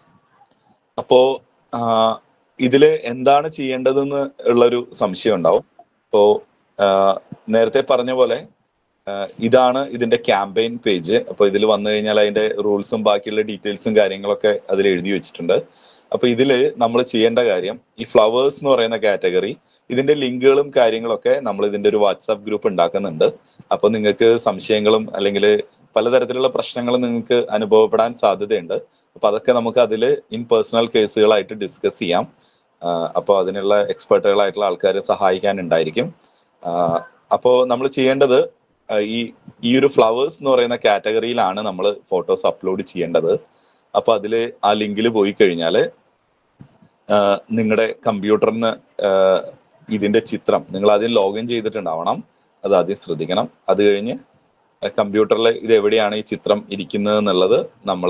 അപ്പോ ആഹ് ഇതില് എന്താണ് ചെയ്യേണ്ടതെന്ന് ഉള്ളൊരു സംശയം ഉണ്ടാവും അപ്പോ ആഹ് നേരത്തെ പറഞ്ഞ പോലെ ആഹ് ഇതാണ് ഇതിന്റെ ക്യാമ്പയിൻ പേജ് അപ്പൊ ഇതിൽ വന്നു കഴിഞ്ഞാൽ അതിന്റെ റൂൾസും ബാക്കിയുള്ള ഡീറ്റെയിൽസും കാര്യങ്ങളൊക്കെ അതിൽ എഴുതി വെച്ചിട്ടുണ്ട് അപ്പൊ ഇതില് നമ്മൾ ചെയ്യേണ്ട കാര്യം ഈ ഫ്ലവേഴ്സ് എന്ന് പറയുന്ന കാറ്റഗറി ഇതിന്റെ ലിങ്കുകളും കാര്യങ്ങളൊക്കെ നമ്മൾ ഇതിന്റെ ഒരു വാട്സാപ്പ് ഗ്രൂപ്പ് ഉണ്ടാക്കുന്നുണ്ട് അപ്പൊ നിങ്ങൾക്ക് സംശയങ്ങളും അല്ലെങ്കിൽ പലതരത്തിലുള്ള പ്രശ്നങ്ങളും നിങ്ങൾക്ക് അനുഭവപ്പെടാൻ സാധ്യതയുണ്ട് അപ്പൊ അതൊക്കെ നമുക്ക് അതിൽ ഇൻ പേഴ്സണൽ കേസുകളായിട്ട് ഡിസ്കസ് ചെയ്യാം അപ്പോൾ അതിനുള്ള എക്സ്പെർട്ടുകളായിട്ടുള്ള ആൾക്കാരെ സഹായിക്കാനുണ്ടായിരിക്കും അപ്പോൾ നമ്മൾ ചെയ്യേണ്ടത് ആ, ഈ ഈ ഒരു ഫ്ലവേഴ്സ് എന്ന് പറയുന്ന കാറ്റഗറിയിലാണ് നമ്മൾ ഫോട്ടോസ് അപ്ലോഡ് ചെയ്യേണ്ടത് അപ്പൊ അതിൽ ആ ലിങ്കിൽ പോയി കഴിഞ്ഞാൽ നിങ്ങളുടെ കമ്പ്യൂട്ടറിന് ഇതിന്റെ ചിത്രം നിങ്ങൾ ആദ്യം ലോഗിൻ ചെയ്തിട്ടുണ്ടാവണം അത് ആദ്യം ശ്രദ്ധിക്കണം അത് കഴിഞ്ഞ് കമ്പ്യൂട്ടറിൽ ഇത് എവിടെയാണ് ഈ ചിത്രം ഇരിക്കുന്നത് എന്നുള്ളത് നമ്മൾ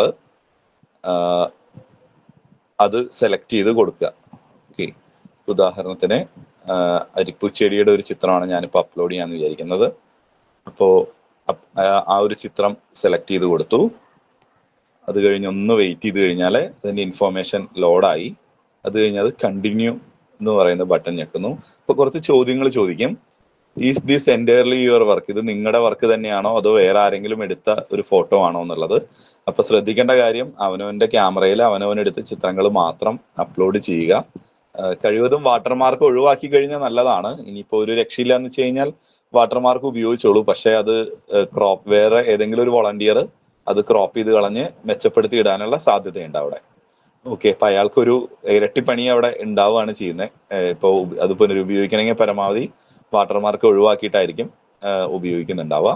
അത് സെലക്ട് ചെയ്ത് കൊടുക്കുക ഓക്കെ ഉദാഹരണത്തിന് ആ, അരിപ്പൂച്ചെടിയുടെ ഒരു ചിത്രമാണ് ഞാനിപ്പോൾ അപ്ലോഡ് ചെയ്യാന്ന് വിചാരിക്കുന്നത് അപ്പോൾ ആ ഒരു ചിത്രം സെലക്ട് ചെയ്ത് കൊടുത്തു അത് കഴിഞ്ഞ് ഒന്ന് വെയിറ്റ് ചെയ്ത് കഴിഞ്ഞാൽ അതിന്റെ ഇൻഫോർമേഷൻ ലോഡായി അത് കഴിഞ്ഞ് അത് കണ്ടിന്യൂ എന്ന് പറയുന്ന ബട്ടൺ ഞെക്കുന്നു അപ്പോൾ കുറച്ച് ചോദ്യങ്ങൾ ചോദിക്കും is this entirely your work ഇത് നിങ്ങളുടെ വർക്ക് തന്നെയാണോ അതോ വേറെ ആരെങ്കിലും എടുത്ത ഒരു ഫോട്ടോ ആണോ എന്നുള്ളത് അപ്പൊ ശ്രദ്ധിക്കേണ്ട കാര്യം അവനവന്റെ ക്യാമറയിൽ അവനവനെടുത്ത ചിത്രങ്ങൾ മാത്രം അപ്ലോഡ് ചെയ്യുക ആ, കഴിവതും വാട്ടർമാർക്ക് ഒഴിവാക്കി കഴിഞ്ഞാൽ നല്ലതാണ് ഇനിയിപ്പോ ഒരു രക്ഷയില്ല എന്ന് വെച്ച് കഴിഞ്ഞാൽ വാട്ടർമാർക്ക് ഉപയോഗിച്ചോളൂ പക്ഷെ അത് ക്രോപ്പ് വേറെ ഏതെങ്കിലും ഒരു വോളണ്ടിയർ അത് ക്രോപ്പ് ചെയ്ത് കളഞ്ഞ് മെച്ചപ്പെടുത്തി ഇടാനുള്ള സാധ്യതയുണ്ട് അവിടെ ഓക്കെ അപ്പൊ അയാൾക്കൊരു ഇരട്ടിപ്പണി അവിടെ ഉണ്ടാവുകയാണ് ചെയ്യുന്നത് ഇപ്പൊ ഉപ- അത് പുനരുപയോഗിക്കണമെങ്കിൽ പരമാവധി വാട്ടർമാർക്ക് ഒഴിവാക്കിയിട്ടായിരിക്കും ആ, ഉപയോഗിക്കുന്നുണ്ടാവുക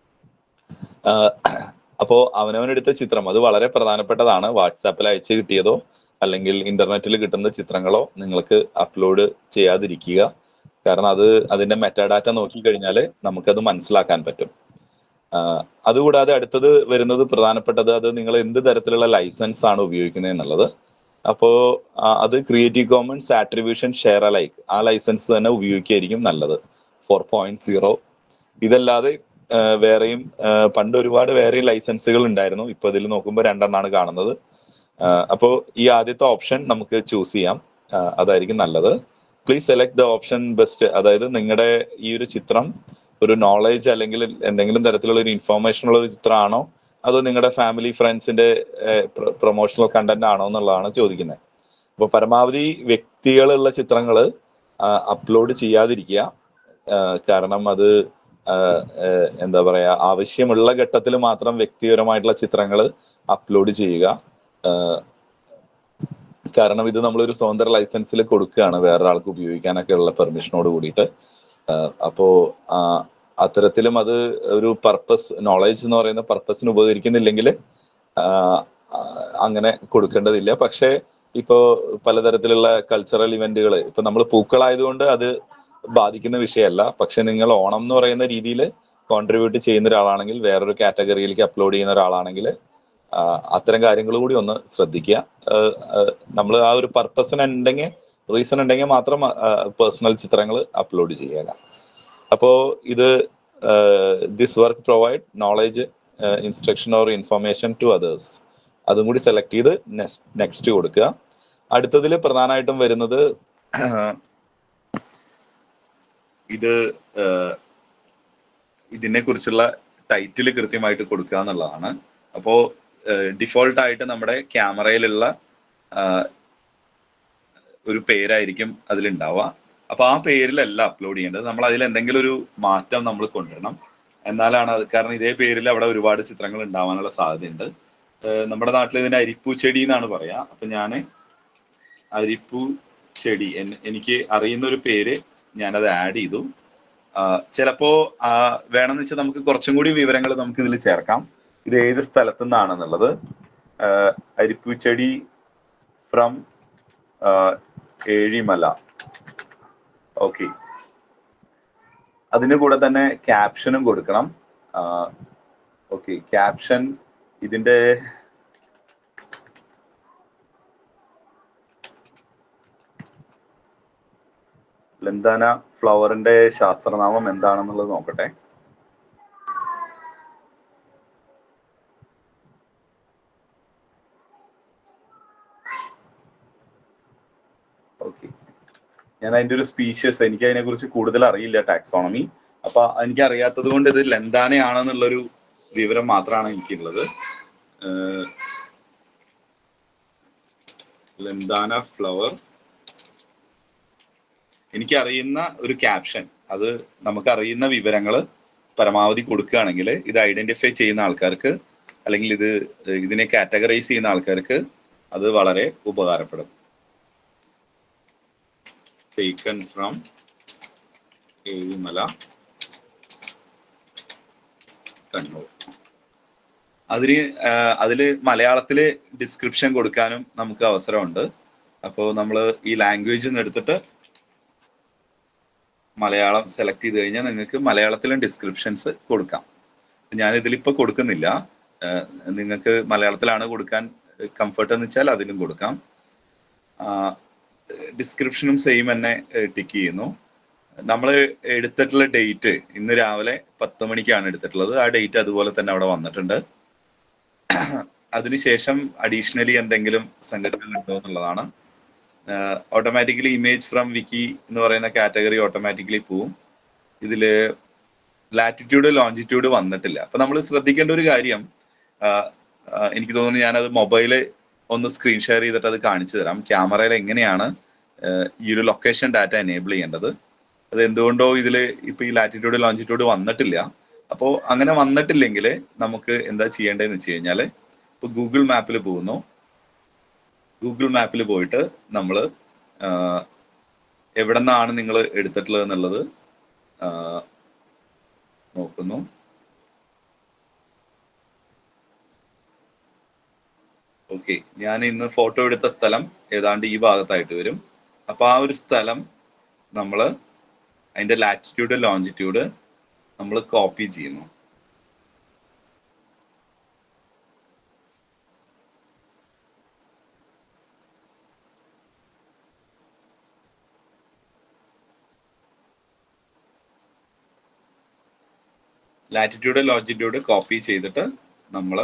ആ, അപ്പോ അവനവനെടുത്ത ചിത്രം അത് വളരെ പ്രധാനപ്പെട്ടതാണ് വാട്സാപ്പിൽ അയച്ചു കിട്ടിയതോ അല്ലെങ്കിൽ ഇന്റർനെറ്റിൽ കിട്ടുന്ന ചിത്രങ്ങളോ നിങ്ങൾക്ക് അപ്ലോഡ് ചെയ്യാതിരിക്കുക കാരണം അത് അതിന്റെ മെറ്റാഡാറ്റ നോക്കിക്കഴിഞ്ഞാൽ നമുക്കത് മനസ്സിലാക്കാൻ പറ്റും ആ, അതുകൂടാതെ അടുത്തത് വരുന്നത് പ്രധാനപ്പെട്ടത് അത് നിങ്ങൾ എന്ത് തരത്തിലുള്ള ലൈസൻസ് ആണ് ഉപയോഗിക്കുന്നത് എന്നുള്ളത് അപ്പോ ആ, അത് Creative Commons attribution share alike ആ ലൈസൻസ് തന്നെ ഉപയോഗിക്കുകയായിരിക്കും നല്ലത് ഫോർ പോയിന്റ് സീറോ ഇതല്ലാതെ ആ, വേറെയും ആ, പണ്ട് ഒരുപാട് വേറെയും ലൈസൻസുകൾ ഉണ്ടായിരുന്നു ഇപ്പൊ ഇതിൽ നോക്കുമ്പോൾ രണ്ടെണ്ണമാണ് കാണുന്നത് ആ, അപ്പോ ഈ ആദ്യത്തെ ഓപ്ഷൻ നമുക്ക് ചൂസ് ചെയ്യാം ആ, അതായിരിക്കും നല്ലത് please select the option best അതായത് നിങ്ങളുടെ ഈ ഒരു ചിത്രം ഒരു നോളേജ് അല്ലെങ്കിൽ എന്തെങ്കിലും തരത്തിലുള്ള ഒരു ഇൻഫോർമേഷൻ ഉള്ള ഒരു ചിത്രമാണോ അതോ നിങ്ങളുടെ ഫാമിലി ഫ്രണ്ട്സിന്റെ പ്രൊമോഷണൽ കണ്ടന്റ് ആണോ എന്നുള്ളതാണ് ചോദിക്കുന്നത് അപ്പോൾ പരമാവധി വ്യക്തികളുള്ള ചിത്രങ്ങൾ അപ്ലോഡ് ചെയ്യാതിരിക്കുക ആ, കാരണം അത് ആ, ആ, എന്താ പറയാ ആവശ്യമുള്ള ഘട്ടത്തിൽ മാത്രം വ്യക്തിപരമായിട്ടുള്ള ചിത്രങ്ങൾ അപ്ലോഡ് ചെയ്യുക ആ, കാരണം ഇത് നമ്മളൊരു സ്വതന്ത്ര ലൈസൻസിൽ കൊടുക്കുകയാണ് വേറൊരാൾക്ക് ഉപയോഗിക്കാനൊക്കെ ഉള്ള പെർമിഷനോട് കൂടിയിട്ട് ആഹ് അപ്പോ ആഹ് അത്തരത്തിലും അത് ഒരു പർപ്പസ് നോളേജ് എന്ന് പറയുന്ന പർപ്പസിന് ഉപകരിക്കുന്നില്ലെങ്കിൽ അങ്ങനെ കൊടുക്കേണ്ടതില്ല പക്ഷേ ഇപ്പോ പലതരത്തിലുള്ള കൾച്ചറൽ ഇവന്റുകൾ ഇപ്പൊ നമ്മൾ പൂക്കളായതുകൊണ്ട് അത് ബാധിക്കുന്ന വിഷയമല്ല പക്ഷെ നിങ്ങൾ ഓണം എന്ന് പറയുന്ന രീതിയിൽ കോൺട്രിബ്യൂട്ട് ചെയ്യുന്ന ഒരാളാണെങ്കിൽ വേറൊരു കാറ്റഗറിയിലേക്ക് അപ്ലോഡ് ചെയ്യുന്ന ഒരാളാണെങ്കിൽ ആഹ് അത്തരം കാര്യങ്ങൾ കൂടി ഒന്ന് ശ്രദ്ധിക്കുക നമ്മൾ ആ ഒരു പർപ്പസിന് ഉണ്ടെങ്കിൽ റീസൺ ഉണ്ടെങ്കിൽ മാത്രം പേഴ്സണൽ ചിത്രങ്ങൾ അപ്ലോഡ് ചെയ്യുക അപ്പോ ഇത് this work provide knowledge instruction or information to others അതും കൂടി സെലക്ട് ചെയ്ത് നെക്സ്റ്റ് കൊടുക്കുക അടുത്തതിൽ പ്രധാനമായിട്ടും വരുന്നത് ഇത് ഇതിനെ കുറിച്ചുള്ള ടൈറ്റിൽ കൃത്യമായിട്ട് കൊടുക്കുക എന്നുള്ളതാണ് അപ്പോ ഡിഫോൾട്ട് ആയിട്ട് നമ്മുടെ ക്യാമറയിലുള്ള ഒരു പേരായിരിക്കും അതിലുണ്ടാവുക അപ്പൊ ആ പേരിലല്ല അപ്ലോഡ് ചെയ്യേണ്ടത് നമ്മൾ അതിൽ എന്തെങ്കിലും ഒരു മാറ്റം നമ്മൾ കൊണ്ടുവരണം എന്നാലാണ് അത് കാരണം ഇതേ പേരിൽ അവിടെ ഒരുപാട് ചിത്രങ്ങൾ ഉണ്ടാവാനുള്ള സാധ്യതയുണ്ട് നമ്മുടെ നാട്ടിൽ ഇതിന്റെ അരിപ്പൂ ചെടി എന്നാണ് പറയാ അപ്പൊ ഞാൻ അരിപ്പൂ ചെടി എനിക്ക് അറിയുന്ന ഒരു പേര് ഞാനത് ആഡ് ചെയ്തു ചിലപ്പോ വേണമെന്ന് വെച്ചാൽ നമുക്ക് കുറച്ചും കൂടി വിവരങ്ങൾ നമുക്ക് ഇതിൽ ചേർക്കാം ഇത് ഏത് സ്ഥലത്തു നിന്നാണെന്നുള്ളത് അരിപ്പൂച്ചെടി ഫ്രം ഏഴിമല ഓക്കെ അതിന് കൂടെ തന്നെ ക്യാപ്ഷനും കൊടുക്കണം ഓക്കെ ക്യാപ്ഷൻ ഇതിന്റെ ലന്താന ഫ്ലവറിന്റെ ശാസ്ത്രനാമം എന്താണെന്നുള്ളത് നോക്കട്ടെ ഓക്കെ ഞാൻ അതിന്റെ ഒരു സ്പീഷ്യസ് എനിക്ക് അതിനെ കുറിച്ച് കൂടുതൽ അറിയില്ല ടാക്സോണമി അപ്പൊ എനിക്ക് അറിയാത്തത് കൊണ്ട് ഇത് ലന്താനയാണെന്നുള്ളൊരു വിവരം മാത്രമാണ് എനിക്കുള്ളത് ലന്താന ഫ്ലവർ എനിക്ക് അറിയുന്ന ഒരു ക്യാപ്ഷൻ അത് നമുക്ക് അറിയുന്ന വിവരങ്ങൾ പരമാവധി കൊടുക്കുകയാണെങ്കിൽ ഇത് ഐഡന്റിഫൈ ചെയ്യുന്ന ആൾക്കാർക്ക് അല്ലെങ്കിൽ ഇത് ഇതിനെ കാറ്റഗറൈസ് ചെയ്യുന്ന ആൾക്കാർക്ക് അത് വളരെ ഉപകാരപ്പെടും ടേക്കൺ ഫ്രം ഏഴിമല കണ്ണൂർ അതിന് ആഹ് അതില് മലയാളത്തില് ഡിസ്ക്രിപ്ഷൻ കൊടുക്കാനും നമുക്ക് അവസരമുണ്ട് അപ്പോൾ നമ്മൾ ഈ ലാംഗ്വേജ് ഒന്ന് എടുത്തിട്ട് മലയാളം സെലക്ട് ചെയ്ത് കഴിഞ്ഞാൽ നിങ്ങൾക്ക് മലയാളത്തിലും ഡിസ്ക്രിപ്ഷൻസ് കൊടുക്കാം ഞാൻ ഇതിലിപ്പോൾ കൊടുക്കുന്നില്ല ആഹ് നിങ്ങൾക്ക് മലയാളത്തിലാണ് കൊടുക്കാൻ കംഫർട്ട് എന്ന് വെച്ചാൽ അതിലും കൊടുക്കാം ഡിസ്ക്രിപ്ഷനും സെയിം തന്നെ ടിക്ക് ചെയ്യുന്നു നമ്മൾ എടുത്തിട്ടുള്ള ഡേറ്റ് ഇന്ന് രാവിലെ പത്ത് മണിക്കാണ് എടുത്തിട്ടുള്ളത് ആ ഡേറ്റ് അതുപോലെ തന്നെ അവിടെ വന്നിട്ടുണ്ട് അതിനുശേഷം അഡീഷണലി എന്തെങ്കിലും സംഘടനകൾ ഉണ്ടോ എന്നുള്ളതാണ് ഓട്ടോമാറ്റിക്കലി ഇമേജ് ഫ്രം വിക്കി എന്ന് പറയുന്ന കാറ്റഗറി ഓട്ടോമാറ്റിക്കലി പോവും ഇതില് ലാറ്റിറ്റ്യൂഡ് ലോഞ്ചിറ്റ്യൂഡ് വന്നിട്ടില്ല അപ്പൊ നമ്മൾ ശ്രദ്ധിക്കേണ്ട ഒരു കാര്യം ആഹ് ആഹ് എനിക്ക് തോന്നുന്നു ഞാനത് മൊബൈല് ഒന്ന് സ്ക്രീൻ ഷെയർ ചെയ്തിട്ട് അത് കാണിച്ചു തരാം ക്യാമറയിൽ എങ്ങനെയാണ് ആഹ് ഈ ഒരു ലൊക്കേഷൻ ഡാറ്റ എനേബിൾ ചെയ്യേണ്ടത് അത് എന്തുകൊണ്ടോ ഇതിൽ ഇപ്പൊ ഈ ലാറ്റിറ്റ്യൂഡ് ലോഞ്ചിറ്റ്യൂഡ് വന്നിട്ടില്ല അപ്പോൾ അങ്ങനെ വന്നിട്ടില്ലെങ്കിൽ നമുക്ക് എന്താ ചെയ്യേണ്ടതെന്ന് വെച്ച് കഴിഞ്ഞാൽ ഇപ്പൊ ഗൂഗിൾ മാപ്പിൽ പോകുന്നു ഗൂഗിൾ മാപ്പിൽ പോയിട്ട് നമ്മൾ എവിടെ നിന്നാണ് നിങ്ങൾ എടുത്തിട്ടുള്ളത് എന്നുള്ളത് ആഹ് നോക്കുന്നു ഓക്കെ ഞാൻ ഇന്ന് ഫോട്ടോ എടുത്ത സ്ഥലം ഏതാണ്ട് ഈ ഭാഗത്തായിട്ട് വരും അപ്പൊ ആ ഒരു സ്ഥലം നമ്മൾ അതിന്റെ ലാറ്റിറ്റ്യൂഡ് ലോഞ്ചിറ്റ്യൂഡ് നമ്മൾ കോപ്പി ചെയ്യുന്നു ലാറ്റിറ്റ്യൂഡ് ലോഞ്ചിറ്റ്യൂഡ് കോപ്പി ചെയ്തിട്ട് നമ്മൾ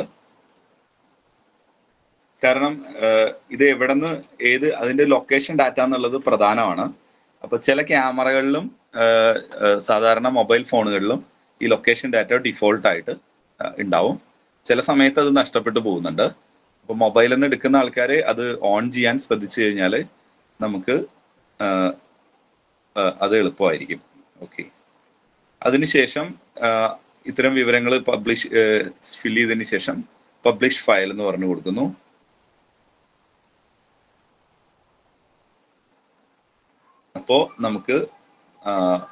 കാരണം ആഹ് ഇത് എവിടെന്ന് ഏത് അതിന്റെ ലൊക്കേഷൻ ഡാറ്റ എന്നുള്ളത് പ്രധാനമാണ് അപ്പൊ ചില ക്യാമറകളിലും ആഹ് ആഹ് സാധാരണ മൊബൈൽ ഫോണുകളിലും ഈ ലൊക്കേഷൻ ഡാറ്റ ഡിഫോൾട്ട് ആയിട്ട് ആഹ് ഉണ്ടാവും ചില സമയത്ത് അത് നഷ്ടപ്പെട്ടു പോകുന്നുണ്ട് അപ്പൊ മൊബൈലിൽ നിന്ന് എടുക്കുന്ന ആൾക്കാർ അത് ഓൺ ചെയ്യാൻ ശ്രദ്ധിച്ചു കഴിഞ്ഞാൽ നമുക്ക് ആഹ് ആഹ് അത് എളുപ്പമായിരിക്കും ഓക്കെ അതിനുശേഷം ആഹ് ഇത്തരം വിവരങ്ങൾ പബ്ലിഷ് ഫില്ല് ചെയ്തതിന് ശേഷം പബ്ലിഷ് ഫയൽ എന്ന് പറഞ്ഞു കൊടുക്കുന്നു അപ്പോ നമുക്ക് ആഹ്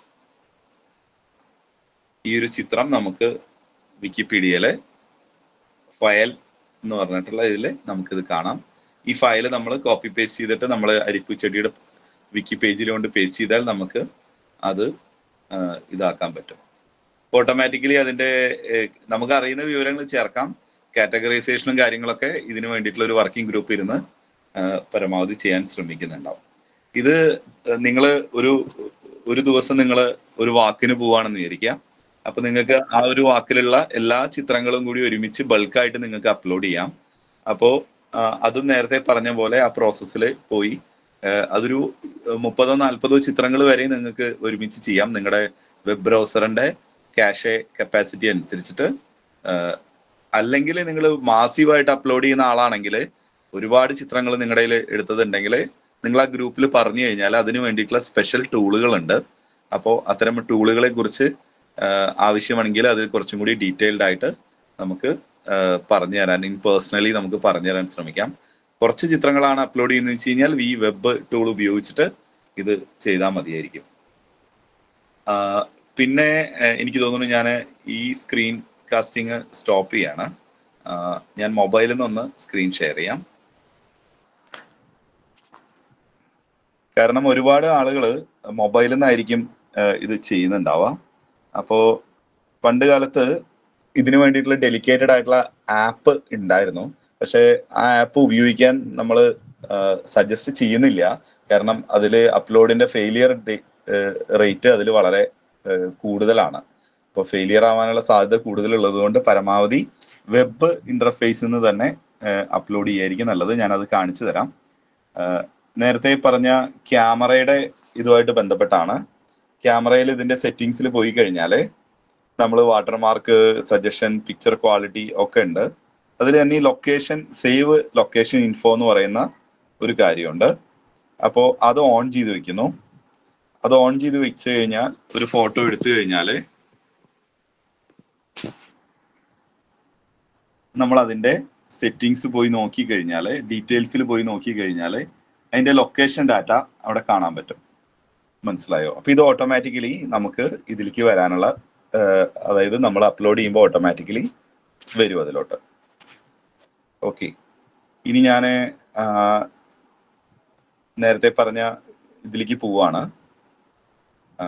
ഈ ഒരു ചിത്രം നമുക്ക് വിക്കിപീഡിയയിലെ ഫയൽ എന്ന് പറഞ്ഞിട്ടുള്ള ഇതിൽ നമുക്കിത് കാണാം ഈ ഫയൽ നമ്മൾ കോപ്പി പേസ്റ്റ് ചെയ്തിട്ട് നമ്മൾ അരിപ്പുചെടിയുടെ വിക്കി പേജിൽ കൊണ്ട് പേസ്റ്റ് ചെയ്താൽ നമുക്ക് അത് ആഹ് ഇതാക്കാൻ പറ്റും ഓട്ടോമാറ്റിക്കലി അതിന്റെ ഏഹ്, നമുക്ക് അറിയുന്ന വിവരങ്ങൾ ചേർക്കാം കാറ്റഗറൈസേഷനും കാര്യങ്ങളൊക്കെ ഇതിനു വേണ്ടിയിട്ടുള്ള ഒരു വർക്കിംഗ് ഗ്രൂപ്പ് ഇരുന്ന് ആഹ്, പരമാവധി ചെയ്യാൻ ശ്രമിക്കുന്നുണ്ടാവും ഇത് നിങ്ങൾ ഒരു ഒരു ദിവസം നിങ്ങൾ ഒരു വാക്കിന് പോവാണെന്ന് വിചാരിക്കുക അപ്പൊ നിങ്ങൾക്ക് ആ ഒരു വാക്കിലുള്ള എല്ലാ ചിത്രങ്ങളും കൂടി ഒരുമിച്ച് ബൾക്കായിട്ട് നിങ്ങൾക്ക് അപ്ലോഡ് ചെയ്യാം അപ്പോ ആ, അതും നേരത്തെ പറഞ്ഞ പോലെ ആ പ്രോസസ്സിൽ പോയി ആ, അതൊരു മുപ്പതോ നാൽപ്പതോ ചിത്രങ്ങൾ വരെ നിങ്ങൾക്ക് ഒരുമിച്ച് ചെയ്യാം നിങ്ങളുടെ വെബ് ബ്രൗസറിന്റെ ക്യാഷെ കപ്പാസിറ്റി അനുസരിച്ചിട്ട് അല്ലെങ്കിൽ നിങ്ങൾ മാസീവായിട്ട് അപ്ലോഡ് ചെയ്യുന്ന ആളാണെങ്കിൽ ഒരുപാട് ചിത്രങ്ങൾ നിങ്ങളുടെ കയ്യിൽ എടുത്തതുണ്ടെങ്കിൽ നിങ്ങൾ ആ ഗ്രൂപ്പിൽ പറഞ്ഞു കഴിഞ്ഞാൽ അതിന് വേണ്ടിയിട്ടുള്ള സ്പെഷ്യൽ ടൂളുകൾ ഉണ്ട് അപ്പോൾ അത്തരം ടൂളുകളെ കുറിച്ച് ആവശ്യമാണെങ്കിൽ അത് കുറച്ചും കൂടി ഡീറ്റെയിൽഡ് ആയിട്ട് നമുക്ക് ആഹ് പറഞ്ഞു തരാൻ ഇൻ പേഴ്സണലി നമുക്ക് പറഞ്ഞു തരാൻ ശ്രമിക്കാം കുറച്ച് ചിത്രങ്ങളാണ് അപ്ലോഡ് ചെയ്യുന്നത് വെച്ച് കഴിഞ്ഞാൽ ഈ വെബ് ടൂൾ ഉപയോഗിച്ചിട്ട് ഇത് ചെയ്താൽ മതിയായിരിക്കും ആഹ് പിന്നെ ആഹ് എനിക്ക് തോന്നുന്നു ഞാൻ ഈ സ്ക്രീൻ കാസ്റ്റിംഗ് സ്റ്റോപ്പ് ചെയ്യാണ് ആഹ് ഞാൻ മൊബൈലിൽ നിന്ന് സ്ക്രീൻ ഷെയർ ചെയ്യാം കാരണം ഒരുപാട് ആളുകൾ മൊബൈലിൽ നിന്നായിരിക്കും ആഹ് ഇത് ചെയ്യുന്നുണ്ടാവുക അപ്പോൾ പണ്ട് കാലത്ത് ഇതിനു വേണ്ടിയിട്ടുള്ള ഡെലിക്കേറ്റഡ് ആയിട്ടുള്ള ആപ്പ് ഉണ്ടായിരുന്നു പക്ഷേ ആ ആപ്പ് ഉപയോഗിക്കാൻ നമ്മൾ സജസ്റ്റ് ചെയ്യുന്നില്ല കാരണം അതിൽ അപ്ലോഡിന്റെ ഫെയിലിയർ റേറ്റ് അതിൽ വളരെ ആഹ് കൂടുതലാണ് അപ്പോൾ ഫെയിലിയർ ആവാനുള്ള സാധ്യത കൂടുതലുള്ളത് കൊണ്ട് പരമാവധി വെബ് ഇന്റർഫേസിൽ നിന്ന് തന്നെ അപ്ലോഡ് ചെയ്യായിരിക്കും നല്ലത് ഞാനത് കാണിച്ചു തരാം ആഹ് നേരത്തെ പറഞ്ഞ ക്യാമറയുടെ ഇതുമായിട്ട് ബന്ധപ്പെട്ടാണ് ക്യാമറയിൽ ഇതിന്റെ സെറ്റിങ്സിൽ പോയി കഴിഞ്ഞാൽ നമ്മൾ വാട്ടർമാർക്ക് സജഷൻ പിക്ചർ ക്വാളിറ്റി ഒക്കെ ഉണ്ട് അതിൽ തന്നെ ഈ ലൊക്കേഷൻ സേവ് ലൊക്കേഷൻ ഇൻഫോ എന്ന് പറയുന്ന ഒരു കാര്യമുണ്ട് അപ്പോൾ അത് ഓൺ ചെയ്ത് വെക്കുന്നു അത് ഓൺ ചെയ്ത് വെച്ച് കഴിഞ്ഞാൽ ഒരു ഫോട്ടോ എടുത്തു കഴിഞ്ഞാൽ നമ്മൾ അതിന്റെ സെറ്റിങ്സ് പോയി നോക്കി കഴിഞ്ഞാൽ ഡീറ്റെയിൽസിൽ പോയി നോക്കി കഴിഞ്ഞാൽ അതിന്റെ ലൊക്കേഷൻ ഡാറ്റ അവിടെ കാണാൻ പറ്റും മനസ്സിലായോ അപ്പൊ ഇത് ഓട്ടോമാറ്റിക്കലി നമുക്ക് ഇതിലേക്ക് വരാനുള്ള ഏഹ്, അതായത് നമ്മൾ അപ്ലോഡ് ചെയ്യുമ്പോൾ ഓട്ടോമാറ്റിക്കലി വരും അതിലോട്ട് ഓക്കെ ഇനി ഞാൻ നേരത്തെ പറഞ്ഞ ഇതിലേക്ക് പോവാണ് ആ,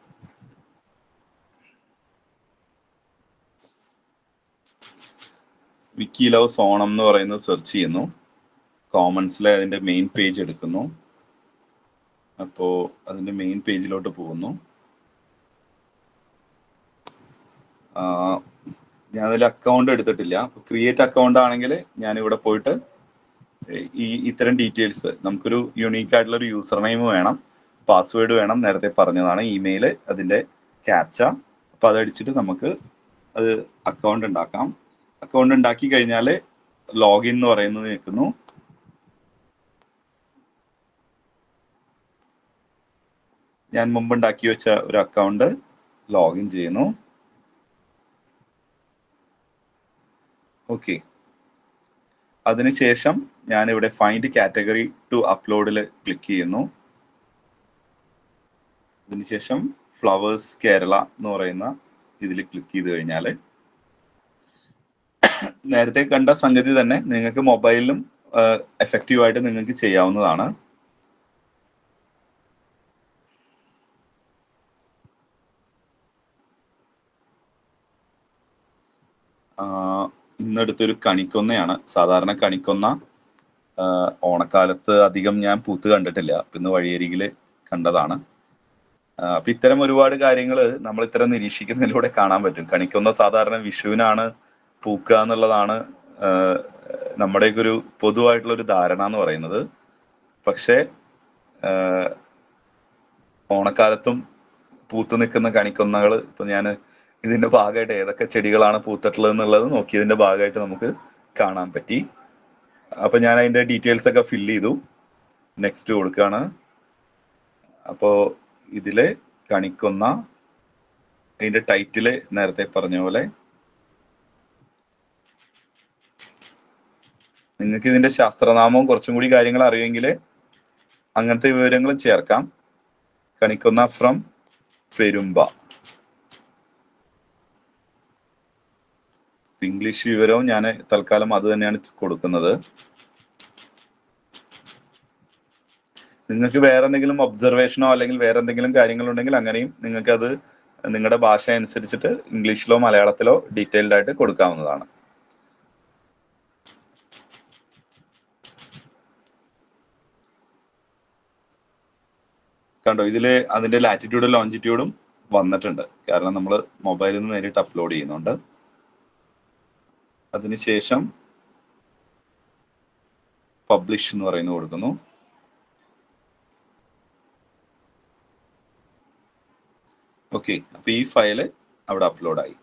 വിക്കി ലവ്സ് ഓണം എന്ന് പറയുന്നത് സെർച്ച് ചെയ്യുന്നു കോമൺസിലെ അതിന്റെ മെയിൻ പേജ് എടുക്കുന്നു അപ്പോ അതിന്റെ മെയിൻ പേജിലോട്ട് പോകുന്നു ആ, ഞാൻ അതിൽ അക്കൗണ്ട് എടുത്തിട്ടില്ല ക്രിയേറ്റ് അക്കൗണ്ട് ആണെങ്കിൽ ഞാൻ ഇവിടെ പോയിട്ട് ഈ ഇത്തരം ഡീറ്റെയിൽസ് നമുക്കൊരു യുണീക്ക് ആയിട്ടുള്ള ഒരു യൂസർ നെയിം വേണം പാസ്വേഡ് വേണം നേരത്തെ പറഞ്ഞതാണ് ഇമെയിൽ അതിന്റെ ക്യാപ്ച അപ്പൊ അതടിച്ചിട്ട് നമുക്ക് അത് അക്കൗണ്ട് ഉണ്ടാക്കാം അക്കൗണ്ട് ഉണ്ടാക്കി കഴിഞ്ഞാൽ ലോഗിൻ എന്ന് പറയുന്നത് നിൽക്കുന്നു ഞാൻ മുമ്പ് ഉണ്ടാക്കി വെച്ച ഒരു അക്കൗണ്ട് ലോഗിൻ ചെയ്യുന്നു ഓക്കെ അതിനുശേഷം ഞാൻ ഇവിടെ ഫൈൻഡ് കാറ്റഗറി ടു അപ്ലോഡിൽ ക്ലിക്ക് ചെയ്യുന്നു അതിനുശേഷം ഫ്ലവേഴ്സ് കേരള എന്ന് പറയുന്ന ഇതിൽ ക്ലിക്ക് ചെയ്ത് കഴിഞ്ഞാൽ നേരത്തെ കണ്ട സംഗതി തന്നെ നിങ്ങൾക്ക് മൊബൈലിലും എഫക്റ്റീവ് ആയിട്ട് നിങ്ങൾക്ക് ചെയ്യാവുന്നതാണ് ആഹ് ഇന്നെടുത്തൊരു കണിക്കൊന്നയാണ് സാധാരണ കണിക്കൊന്ന ആഹ് ഓണക്കാലത്ത് അധികം ഞാൻ പൂത്ത് കണ്ടിട്ടില്ല അപ്പൊ ഇന്ന് വഴിയരികില് കണ്ടതാണ് ആഹ് അപ്പൊ ഇത്തരം ഒരുപാട് കാര്യങ്ങൾ നമ്മൾ ഇത്തരം നിരീക്ഷിക്കുന്നതിലൂടെ കാണാൻ പറ്റും കണിക്കൊന്ന സാധാരണ വിഷുവിനാണ് പൂക്കുക എന്നുള്ളതാണ് ആഹ് നമ്മുടെയൊക്കെ ഒരു പൊതുവായിട്ടുള്ള ഒരു ധാരണ എന്ന് പറയുന്നത് പക്ഷേ ആഹ് ഓണക്കാലത്തും പൂത്തു നിൽക്കുന്ന കണിക്കൊന്നകൾ ഇപ്പൊ ഞാൻ ഇതിന്റെ ഭാഗമായിട്ട് ഏതൊക്കെ ചെടികളാണ് പൂത്തിട്ടുള്ളത് എന്നുള്ളത് നോക്കിയതിന്റെ ഭാഗമായിട്ട് നമുക്ക് കാണാൻ പറ്റി അപ്പൊ ഞാൻ അതിന്റെ ഡീറ്റെയിൽസ് ഒക്കെ ഫില്ല് ചെയ്തു നെക്സ്റ്റ് കൊടുക്കുകയാണ് അപ്പോ ഇതില് കണിക്കൊന്ന അതിന്റെ ടൈറ്റില് നേരത്തെ പറഞ്ഞ പോലെ നിങ്ങൾക്ക് ഇതിന്റെ ശാസ്ത്രനാമവും കുറച്ചും കൂടി കാര്യങ്ങൾ അറിയുമെങ്കിൽ അങ്ങനത്തെ വിവരങ്ങളും ചേർക്കാം കണിക്കൊന്ന ഫ്രം പെരുമ്പ ഇംഗ്ലീഷ് വിവരവും ഞാൻ തൽക്കാലം അത് തന്നെയാണ് കൊടുക്കുന്നത് നിങ്ങൾക്ക് വേറെ എന്തെങ്കിലും ഒബ്സർവേഷനോ അല്ലെങ്കിൽ വേറെ എന്തെങ്കിലും കാര്യങ്ങളുണ്ടെങ്കിൽ അങ്ങനെയും നിങ്ങൾക്ക് അത് നിങ്ങളുടെ ഭാഷ അനുസരിച്ചിട്ട് ഇംഗ്ലീഷിലോ മലയാളത്തിലോ ഡീറ്റെയിൽഡ് ആയിട്ട് കൊടുക്കാവുന്നതാണ് കണ്ടോ ഇതില് അതിന്റെ ലാറ്റിറ്റ്യൂഡും ലോഞ്ചിറ്റ്യൂഡും വന്നിട്ടുണ്ട് കാരണം നമ്മൾ മൊബൈലിൽ നിന്ന് നേരിട്ട് അപ്ലോഡ് ചെയ്യുന്നുണ്ട് അതിനുശേഷം പബ്ലിഷ് എന്ന് പറയുന്നത് കൊടുക്കുന്നു ഓക്കെ അപ്പൊ ഈ ഫയല് അവിടെ അപ്ലോഡായി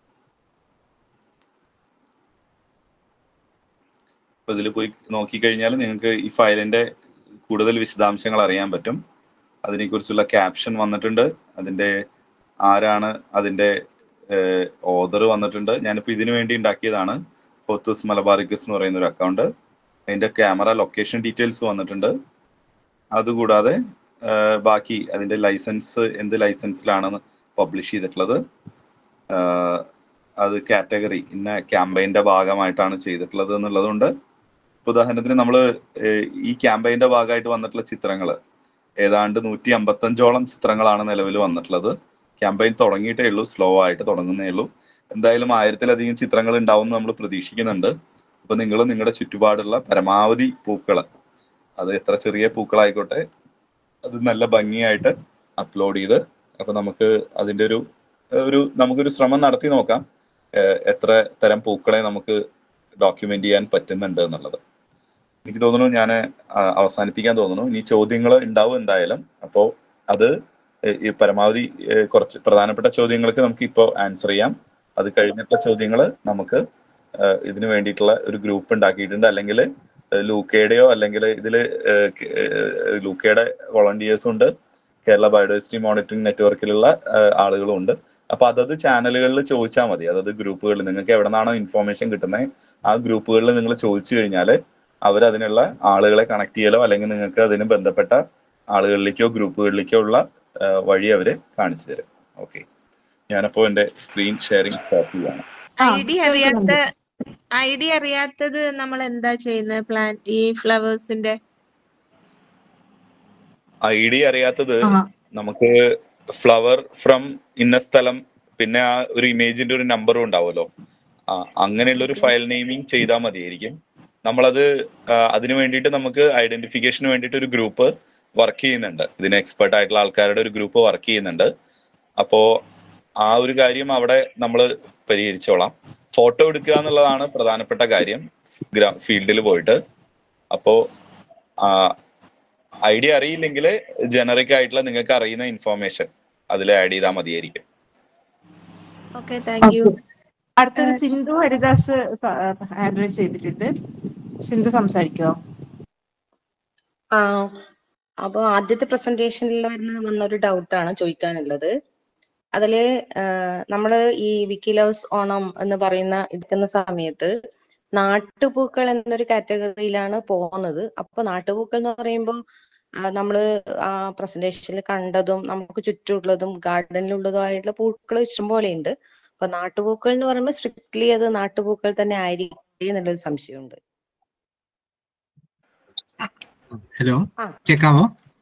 അപ്പൊ ഇതിൽ പോയി നോക്കിക്കഴിഞ്ഞാൽ നിങ്ങൾക്ക് ഈ ഫയലിന്റെ കൂടുതൽ വിശദാംശങ്ങൾ അറിയാൻ പറ്റും അതിനെക്കുറിച്ചുള്ള ക്യാപ്ഷൻ വന്നിട്ടുണ്ട് അതിന്റെ ആരാണ് അതിന്റെ ഓദർ വന്നിട്ടുണ്ട് ഞാനിപ്പോൾ ഇതിനു വേണ്ടി ഉണ്ടാക്കിയതാണ് ഹോത്തൂസ് മലബാറിക്കസ് എന്ന് പറയുന്ന ഒരു അക്കൗണ്ട് അതിന്റെ ക്യാമറ ലൊക്കേഷൻ ഡീറ്റെയിൽസ് വന്നിട്ടുണ്ട് അതുകൂടാതെ ഏഹ് ബാക്കി അതിന്റെ ലൈസൻസ് എന്ത് ലൈസൻസിലാണെന്ന് പബ്ലിഷ് ചെയ്തിട്ടുള്ളത് ഏഹ് അത് കാറ്റഗറി ഇന്ന ക്യാമ്പയിന്റെ ഭാഗമായിട്ടാണ് ചെയ്തിട്ടുള്ളത് എന്നുള്ളതുകൊണ്ട് ഇപ്പൊ ഉദാഹരണത്തിന് നമ്മൾ ഈ ക്യാമ്പയിന്റെ ഭാഗമായിട്ട് വന്നിട്ടുള്ള ചിത്രങ്ങൾ ഏതാണ്ട് നൂറ്റി അമ്പത്തഞ്ചോളം ചിത്രങ്ങളാണ് നിലവിൽ വന്നിട്ടുള്ളത് ക്യാമ്പയിൻ തുടങ്ങിയിട്ടേ ഉള്ളൂ സ്ലോ ആയിട്ട് തുടങ്ങുന്നേ ഉള്ളൂ എന്തായാലും ആയിരത്തിലധികം ചിത്രങ്ങൾ ഉണ്ടാവും നമ്മൾ പ്രതീക്ഷിക്കുന്നുണ്ട് അപ്പൊ നിങ്ങൾ നിങ്ങളുടെ ചുറ്റുപാടുള്ള പരമാവധി പൂക്കൾ അത് എത്ര ചെറിയ പൂക്കളായിക്കോട്ടെ അത് നല്ല ഭംഗിയായിട്ട് അപ്ലോഡ് ചെയ്ത് അപ്പൊ നമുക്ക് അതിന്റെ ഒരു ഒരു നമുക്കൊരു ശ്രമം നടത്തി നോക്കാം ഏഹ് എത്ര തരം പൂക്കളെ നമുക്ക് ഡോക്യുമെന്റ് ചെയ്യാൻ പറ്റുന്നുണ്ട് എന്നുള്ളത് എനിക്ക് തോന്നുന്നു ഞാൻ അവസാനിപ്പിക്കാൻ തോന്നുന്നു ഇനി ചോദ്യങ്ങൾ ഉണ്ടാവും എന്തായാലും അപ്പോൾ അത് ഏഹ് ഈ പരമാവധി ഏഹ് കുറച്ച് പ്രധാനപ്പെട്ട ചോദ്യങ്ങൾക്ക് നമുക്ക് ഇപ്പോൾ ആൻസർ ചെയ്യാം അത് കഴിഞ്ഞിട്ടുള്ള ചോദ്യങ്ങൾ നമുക്ക് ഏഹ് ഇതിനു വേണ്ടിയിട്ടുള്ള ഒരു ഗ്രൂപ്പ് ഉണ്ടാക്കിയിട്ടുണ്ട് അല്ലെങ്കിൽ ലൂക്കയുടെയോ അല്ലെങ്കിൽ ഇതിൽ ലൂക്കയുടെ വോളണ്ടിയേഴ്സും ഉണ്ട് കേരള ബയോഡൈവേഴ്സിറ്റി മോണിറ്ററിംഗ് നെറ്റ്വർക്കിലുള്ള ആളുകളും ഉണ്ട് അപ്പൊ അതത് ചാനലുകളിൽ ചോദിച്ചാൽ മതി അതത് ഗ്രൂപ്പുകളിൽ നിങ്ങൾക്ക് എവിടെ നിന്നാണോ ഇൻഫോർമേഷൻ കിട്ടുന്നത് ആ ഗ്രൂപ്പുകളിൽ നിങ്ങൾ ചോദിച്ചു കഴിഞ്ഞാൽ അവർ അതിനുള്ള ആളുകളെ കണക്ട് ചെയ്യലോ അല്ലെങ്കിൽ നിങ്ങൾക്ക് അതിന് ബന്ധപ്പെട്ട ആളുകളിലേക്കോ ഗ്രൂപ്പുകളിലേക്കോ ഉള്ള വഴി അവര് കാണിച്ചു തരും ഓക്കെ ഞാനപ്പോ എന്റെ സ്ക്രീൻ ഷെയറിംഗ് സ്റ്റോപ്പ് ചെയ്യാണ് ആ, ഐ ഡി അറിയാത്ത കേൾക്കുന്നുണ്ട്. ഐ ഡി അറിയാത്തത് നമ്മൾ എന്താ ചെയ്യുന്നത് പ്ലാൻ ഈ ഫ്ലവേഴ്സിന്റെ ഐ ഡി അറിയാത്തത് ആ, നമുക്ക് ഫ്ലവർ ഫ്രം ഇന്ന സ്ഥലം പിന്നെ ആ ഒരു ഇമേജിന്റെ ഒരു നമ്പറും ഉണ്ടാവുമല്ലോ ആ അങ്ങനെയുള്ള ഒരു ഫയൽ നെയിമിംഗ് ചെയ്താൽ മതിയായിരിക്കും നമ്മളത് ആ, അതിന് വേണ്ടിയിട്ട് നമുക്ക് ഐഡന്റിഫിക്കേഷന് വേണ്ടിയിട്ട് ഒരു ഗ്രൂപ്പ് വർക്ക് ചെയ്യുന്നുണ്ട് ഇതിന് എക്സ്പെർട്ട് ആയിട്ടുള്ള ആൾക്കാരുടെ ഒരു ഗ്രൂപ്പ് വർക്ക് ചെയ്യുന്നുണ്ട് അപ്പോ ആ ഒരു കാര്യം അവിടെ നമ്മൾ പരിഹരിച്ചോളാം ഫോട്ടോ എടുക്കുക എന്നുള്ളതാണ് പ്രധാനപ്പെട്ട കാര്യം ഫീൽഡിൽ പോയിട്ട് അപ്പോ ഐഡിയ അറിയില്ലെങ്കിൽ ജനറിക് ആയിട്ടുള്ള നിങ്ങൾക്ക് അറിയുന്ന ഇൻഫോർമേഷൻ അതിൽ ആഡ് ചെയ്താൽ മതിയായിരിക്കും ഓക്കെ താങ്ക് യു ഓക്കെ. അടുത്തത് സിന്ധു ഹരിദാസ് ഹാൻഡ് റൈസ് ചെയ്തിട്ടുണ്ട് സിന്ധു സംസാരിക്കോ ആ അപ്പൊ ആദ്യത്തെ പ്രസന്റേഷനിൽ വരുന്ന വന്നൊരു ഡൗട്ടാണ് ചോദിക്കാനുള്ളത് അതില് ആഹ് നമ്മള് ഈ വിക്കി ലവ്സ് ഓണം എന്ന് പറയുന്ന എടുക്കുന്ന സമയത്ത് നാട്ടുപൂക്കൾ എന്നൊരു കാറ്റഗറിയിലാണ് പോകുന്നത് അപ്പൊ നാട്ടുപൂക്കൾ എന്ന് പറയുമ്പോൾ നമ്മള് ആ പ്രസന്റേഷനിൽ കണ്ടതും നമുക്ക് ചുറ്റുമുള്ളതും ഗാർഡനിലുള്ളതും ആയിട്ടുള്ള പൂക്കൾ ഇഷ്ടംപോലെ ഉണ്ട് അപ്പൊ നാട്ടുപൂക്കൾ എന്ന് പറയുമ്പോൾ സ്ട്രിക്ട്ലി അത് നാട്ടുപൂക്കൾ തന്നെ ആയിരിക്കും എന്നുള്ളൊരു സംശയമുണ്ട് ഹലോ ആ. കേക്കാമോ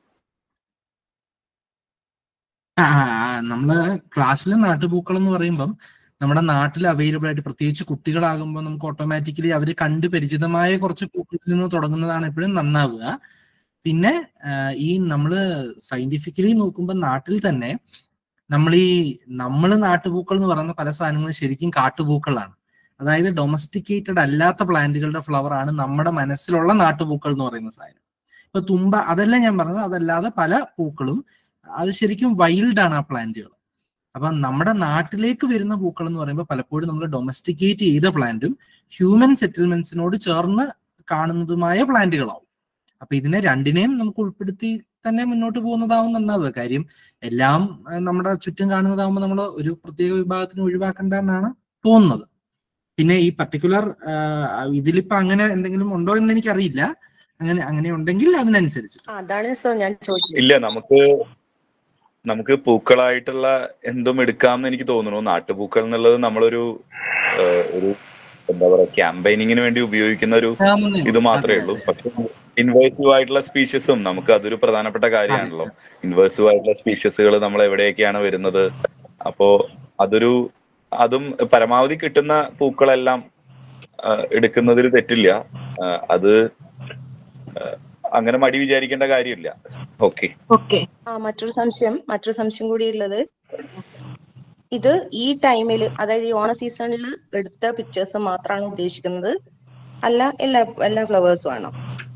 ആ ആ, ആ, നമ്മള് ക്ലാസ്സിലെ നാട്ടുപൂക്കൾ എന്ന് പറയുമ്പം നമ്മുടെ നാട്ടിൽ അവൈലബിൾ ആയിട്ട് പ്രത്യേകിച്ച് കുട്ടികളാകുമ്പോൾ നമുക്ക് ഓട്ടോമാറ്റിക്കലി അവർ കണ്ട് പരിചിതമായ കുറച്ച് പൂക്കളിൽ നിന്ന് തുടങ്ങുന്നതാണ് എപ്പോഴും നന്നാവുക പിന്നെ ആ, ഈ നമ്മള് സയന്റിഫിക്കലി നോക്കുമ്പോൾ നാട്ടിൽ തന്നെ നമ്മൾ ഈ നമ്മൾ നാട്ടുപൂക്കൾ എന്ന് പറയുന്ന പല സാധനങ്ങളും ശരിക്കും കാട്ടുപൂക്കളാണ് അതായത് ഡൊമസ്റ്റിക്കേറ്റഡ് അല്ലാത്ത പ്ലാന്റുകളുടെ ഫ്ലവർ ആണ് നമ്മുടെ മനസ്സിലുള്ള നാട്ടുപൂക്കൾ എന്ന് പറയുന്ന സാധനം ഇപ്പൊ തുമ്പ അതല്ല ഞാൻ പറഞ്ഞത് അതല്ലാതെ പല പൂക്കളും അത് ശരിക്കും വൈൽഡ് ആണ് ആ പ്ലാന്റുകൾ അപ്പൊ നമ്മുടെ നാട്ടിലേക്ക് വരുന്ന പൂക്കൾ എന്ന് പറയുമ്പോൾ പലപ്പോഴും നമ്മൾ ഡൊമസ്റ്റിക്കേറ്റ് ചെയ്ത പ്ലാന്റും ഹ്യൂമൻ സെറ്റിൽമെന്റ്സിനോട് ചേർന്ന് കാണുന്നതുമായ പ്ലാന്റുകളാവും അപ്പൊ ഇതിനെ രണ്ടിനെയും നമുക്ക് ഉൾപ്പെടുത്തി തന്നെ മുന്നോട്ട് പോകുന്നതാവും നന്നാവുക കാര്യം എല്ലാം ആ, നമ്മുടെ ചുറ്റും കാണുന്നതാവുമ്പോൾ നമ്മൾ ഒരു പ്രത്യേക വിഭാഗത്തിന് ഒഴിവാക്കണ്ട എന്നാണ് തോന്നുന്നത് പിന്നെ ഈ പർട്ടിക്കുലർ ഇതിലിപ്പോ അങ്ങനെ എന്തെങ്കിലും ഉണ്ടോ എന്ന് എനിക്കറിയില്ല അങ്ങനെ അങ്ങനെ ഉണ്ടെങ്കിൽ അതിനനുസരിച്ച് ആ, അതാണ് സർ ഞാൻ ചോദിച്ചത് ഇല്ല നമുക്ക് നമുക്ക് പൂക്കളായിട്ടുള്ള എന്തും എടുക്കാമെന്ന് എനിക്ക് തോന്നുന്നു നാട്ടുപൂക്കൾ എന്നുള്ളത് നമ്മളൊരു ആ, ഒരു എന്താ പറയാ ക്യാമ്പയിനിങ്ങിന് വേണ്ടി ഉപയോഗിക്കുന്ന ഒരു ആവുന്നേ ഇത് ഉള്ളൂ. മാത്രമേ അതെ, ഉള്ളൂ അതെ. പക്ഷെ ഇൻവേഴ്സീവ് ആയിട്ടുള്ള സ്പീഷീസും നമുക്ക് അതൊരു പ്രധാനപ്പെട്ട കാര്യമാണല്ലോ ഇൻവേഴ്സീവ് ആയിട്ടുള്ള സ്പീഷീസുകൾ നമ്മൾ എവിടെയൊക്കെയാണ് വരുന്നത് അപ്പോ അതൊരു അതും പരമാവധി കിട്ടുന്ന പൂക്കളെല്ലാം ആ, എടുക്കുന്നതിൽ തെറ്റില്ല ആ, അത് ആ, അങ്ങനെ മടി വിചാരിക്കേണ്ട കാര്യമില്ല ഓക്കെ ഓക്കെ ആ മറ്റൊരു സംശയം മറ്റൊരു സംശയം കൂടി ഉള്ളത് ഇത് ഈ ടൈമിൽ അതായത് ഈ ഓണ സീസണിൽ എടുത്ത പിക്ചേഴ്സ് മാത്രമാണ് ഉദ്ദേശിക്കുന്നത് അല്ല എല്ലാ എല്ലാ ഫ്ലവേഴ്സും ആണോ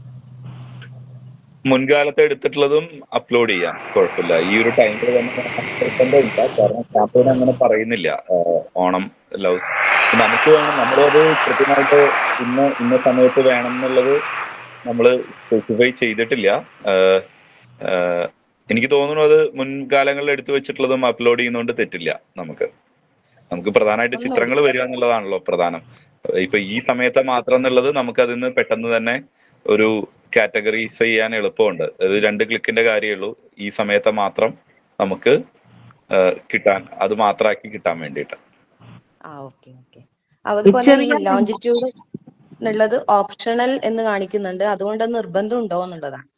മുൻകാലത്ത് എടുത്തിട്ടുള്ളതും അപ്ലോഡ് ചെയ്യാം കുഴപ്പമില്ല ഈ ഒരു ടൈമിൽ തന്നെ നിർബന്ധമില്ല കാരണം ക്യാമ്പയിൻ അങ്ങനെ പറയുന്നില്ല ആഹ് ഓണം ലവ്സ് നമുക്ക് വേണം നമ്മളത് കൃത്യമായിട്ട് ഇന്ന ഇന്ന സമയത്ത് വേണം എന്നുള്ളത് നമ്മൾ സ്പെസിഫൈ ചെയ്തിട്ടില്ല ആഹ് ആഹ് എനിക്ക് തോന്നുന്നു അത് മുൻകാലങ്ങളിൽ എടുത്തു വെച്ചിട്ടുള്ളതും അപ്ലോഡ് ചെയ്യുന്നതുകൊണ്ട് തെറ്റില്ല നമുക്ക് നമുക്ക് പ്രധാനമായിട്ട് ഒന്ന് ചിത്രങ്ങൾ വരിക എന്നുള്ളതാണല്ലോ പ്രധാനം ഇപ്പൊ ഈ സമയത്ത് മാത്രം എന്നുള്ളത് നമുക്ക് അതിന്ന് പെട്ടെന്ന് തന്നെ ഒരു കാറ്റഗറീസ് ചെയ്യാൻ എളുപ്പമുണ്ട് അത് രണ്ട് ക്ലിക്കിന്റെ കാര്യമേ ഉള്ളൂ ഈ സമയത്ത് മാത്രം നമുക്ക് ആ, കിട്ടാൻ അത് മാത്രമാക്കി കിട്ടാൻ വേണ്ടിയിട്ട് ആ ഓക്കെ ഓക്കെ അതുപോലെ ഈ ചെറിയ ലോഞ്ചിറ്റ്യൂഡ് എന്നുള്ളത് ഓപ്ഷണൽ എന്ന് കാണിക്കുന്നുണ്ട് അതുകൊണ്ട് അത് നിർബന്ധം ഉണ്ടോ എന്നുള്ളതാണ്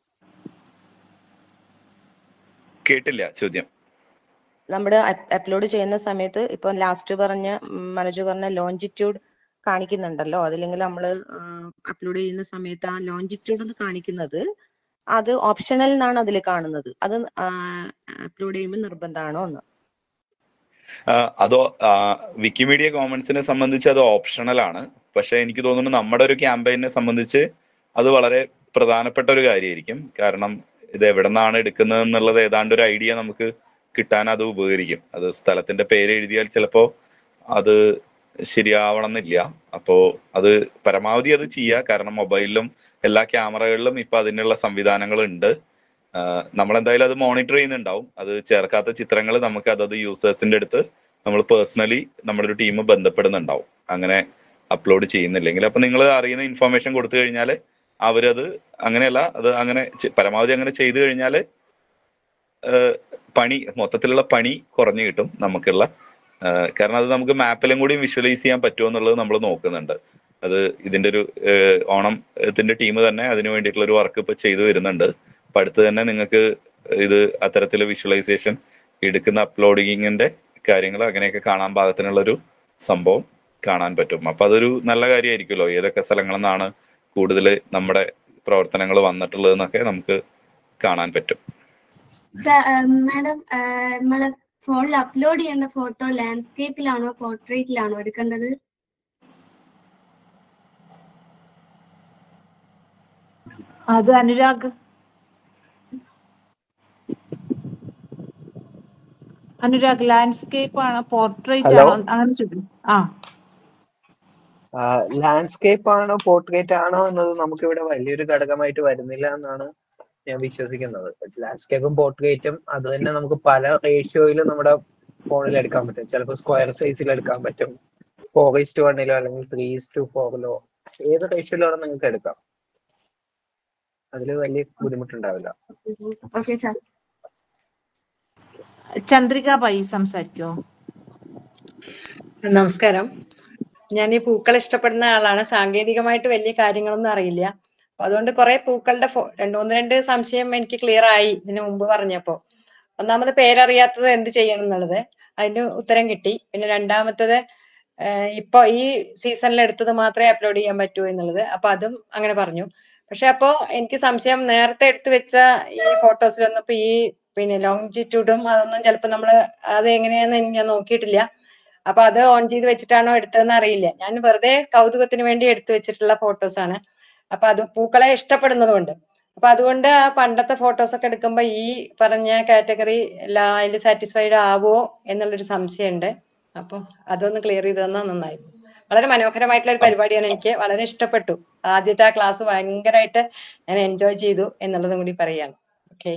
കേട്ടില്ല ചോദ്യം നമ്മുടെ അപ്ലോഡ് ചെയ്യുന്ന സമയത്ത് ഇപ്പൊ ലാസ്റ്റ് പറഞ്ഞ ഉം, മനോജ് പറഞ്ഞ ലോഞ്ചിറ്റ്യൂഡ് കാണിക്കുന്നുണ്ടല്ലോ അതില്ലെങ്കിൽ നമ്മൾ അപ്ലോഡ് ചെയ്യുന്ന സമയത്ത് ആ ലോഞ്ചിറ്റ്യൂഡ് എന്ന് കാണിക്കുന്നത് അത് ഓപ്ഷണൽ എന്നാണ് അതിൽ കാണുന്നത് അത് അപ്ലോഡ് ചെയ്യുമ്പോൾ നിർബന്ധമാണോ എന്ന് ആ, അതോ ആ, വിക്കിമീഡിയ കോമൺസിനെ സംബന്ധിച്ച് അത് ഓപ്ഷണൽ ആണ് പക്ഷെ എനിക്ക് തോന്നുന്നു നമ്മുടെ ഒരു ക്യാമ്പയിനെ സംബന്ധിച്ച് അത് വളരെ പ്രധാനപ്പെട്ട ഒരു കാര്യമായിരിക്കും കാരണം ഇത് എവിടെ നിന്നാണ് എടുക്കുന്നത് എന്നുള്ളത് ഏതാണ്ട് ഒരു ഐഡിയ നമുക്ക് കിട്ടാൻ അത് ഉപകരിക്കും അത് സ്ഥലത്തിന്റെ പേര് എഴുതിയാൽ ചിലപ്പോ അത് ശരിയാവണം എന്നില്ല അപ്പോ അത് പരമാവധി അത് ചെയ്യുക കാരണം മൊബൈലിലും എല്ലാ ക്യാമറകളിലും ഇപ്പൊ അതിനുള്ള സംവിധാനങ്ങൾ ഉണ്ട് നമ്മൾ എന്തായാലും അത് മോണിറ്റർ ചെയ്യുന്നുണ്ടാവും അത് ചേർക്കാത്ത ചിത്രങ്ങൾ നമുക്ക് അതത് യൂസേഴ്സിന്റെ അടുത്ത് നമ്മൾ പേഴ്സണലി നമ്മുടെ ഒരു ടീം ബന്ധപ്പെടുന്നുണ്ടാവും അങ്ങനെ അപ്ലോഡ് ചെയ്യുന്നില്ലെങ്കിൽ അപ്പൊ നിങ്ങൾ അറിയുന്ന ഇൻഫർമേഷൻ കൊടുത്തു കഴിഞ്ഞാൽ അവരത് അങ്ങനെയല്ല അത് അങ്ങനെ ചെ- പരമാവധി അങ്ങനെ ചെയ്തു കഴിഞ്ഞാൽ ഏഹ്, പണി മൊത്തത്തിലുള്ള പണി കുറഞ്ഞു കിട്ടും നമുക്കുള്ള ഏഹ്, കാരണം അത് നമുക്ക് മാപ്പിലും കൂടി വിഷ്വലൈസ് ചെയ്യാൻ പറ്റുമോ എന്നുള്ളത് നമ്മൾ നോക്കുന്നുണ്ട് അത് ഇതിന്റെ ഒരു ഏഹ്, ഓണം ഇതിന്റെ ടീം തന്നെ അതിന് വേണ്ടിയിട്ടുള്ള ഒരു വർക്ക് ഇപ്പൊ ചെയ്തു വരുന്നുണ്ട് അപ്പൊ അടുത്ത് തന്നെ നിങ്ങൾക്ക് ഇത് അത്തരത്തില് വിഷ്വലൈസേഷൻ എടുക്കുന്ന അപ്ലോഡിങ്ങിന്റെ കാര്യങ്ങൾ അങ്ങനെയൊക്കെ കാണാൻ പാകത്തിനുള്ള ഒരു സംഭവം കാണാൻ പറ്റും അപ്പൊ അതൊരു നല്ല കാര്യമായിരിക്കുമല്ലോ ഏതൊക്കെ സ്ഥലങ്ങളിൽ നിന്നാണ് കൂടുതൽ നമ്മുടെ പ്രവർത്തനങ്ങൾ വന്നിട്ടുള്ളതെന്നൊക്കെ നമുക്ക് കാണാൻ പറ്റും മാഡം നമ്മള് ഫോണിൽ അപ്ലോഡ് ചെയ്യുന്ന ഫോട്ടോ ലാൻഡ്സ്കേപ്പിലാണോ പോർട്രേറ്റിലാണോ എടുക്കേണ്ടത് അത് അനുരാഗ് അനുരാഗ് ലാൻഡ്സ്കേപ്പ് ആണോ പോർട്രേറ്റ് Hello? ആണോ അങ്ങനെ ചോദിക്കും ആ ലാൻഡ്സ്കേപ്പ് ആണോ പോർട്രേറ്റ് ആണോ എന്നത് നമുക്ക് ഇവിടെ വലിയൊരു ഘടകമായിട്ട് വരുന്നില്ല എന്നാണ് ഞാൻ വിശ്വസിക്കുന്നത് ലാൻഡ്സ്കേപ്പും പോർട്രേറ്റും അത് തന്നെ നമുക്ക് പല റേഷ്യോയിലും നമ്മുടെ ഫോണിൽ എടുക്കാൻ പറ്റും ചിലപ്പോൾ സ്ക്വയർ സൈസിൽ എടുക്കാൻ പറ്റും ഫോർ ഈസ്റ്റ് വണ്ണിലോ അല്ലെങ്കിൽ ത്രീ ഈസ്റ്റ് ഫോറിലോ ഏത് റേഷ്യോയിലോ നിങ്ങൾക്ക് എടുക്കാം അതിൽ വലിയ ബുദ്ധിമുട്ടുണ്ടാവില്ല ഓക്കെ സാർ ചന്ദ്രിക പൈ സംസാരിക്കോ നമസ്കാരം ഞാൻ ഈ പൂക്കൾ ഇഷ്ടപ്പെടുന്ന ആളാണ് സാങ്കേതികമായിട്ട് വലിയ കാര്യങ്ങളൊന്നും അറിയില്ല അപ്പൊ അതുകൊണ്ട് കുറെ പൂക്കളുടെ ഫോ രണ്ട് ഒന്ന് രണ്ട് സംശയം എനിക്ക് ക്ലിയർ ആയി ഇതിനു മുമ്പ് പറഞ്ഞപ്പോ ഒന്നാമത് പേരറിയാത്തത് എന്ത് ചെയ്യണം എന്നുള്ളത് അതിന് ഉത്തരം കിട്ടി പിന്നെ രണ്ടാമത്തത് ആഹ് ഇപ്പൊ ഈ സീസണിൽ എടുത്തത് മാത്രമേ അപ്ലോഡ് ചെയ്യാൻ പറ്റൂ എന്നുള്ളത് അപ്പൊ അതും അങ്ങനെ പറഞ്ഞു പക്ഷെ അപ്പോ എനിക്ക് സംശയം നേരത്തെ എടുത്തു വെച്ച ഈ ഫോട്ടോസിലൊന്നും ഇപ്പൊ ഈ പിന്നെ ലോങ്ജിറ്റ്യൂഡും അതൊന്നും ചിലപ്പോൾ നമ്മൾ അത് എങ്ങനെയാന്ന് ഞാൻ നോക്കിയിട്ടില്ല അപ്പൊ അത് ഓൺ ചെയ്ത് വെച്ചിട്ടാണോ എടുത്തതെന്ന് അറിയില്ല ഞാൻ വെറുതെ കൗതുകത്തിന് വേണ്ടി എടുത്തു വെച്ചിട്ടുള്ള ഫോട്ടോസ് ആണ് അപ്പൊ അത് പൂക്കളെ ഇഷ്ടപ്പെടുന്നത് കൊണ്ട് അപ്പൊ അതുകൊണ്ട് ആ പണ്ടത്തെ ഫോട്ടോസ് ഒക്കെ എടുക്കുമ്പോ ഈ പറഞ്ഞ കാറ്റഗറി എല്ലാം അതിൽ സാറ്റിസ്ഫൈഡ് ആവോ എന്നുള്ളൊരു സംശയമുണ്ട് അപ്പൊ അതൊന്ന് ക്ലിയർ ചെയ്ത് തന്നാൽ നന്നായിരുന്നു വളരെ മനോഹരമായിട്ടുള്ള ഒരു പരിപാടിയാണ് എനിക്ക് വളരെ ഇഷ്ടപ്പെട്ടു ആദ്യത്തെ ആ ക്ലാസ് ഭയങ്കരമായിട്ട് ഞാൻ എൻജോയ് ചെയ്തു എന്നുള്ളതും കൂടി പറയാണ് ഓക്കെ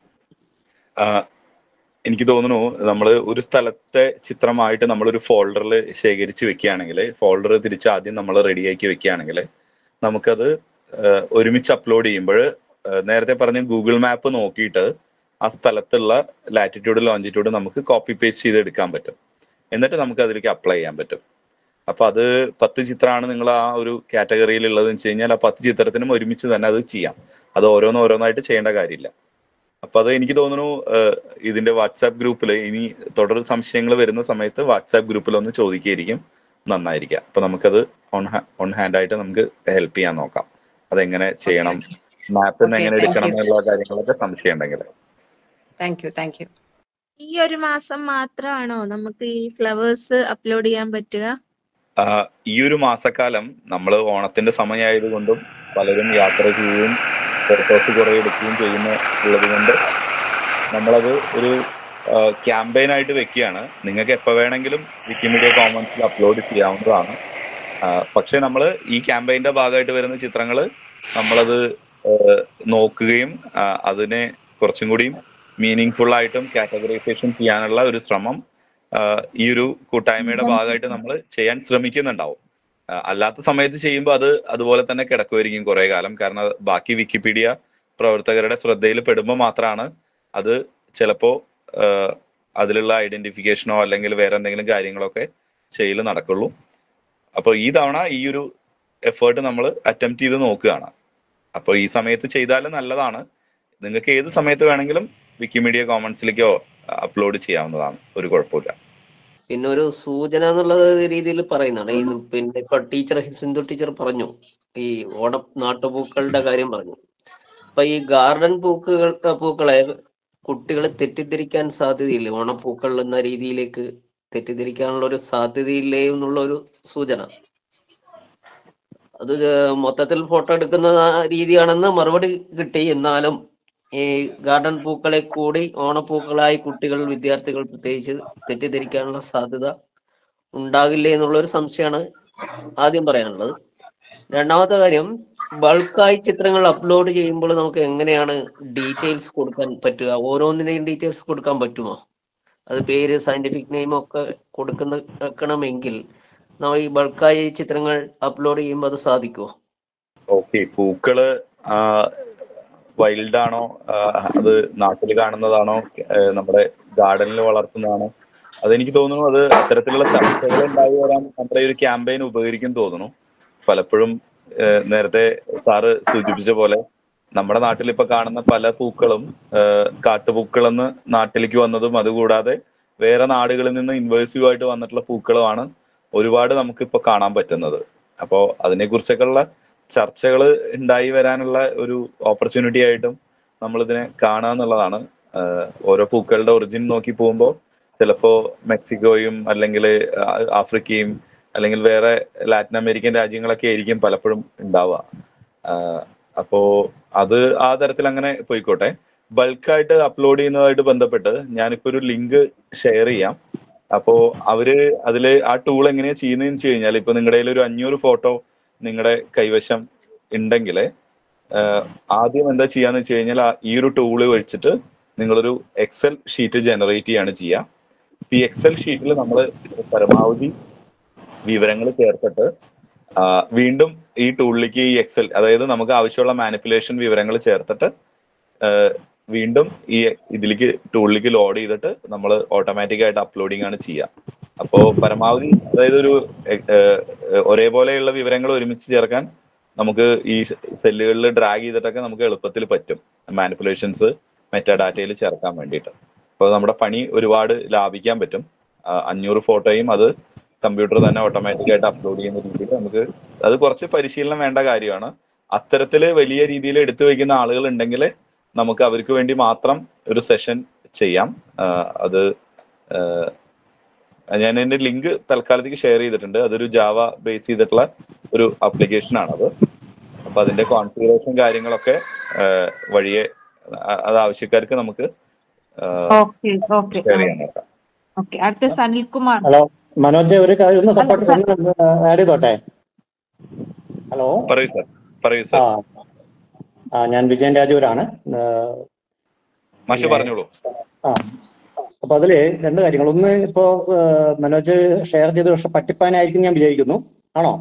ആഹ് എനിക്ക് തോന്നുന്നു നമ്മൾ ഒരു സ്ഥലത്തെ ചിത്രമായിട്ട് നമ്മൾ ഒരു ഫോൾഡറിൽ ശേഖരിച്ച് വെക്കുകയാണെങ്കിൽ ഫോൾഡർ തിരിച്ച് ആദ്യം നമ്മൾ റെഡിയാക്കി വെക്കുകയാണെങ്കിൽ നമുക്കത് ആഹ് ഒരുമിച്ച് അപ്ലോഡ് ചെയ്യുമ്പോൾ നേരത്തെ പറഞ്ഞ ഗൂഗിൾ മാപ്പ് നോക്കിയിട്ട് ആ സ്ഥലത്തുള്ള ലാറ്റിറ്റ്യൂഡ് ലോഞ്ചിറ്റ്യൂഡ് നമുക്ക് കോപ്പി പേസ്റ്റ് ചെയ്ത് എടുക്കാൻ പറ്റും എന്നിട്ട് നമുക്ക് അതിലേക്ക് അപ്ലൈ ചെയ്യാൻ പറ്റും അപ്പൊ അത് പത്ത് ചിത്രമാണ് നിങ്ങൾ ആ ഒരു കാറ്റഗറിയിൽ ഉള്ളതെന്ന് വെച്ച് കഴിഞ്ഞാൽ ആ പത്ത് ചിത്രത്തിനും ഒരുമിച്ച് തന്നെ അത് ചെയ്യാം അത് ഓരോന്ന് ഓരോന്നായിട്ട് ചെയ്യേണ്ട കാര്യമില്ല അപ്പൊ അത് എനിക്ക് തോന്നുന്നു ഏഹ് ഇതിന്റെ വാട്സാപ്പ് ഗ്രൂപ്പിൽ ഇനി തുടർ സംശയങ്ങൾ വരുന്ന സമയത്ത് വാട്സാപ്പ് ഗ്രൂപ്പിൽ ഒന്ന് ചോദിക്കുകയായിരിക്കും നന്നായിരിക്കാം അപ്പൊ നമുക്കത് ഓൺ ഓൺ ഹാൻഡ് ആയിട്ട് നമുക്ക് ഹെൽപ്പ് ചെയ്യാൻ നോക്കാം അതെങ്ങനെ ചെയ്യണം മാപ്പിൽ നിന്ന് Okay, എങ്ങനെ thank എടുക്കണം you. എന്നുള്ള കാര്യങ്ങളൊക്കെ സംശയം ഉണ്ടെങ്കിൽ താങ്ക് യു താങ്ക് യു ഈ ഒരു മാസം മാത്രമാണോ നമുക്ക് ഈ ഫ്ലവേഴ്സ് അപ്ലോഡ് ചെയ്യാൻ പറ്റുക ആഹ് ഈ ഒരു മാസക്കാലം നമ്മൾ ഓണത്തിന്റെ സമയമായതുകൊണ്ടും പലരും യാത്ര ചെയ്യുകയും ഫോട്ടോസ് കുറെ എടുക്കുകയും ചെയ്യുന്ന ഉള്ളത് കൊണ്ട് നമ്മളത് ഒരു ക്യാമ്പയിൻ ആയിട്ട് വെക്കുകയാണ് നിങ്ങൾക്ക് എപ്പോൾ വേണമെങ്കിലും വിക്കിമീഡിയ കോമൺസിൽ അപ്ലോഡ് ചെയ്യാവുന്നതാണ് ആഹ് പക്ഷേ നമ്മൾ ഈ ക്യാമ്പയിന്റെ ഭാഗമായിട്ട് വരുന്ന ചിത്രങ്ങൾ നമ്മളത് ആഹ് നോക്കുകയും ആഹ് അതിനെ കുറച്ചും കൂടിയും മീനിങ് ഫുൾ ആയിട്ടും കാറ്റഗറൈസേഷൻ ചെയ്യാനുള്ള ഒരു ശ്രമം ആഹ് ഈ ഒരു കൂട്ടായ്മയുടെ ഭാഗമായിട്ട് നമ്മൾ ചെയ്യാൻ ശ്രമിക്കുന്നുണ്ടാവും ആഹ് അല്ലാത്ത സമയത്ത് ചെയ്യുമ്പോൾ അത് അതുപോലെ തന്നെ കിടക്കുമായിരിക്കും കുറെ കാലം കാരണം അത് ബാക്കി വിക്കിപീഡിയ പ്രവർത്തകരുടെ ശ്രദ്ധയിൽ പെടുമ്പോൾ മാത്രമാണ് അത് ചിലപ്പോ ആഹ് അതിലുള്ള ഐഡന്റിഫിക്കേഷനോ അല്ലെങ്കിൽ വേറെ എന്തെങ്കിലും കാര്യങ്ങളൊക്കെ ചെയ്യൽ നടക്കുള്ളൂ അപ്പോൾ ഈ തവണ ഈ ഒരു എഫേർട്ട് നമ്മൾ അറ്റംപ്റ്റ് ചെയ്ത് നോക്കുകയാണ് അപ്പോൾ ഈ സമയത്ത് ചെയ്താൽ നല്ലതാണ് നിങ്ങൾക്ക് ഏത് സമയത്ത് വേണമെങ്കിലും വിക്കിമീഡിയ കോമൺസിലേക്കോ അപ്ലോഡ് ചെയ്യാവുന്നതാണ് ഒരു കുഴപ്പമില്ല പിന്നെ ഒരു സൂചന എന്നുള്ള രീതിയിൽ പറയുന്നതാണ് ഈ പിന്നെ ഇപ്പൊ ടീച്ചർ സിന്ധു ടീച്ചർ പറഞ്ഞു ഈ ഓണ നാട്ടുപൂക്കളുടെ കാര്യം പറഞ്ഞു അപ്പൊ ഈ ഗാർഡൻ പൂക്കുകൾ പൂക്കളെ കുട്ടികൾ തെറ്റിദ്ധരിക്കാൻ സാധ്യതയില്ലേ ഓണപ്പൂക്കൾ എന്ന രീതിയിലേക്ക് തെറ്റിദ്ധരിക്കാനുള്ള ഒരു സാധ്യതയില്ലേ എന്നുള്ള ഒരു സൂചന അത് മൊത്തത്തിൽ ഫോട്ടോ എടുക്കുന്ന രീതിയാണെന്ന് മറുപടി കിട്ടി എന്നാലും ഈ ഗാർഡൻ പൂക്കളെ കൂടി ഓണപ്പൂക്കളായി കുട്ടികൾ വിദ്യാർത്ഥികൾ പ്രത്യേകിച്ച് തെറ്റിദ്ധരിക്കാനുള്ള സാധ്യത ഉണ്ടാകില്ലേ എന്നുള്ള ഒരു സംശയമാണ് ആദ്യം പറയാനുള്ളത് രണ്ടാമത്തെ കാര്യം ബൾക്കായി ചിത്രങ്ങൾ അപ്ലോഡ് ചെയ്യുമ്പോൾ നമുക്ക് എങ്ങനെയാണ് ഡീറ്റെയിൽസ് കൊടുക്കാൻ പറ്റുക ഓരോന്നിനെയും ഡീറ്റെയിൽസ് കൊടുക്കാൻ പറ്റുമോ അത് പേര് സയന്റിഫിക് നെയിം ഒക്കെ കൊടുക്കുന്ന വെക്കണമെങ്കിൽ നമ്മൾ ഈ ബൾക്കായി ചിത്രങ്ങൾ അപ്ലോഡ് ചെയ്യുമ്പോൾ അത് സാധിക്കുമോ ഓക്കെ പൂക്കള് ആ, വൈൽഡ് ആണോ ആ, അത് നാട്ടിൽ കാണുന്നതാണോ ആ, നമ്മുടെ ഗാർഡനിൽ വളർത്തുന്നതാണോ അതെനിക്ക് തോന്നുന്നു അത് അത്തരത്തിലുള്ള ചർച്ചകൾ ഉണ്ടായി വരാൻ നമ്മുടെ ഈ ഒരു ക്യാമ്പയിൻ ഉപകരിക്കും തോന്നുന്നു പലപ്പോഴും ആ, നേരത്തെ സാറ് സൂചിപ്പിച്ച പോലെ നമ്മുടെ നാട്ടിൽ ഇപ്പൊ കാണുന്ന പല പൂക്കളും ആ, കാട്ടുപൂക്കളെന്ന് നാട്ടിലേക്ക് വന്നതും അതുകൂടാതെ വേറെ നാടുകളിൽ നിന്ന് ഇൻവേഴ്സീവ് ആയിട്ട് വന്നിട്ടുള്ള പൂക്കളുമാണ് ഒരുപാട് നമുക്ക് ഇപ്പൊ കാണാൻ പറ്റുന്നത് അപ്പോ അതിനെക്കുറിച്ചൊക്കെയുള്ള ചർച്ചകൾ ഉണ്ടായി വരാനുള്ള ഒരു ഓപ്പർച്യൂണിറ്റി ആയിട്ടും നമ്മൾ ഇതിനെ കാണുക എന്നുള്ളതാണ് ആഹ് ഓരോ പൂക്കളുടെ ഒറിജിൻ നോക്കി പോകുമ്പോൾ ചിലപ്പോ മെക്സിക്കോയും അല്ലെങ്കിൽ ആഫ്രിക്കയും അല്ലെങ്കിൽ വേറെ ലാറ്റിൻ അമേരിക്കൻ രാജ്യങ്ങളൊക്കെ ആയിരിക്കും പലപ്പോഴും ഉണ്ടാവുക ആഹ് അപ്പോ അത് ആ തരത്തിൽ അങ്ങനെ പോയിക്കോട്ടെ ബൾക്കായിട്ട് അപ്ലോഡ് ചെയ്യുന്നതായിട്ട് ബന്ധപ്പെട്ട് ഞാനിപ്പോ ഒരു ലിങ്ക് ഷെയർ ചെയ്യാം അപ്പോ അവര് അതില് ആ ടൂൾ എങ്ങനെയാ ചെയ്യുന്നതെന്ന് വെച്ച് കഴിഞ്ഞാൽ ഇപ്പൊ നിങ്ങളുടെ കയ്യിൽ ഒരു അഞ്ഞൂറ് ഫോട്ടോ നിങ്ങളുടെ കൈവശം ഉണ്ടെങ്കിൽ ആദ്യം എന്താ ചെയ്യാന്ന് വെച്ച് കഴിഞ്ഞാൽ ആ- ഈ ഒരു ടൂള് വെച്ചിട്ട് നിങ്ങളൊരു എക്സൽ ഷീറ്റ് ജനറേറ്റ് ചെയ്യാണ് ചെയ്യുക ഈ എക്സൽ ഷീറ്റിൽ നമ്മൾ പരമാവധി വിവരങ്ങൾ ചേർത്തിട്ട് ആ, വീണ്ടും ഈ ടൂളിലേക്ക് ഈ എക്സൽ അതായത് നമുക്ക് ആവശ്യമുള്ള മാനിപ്പുലേഷൻ വിവരങ്ങൾ ചേർത്തിട്ട് ആ, വീണ്ടും ഈ ഇതിലേക്ക് ടൂളിലേക്ക് ലോഡ് ചെയ്തിട്ട് നമ്മൾ ഓട്ടോമാറ്റിക് ആയിട്ട് അപ്ലോഡിംഗ് ആണ് ചെയ്യുക അപ്പോ പരമാവധി അതായത് ഒരു എ- ഏഹ് ഏഹ് ഒരേപോലെയുള്ള വിവരങ്ങൾ ഒരുമിച്ച് ചേർക്കാൻ നമുക്ക് ഈ സെല്ലുകളിൽ ഡ്രാഗ് ചെയ്തിട്ടൊക്കെ നമുക്ക് എളുപ്പത്തിൽ പറ്റും മാനിപ്പുലേഷൻസ് മെറ്റാഡാറ്റയിൽ ചേർക്കാൻ വേണ്ടിയിട്ട് അപ്പോൾ നമ്മുടെ പണി ഒരുപാട് ലാഭിക്കാൻ പറ്റും ആ, അഞ്ഞൂറ് ഫോട്ടോയും അത് കമ്പ്യൂട്ടർ തന്നെ ഓട്ടോമാറ്റിക് ആയിട്ട് അപ്ലോഡ് ചെയ്യുന്ന രീതിയിൽ നമുക്ക് അത് കുറച്ച് പരിശീലനം വേണ്ട കാര്യമാണ് അത്തരത്തിൽ വലിയ രീതിയിൽ എടുത്തു വെക്കുന്ന ആളുകൾ ഉണ്ടെങ്കിൽ നമുക്ക് അവർക്ക് വേണ്ടി മാത്രം ഒരു സെഷൻ ചെയ്യാം ആ, അത് ആ, ഞാൻ എന്റെ ലിങ്ക് തൽക്കാലത്തേക്ക് ഷെയർ ചെയ്തിട്ടുണ്ട് അതൊരു ജാവ ബേസ് ചെയ്തിട്ടുള്ള ഒരു ആപ്ലിക്കേഷൻ ആണത് അപ്പൊ അതിന്റെ കോൺഫിഗറേഷൻ കാര്യങ്ങളൊക്കെ ആ, വഴിയെ ആ, അത് ആവശ്യക്കാർക്ക് നമുക്ക് ഓക്കെ ഓക്കെ ഷെയർ ചെയ്യാൻ നോക്കാം ഓക്കെ അടുത്ത സനിൽകുമാർ ഹലോ മനോജ് ഒരു കാര്യം ഒന്ന് അല്ല, സപ്പോർട്ട് സർ. ആഡ് ചെയ്തോട്ടെ ഹലോ പറയൂ സർ പറയൂ ആ സർ ആ ഞാൻ വിജയൻ രാജൂരാണ് ആ, മാഷ് പിന്നെ- പറഞ്ഞോളൂ ആ അപ്പൊ അതില് രണ്ട് കാര്യങ്ങൾ ഒന്ന് ഇപ്പോ ആ, മനോജ് ഷെയർ ചെയ്ത പക്ഷെ പട്ടിപ്പാനായിരിക്കും ഞാൻ വിചാരിക്കുന്നു ആണോ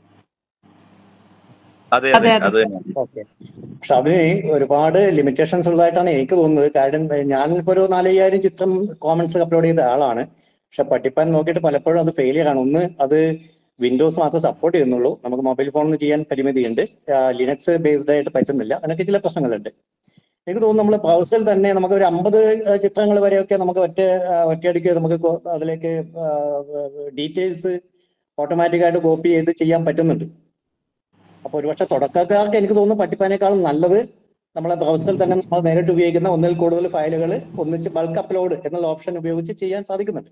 അതെ അതെ, അതെ അതെ. അത് തന്നെ ഓക്കെ പക്ഷെ അതിന് ഒരുപാട് ലിമിറ്റേഷൻസ് ഉള്ളതായിട്ടാണ് എനിക്ക് തോന്നുന്നത് കാര്യം ഞാൻ ഇപ്പൊ ഒരു നാലയ്യായിരം ചിത്രം കോമൻസ് അപ്ലോഡ് ചെയ്ത ആളാണ് പക്ഷെ പട്ടിപ്പാൻ നോക്കിയിട്ട് പലപ്പോഴും അത് ഫെയിലിയർ ആണ് ഒന്ന് അത് വിൻഡോസ് മാത്രമേ സപ്പോർട്ട് ചെയ്യുന്നുള്ളൂ നമുക്ക് മൊബൈൽ ഫോണിൽ ചെയ്യാൻ പരിമിതിയുണ്ട് ലിനക്സ് ബേസ്ഡ് ആയിട്ട് പറ്റുന്നില്ല അതിനൊക്കെ ചില പ്രശ്നങ്ങളുണ്ട് എനിക്ക് തോന്നുന്നു നമ്മൾ ബ്രൗസറിൽ തന്നെ നമുക്ക് ഒരു അമ്പത് ചിത്രങ്ങൾ വരെയൊക്കെ നമുക്ക് ഒറ്റ ആ, ഒറ്റയടിക്ക് നമുക്ക് കൊ- അതിലേക്ക് ഡീറ്റെയിൽസ് ഓട്ടോമാറ്റിക്കായിട്ട് കോപ്പി ചെയ്ത് ചെയ്യാൻ പറ്റുന്നുണ്ട് അപ്പൊ ഒരുപക്ഷെ തുടക്കക്കാർക്ക് എനിക്ക് തോന്നുന്നു പട്ടിപ്പാനേക്കാളും നല്ലത് നമ്മളെ ബ്രൗസറിൽ തന്നെ നമ്മൾ നേരിട്ട് ഉപയോഗിക്കുന്ന ഒന്നിൽ കൂടുതൽ ഫയലുകൾ ഒന്നിച്ച് ബൾക്ക് അപ്ലോഡ് എന്നുള്ള ഓപ്ഷൻ ഉപയോഗിച്ച് ചെയ്യാൻ സാധിക്കുന്നുണ്ട്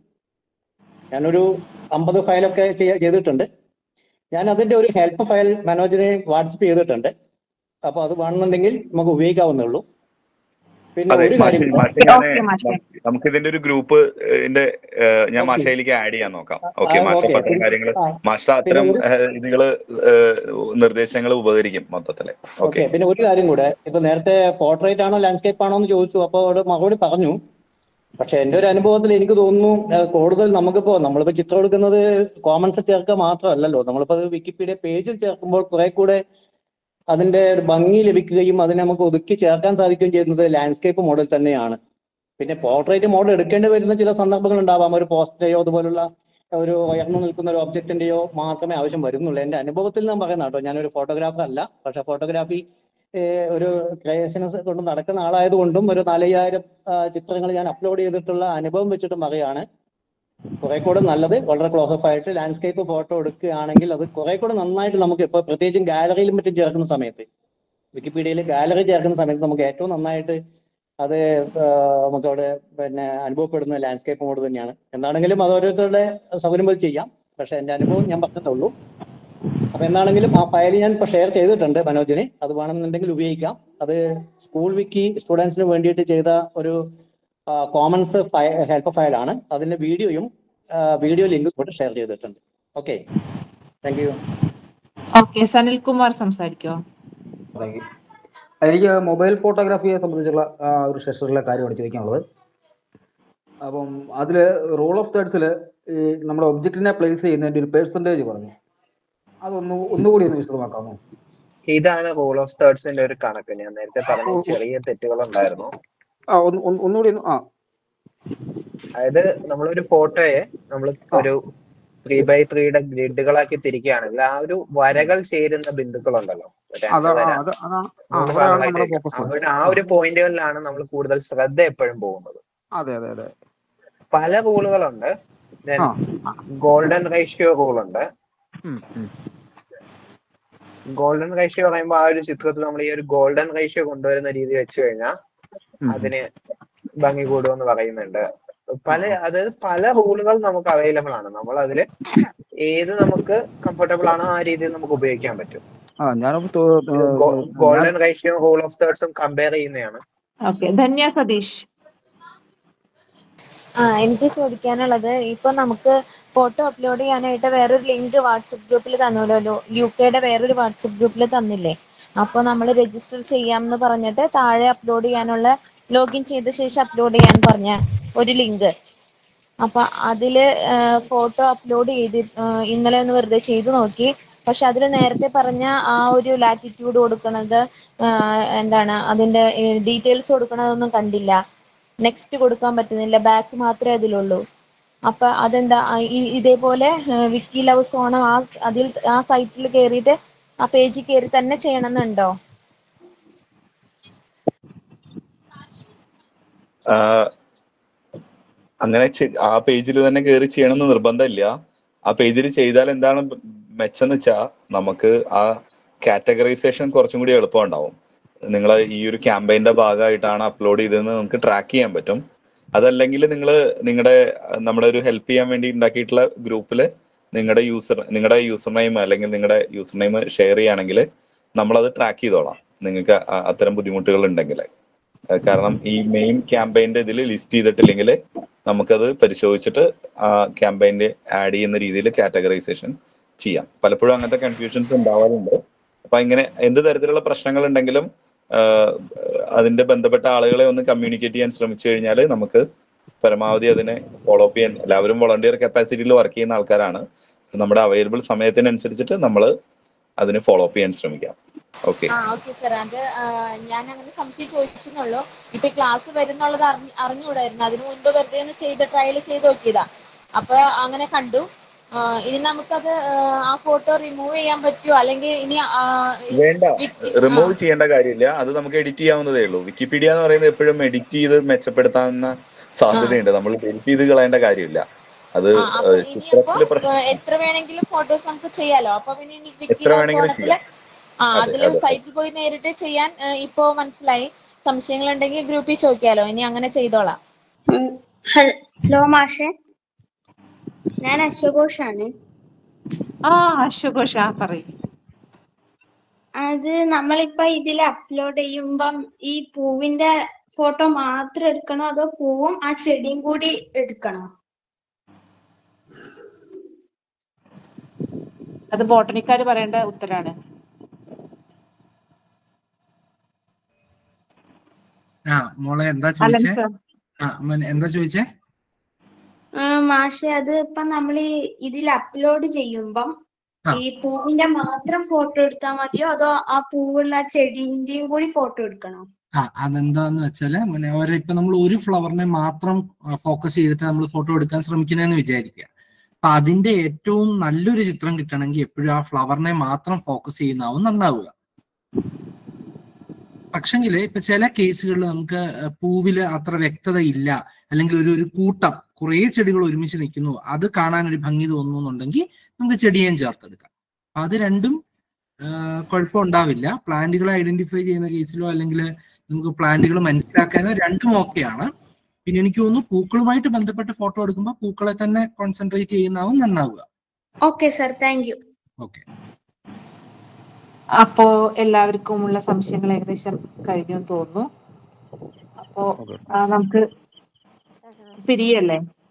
ഞാനൊരു അമ്പത് ഫയലൊക്കെ ചെയ്യ- ചെയ്തിട്ടുണ്ട് ഞാൻ അതിന്റെ ഒരു ഹെൽപ്പ് ഫയൽ മനോജിനെ വാട്സപ്പ് ചെയ്തിട്ടുണ്ട് അപ്പൊ അത് വേണമെന്നുണ്ടെങ്കിൽ നമുക്ക് ഉപയോഗിക്കാവുന്നേ ഉള്ളൂ പിന്നെ അതെ ഒരു മാഷെ കാര്യം മാഷെ ഞാന് ഓക്കെ മാഷെ നമുക്ക് ഇതിന്റെ ഒരു ഗ്രൂപ്പ് ഇതിന്റെ ഞാൻ ഓക്കെ മാഷയിലേക്ക് ആഡ് ചെയ്യാൻ നോക്കാം ഓക്കെ ആ മാഷ ഓക്കെ അപ്പൊ അത്തരം പിന്നെ കാര്യങ്ങൾ ആ മാഷ പിന്നെ അത്തരം ഒരു ഏഹ്, ഇതുകള് നിർദ്ദേശങ്ങൾ ഉപകരിക്കും മൊത്തത്തില് ഓക്കെ ഓക്കെ പിന്നെ ഒരു കാര്യം കൂടെ ഇപ്പൊ നേരത്തെ പോർട്രേറ്റ് ആണോ ലാൻഡ്സ്കേപ്പ് ആണോ എന്ന് ചോദിച്ചു അപ്പോൾ അവിടെ മറുപടി പറഞ്ഞു പക്ഷെ എന്റെ ഒരു അനുഭവത്തിൽ എനിക്ക് തോന്നുന്നു ഏഹ്, കൂടുതൽ നമുക്കിപ്പോ നമ്മളിപ്പോ ചിത്രം എടുക്കുന്നത് കോമൺസ് ചേർക്കുക മാത്രമല്ലല്ലോ നമ്മളിപ്പോ അത് വിക്കിപീഡിയ പേജിൽ ചേർക്കുമ്പോൾ കുറെ കൂടെ അതിന്റെ ഒരു ഭംഗി ലഭിക്കുകയും അതിനെ നമുക്ക് ഒതുക്കി ചേർക്കാൻ സാധിക്കുകയും ചെയ്യുന്നത് ലാൻഡ്സ്കേപ്പ് മോഡൽ തന്നെയാണ് പിന്നെ പോർട്രേറ്റ് മോഡൽ എടുക്കേണ്ടി വരുന്ന ചില സന്ദർഭങ്ങൾ ഉണ്ടാവാം ഒരു പോസ്റ്ററെയോ അതുപോലുള്ള ഒരു ഉയർന്നു നിൽക്കുന്ന ഒരു ഒബ്ജക്റ്റിന്റെയോ മാത്രമേ ആവശ്യം വരുന്നുള്ളൂ എന്റെ അനുഭവത്തിൽ ഞാൻ പറയുന്ന കേട്ടോ ഞാനൊരു ഫോട്ടോഗ്രാഫർ അല്ല പക്ഷെ ഫോട്ടോഗ്രാഫി ഒരു ക്രിയേഷൻസ് കൊണ്ട് നടക്കുന്ന ആളായതുകൊണ്ടും ഒരു നാലയ്യായിരം ചിത്രങ്ങൾ ഞാൻ അപ്ലോഡ് ചെയ്തിട്ടുള്ള അനുഭവം വെച്ചിട്ടും പറയുകയാണ് കുറെ കൂടെ നല്ലത് വളരെ ക്ലോസപ്പ് ആയിട്ട് ലാൻഡ്സ്കേപ്പ് ഫോട്ടോ എടുക്കുകയാണെങ്കിൽ അത് കുറെ കൂടെ നന്നായിട്ട് നമുക്ക് ഇപ്പൊ പ്രത്യേകിച്ചും ഗാലറിയിലും മറ്റും ചേർക്കുന്ന സമയത്ത് വിക്കിപീഡിയയിൽ ഗാലറി ചേർക്കുന്ന സമയത്ത് നമുക്ക് ഏറ്റവും നന്നായിട്ട് അത് ആ, നമുക്ക് അവിടെ പിന്നെ അനുഭവപ്പെടുന്ന ലാൻഡ്സ്കേപ്പ് മോഡ് തന്നെയാണ് എന്താണെങ്കിലും അത് ഓരോരുത്തരുടെ സൗകര്യം പോലെ ചെയ്യാം പക്ഷെ എന്റെ അനുഭവം ഞാൻ പറഞ്ഞിട്ടുള്ളൂ അപ്പൊ എന്താണെങ്കിലും ആ ഫയൽ ഞാൻ ഇപ്പൊ ഷെയർ ചെയ്തിട്ടുണ്ട് മനോജിന് അത് വേണമെന്നുണ്ടെങ്കിൽ ഉപയോഗിക്കാം അത് സ്കൂൾ വിക്കി സ്റ്റുഡൻസിന് വേണ്ടിയിട്ട് ചെയ്ത ഒരു കോമൺസ് ഹെൽപ്പ് ഫയലാണ് അതിന്റെ വീഡിയോയും വീഡിയോ ലിങ്ക് കൂടെ ഷെയർ ചെയ്തിട്ടുണ്ട് okay thank you okay Sanilkumar സംസാരിക്കോ താങ്ക് യു എനിക്ക് മൊബൈൽ ഫോട്ടോഗ്രാഫിയെ സംബന്ധിച്ചുള്ള ആ, ഒരു സെഷനിലെ കാര്യമാണ് ചോദിക്കാനുള്ളത് അപ്പം അതിൽ റോൾ ഓഫ് തേർഡ്സിൽ ഈ നമ്മുടെ ഒബ്ജക്റ്റിനെ പ്ലേസ് ചെയ്യുന്നതിൻ്റെ ഒരു പേഴ്സൻറ്റേജ് പറഞ്ഞു അതൊന്ന് ഒന്നുകൂടി ഒന്ന് വിശദമാക്കാമോ ഇതാണ് റൂൾ ഓഫ് തേർഡ്സിന്റെ ഒരു കണക്ക് ഞാൻ നേരത്തെ പറഞ്ഞ ഓ, ഓ. ചെറിയ തെറ്റുകൾ ഉണ്ടായിരുന്നു ആ ഒന്ന് ഒന്ന് ഒന്നുകൂടി ഒന്ന് ആ അതായത് നമ്മളൊരു ഫോട്ടോയെ നമ്മൾ ഒരു ത്രീ ബൈ ത്രീയുടെ ഗ്രിഡുകളാക്കി തിരിക്കുകയാണെങ്കിൽ ആ ഒരു വരകൾ ചേരുന്ന ബിന്ദുക്കളുണ്ടല്ലോ രണ്ട് അതാ ആ, വര അത് അതാണ് ആ മൂന്ന് അവിടെയാണ് ഭാഗമായിട്ട് നമ്മുടെ ഇരിക്കും. ഫോക്കസ് അവിടെ ആ ഒരു പോയിന്റുകളിലാണ് നമ്മൾ കൂടുതൽ ശ്രദ്ധ എപ്പോഴും പോകുന്നത് അതെ അതെ അതെ പല റൂളുകളുണ്ട് ആ ഗോൾഡൻ റേഷ്യോ റൂൾ ഉണ്ട് ഉം, ഉം. ഗോൾഡൻ റേഷ്യോ പറയുമ്പോൾ ആ ഒരു ചിത്രത്തിൽ നമ്മൾ ഈ ഒരു ഗോൾഡൻ റേഷ്യോ കൊണ്ടുവരുന്ന രീതി വെച്ച് കഴിഞ്ഞാൽ ഉം, ഉം. അതിന് ഭംഗി കൂടുമെന്ന് പറയുന്നുണ്ട് പല അതായത് പല റൂളുകൾ നമുക്ക് അവൈലബിൾ ആണ് നമ്മൾ അതില് ഏത് നമുക്ക് കംഫർട്ടബിൾ ആണോ ആ രീതിയിൽ നമുക്ക് ഉപയോഗിക്കാൻ പറ്റും ആ ഞാനപ്പോ തോ- തോ- ഞാൻ ഗോൾഡൻ റേഷ്യോ റൂൾ ഓഫ് തേർഡ്സും കമ്പയർ ചെയ്യുന്നതാണ് ഓക്കെ ധന്യ സതീഷ് ആ എനിക്ക് ചോദിക്കാനുള്ളത് ഇപ്പൊ നമുക്ക് ഫോട്ടോ അപ്ലോഡ് ചെയ്യാനായിട്ട് വേറൊരു ലിങ്ക് വാട്സപ്പ് ഗ്രൂപ്പിൽ തന്നല്ലോ യു കെയുടെ വേറൊരു വാട്സപ്പ് ഗ്രൂപ്പിൽ തന്നില്ലേ അപ്പോൾ നമ്മൾ രജിസ്റ്റർ ചെയ്യാമെന്ന് പറഞ്ഞിട്ട് താഴെ അപ്ലോഡ് ചെയ്യാനുള്ള ലോഗിൻ ചെയ്ത ശേഷം അപ്ലോഡ് ചെയ്യാൻ പറഞ്ഞ ഒരു ലിങ്ക് അപ്പൊ അതില് ഫോട്ടോ അപ്ലോഡ് ചെയ്ത് ആ, ഇന്നലെ ഒന്ന് വെറുതെ ചെയ്തു നോക്കി പക്ഷെ അതിൽ നേരത്തെ പറഞ്ഞ ആ ഒരു ലാറ്റിറ്റ്യൂഡ് കൊടുക്കണത് ആ, എന്താണ് അതിന്റെ ഡീറ്റെയിൽസ് കൊടുക്കണതൊന്നും കണ്ടില്ല നെക്സ്റ്റ് കൊടുക്കാൻ പറ്റുന്നില്ല ബാക്ക് മാത്രമേ അതിലുള്ളൂ അപ്പൊ അതെന്താ ആ, ഈ- ഇതേപോലെ വിക്കി ലവ് സോണം ആ അതിൽ ആ സൈറ്റിൽ കയറിയിട്ട് ആ പേജിൽ കയറി തന്നെ ചെയ്യണമെന്നുണ്ടോ ആ, അങ്ങനെ ചെ- ആ പേജിൽ തന്നെ കയറി ചെയ്യണമെന്ന് നിർബന്ധമില്ല ആ പേജിൽ ചെയ്താൽ എന്താണ് മെച്ചെന്ന് വെച്ചാ നമുക്ക് ആ കാറ്റഗറൈസേഷൻ കുറച്ചും കൂടി എളുപ്പം ഉണ്ടാവും നിങ്ങൾ ഈ ഒരു ക്യാമ്പയിന്റെ ഭാഗമായിട്ടാണ് അപ്ലോഡ് ചെയ്തതെന്ന് നമുക്ക് ട്രാക്ക് ചെയ്യാൻ പറ്റും അതല്ലെങ്കിൽ നിങ്ങൾ നിങ്ങളുടെ നമ്മുടെ ഒരു ഹെൽപ്പ് ചെയ്യാൻ വേണ്ടി ഉണ്ടാക്കിയിട്ടുള്ള ഗ്രൂപ്പിൽ നിങ്ങളുടെ യൂസർ നിങ്ങളുടെ യൂസർ നെയിം അല്ലെങ്കിൽ നിങ്ങളുടെ യൂസർ നെയിം ഷെയർ ചെയ്യുകയാണെങ്കിൽ നമ്മളത് ട്രാക്ക് ചെയ്തോളാം നിങ്ങൾക്ക് അ- അത്തരം ബുദ്ധിമുട്ടുകൾ ഉണ്ടെങ്കിൽ ഏഹ് കാരണം ഈ മെയിൻ ക്യാമ്പയിന്റെ ഇതിൽ ലിസ്റ്റ് ചെയ്തിട്ടില്ലെങ്കിൽ നമുക്കത് പരിശോധിച്ചിട്ട് ആ ക്യാമ്പയിന്റെ ആഡ് ചെയ്യുന്ന രീതിയിൽ കാറ്റഗറൈസേഷൻ ചെയ്യാം പലപ്പോഴും അങ്ങനത്തെ കൺഫ്യൂഷൻസ് ഉണ്ടാവാറുണ്ട് അപ്പൊ ഇങ്ങനെ എന്ത് തരത്തിലുള്ള പ്രശ്നങ്ങൾ ഉണ്ടെങ്കിലും ആഹ് അതിന്റെ ബന്ധപ്പെട്ട ആളുകളെ ഒന്ന് കമ്മ്യൂണിക്കേറ്റ് ചെയ്യാൻ ശ്രമിച്ചു കഴിഞ്ഞാൽ നമുക്ക് പരമാവധി അതിനെ ഫോളോ അപ്പ് ചെയ്യാൻ എല്ലാവരും വോളണ്ടിയർ കപ്പാസിറ്റിയിൽ വർക്ക് ചെയ്യുന്ന ആൾക്കാരാണ് നമ്മുടെ അവൈലബിൾ സമയത്തിനനുസരിച്ചിട്ട് നമ്മൾ അതിനെ ഫോളോ അപ്പ് ചെയ്യാൻ ശ്രമിക്കാം ഓക്കെ ആ ഓക്കെ സാർ അത് ആ, ഞാൻ അങ്ങനെ സംശയം ചോദിച്ചെന്നുള്ളൂ ഇപ്പൊ ക്ലാസ് വരുന്നുള്ളത് അറിഞ്ഞ് അറിഞ്ഞുകൂടായിരുന്നു അതിനു മുൻപ് വെറുതെ ഒന്ന് ചെയ്ത് ട്രയൽ ചെയ്ത് നോക്കിയതാ അപ്പൊ അങ്ങനെ കണ്ടു ആ, ഇനി നമുക്കത് ആ, ആ ഫോട്ടോ റിമൂവ് ചെയ്യാൻ പറ്റുമോ അല്ലെങ്കിൽ ഇനി ആ, ഈ വേണ്ട വിക്കി- റിമൂവ് ചെയ്യേണ്ട കാര്യമില്ല അത് നമുക്ക് എഡിറ്റ് ചെയ്യാവുന്നതേ ഉള്ളൂ വിക്കിപീഡിയ എന്ന് പറയുന്നത് എപ്പോഴും എഡിറ്റ് ചെയ്ത് മെച്ചപ്പെടുത്താവുന്ന സാധ്യതയുണ്ട് നമ്മൾ എഡിറ്റ് ചെയ്ത് കളയേണ്ട കാര്യമില്ല അത് ആ അപ്പൊ ഏഹ് ഇനി ചിത്രത്തില് അപ്പൊ പ്രശ്നം എത്ര വേണമെങ്കിലും ഫോട്ടോസ് നമുക്ക് ചെയ്യാലോ അപ്പൊ പിന്നെ ഇനി വിക്കി എത്ര വേണമെങ്കിലും ലവസോണത്തില് ചെയ്യാം ആ അതെ അതില് അതെ സൈറ്റിൽ പോയി നേരിട്ട് ചെയ്യാൻ ആ, ഇപ്പോ മനസ്സിലായി സംശയങ്ങൾ ഉണ്ടെങ്കിൽ ഗ്രൂപ്പിൽ ചോദിക്കാലോ ഇനി അങ്ങനെ ചെയ്തോളാം ഹലോ മാഷെ ഞാൻ അശ്വഘോഷാണ് ആ അശ്വഘോഷ ആ പറയും അത് നമ്മളിപ്പോ ഇതിൽ അപ്ലോഡ് ചെയ്യുമ്പം ഈ പൂവിന്റെ ഫോട്ടോ മാത്രം എടുക്കണോ അതോ പൂവും ആ ചെടിയും കൂടി എടുക്കണോ അത് ബോട്ടണിക്കാര് പറയേണ്ട ഉത്തരാണ് ആ മോളെ എന്താ അലൻ ചോദിച്ചേ സർ ആ മോനെ എന്താ ചോദിച്ചേ ആ, മാഷെ അത് ഇപ്പൊ നമ്മൾ ഇതിൽ അപ്ലോഡ് ചെയ്യുമ്പം ആ. ഈ പൂവിന്റെ മാത്രം ഫോട്ടോ എടുത്താൽ മതിയോ അതോ ആ പൂവുള്ള ആ ചെടീന്റെയും കൂടി ഫോട്ടോ എടുക്കണോ ആ അതെന്താന്ന് വെച്ചാല് മോനെ ഒരു ഇപ്പൊ നമ്മൾ ഒരു ഫ്ലവറിനെ മാത്രം ഫോക്കസ് ചെയ്തിട്ട് നമ്മൾ ഫോട്ടോ എടുക്കാൻ ശ്രമിക്കുന്നതെന്ന് വിചാരിക്കുക അപ്പൊ അതിന്റെ ഏറ്റവും നല്ലൊരു ചിത്രം കിട്ടണമെങ്കിൽ എപ്പോഴും ആ ഫ്ലവറിനെ മാത്രം ഫോക്കസ് ചെയ്യുന്നതാവും നന്നാവുക പക്ഷെങ്കിൽ ഇപ്പൊ ചില കേസുകളിൽ നമുക്ക് പൂവില് അത്ര വ്യക്തത ഇല്ല അല്ലെങ്കിൽ ഒരു ഒരു കൂട്ടം കുറേ ചെടികൾ ഒരുമിച്ച് നിൽക്കുന്നു അത് കാണാൻ ഒരു ഭംഗി തോന്നുന്നുണ്ടെങ്കിൽ നമുക്ക് ചെടിയേം ചേർത്തെടുക്കാം അപ്പൊ അത് രണ്ടും കുഴപ്പമുണ്ടാവില്ല പ്ലാന്റുകളെ ഐഡന്റിഫൈ ചെയ്യുന്ന കേസിലോ അല്ലെങ്കിൽ നമുക്ക് പ്ലാന്റുകൾ മനസ്സിലാക്കാനോ രണ്ടും ഓക്കെയാണ് പിന്നെ എനിക്ക് തോന്നുന്നു പൂക്കളുമായിട്ട് ബന്ധപ്പെട്ട് ഫോട്ടോ എടുക്കുമ്പോൾ പൂക്കളെ തന്നെ കോൺസെൻട്രേറ്റ് ചെയ്യുന്നതാവും നന്നാവുക okay sir thank you okay അപ്പോ എല്ലാവർക്കും ഉള്ള സംശയങ്ങൾ ഏകദേശം കഴിഞ്ഞു എന്ന് തോന്നുന്നു അപ്പോ ഓക്കെ ആ, നമുക്ക് പിരിയല്ലേ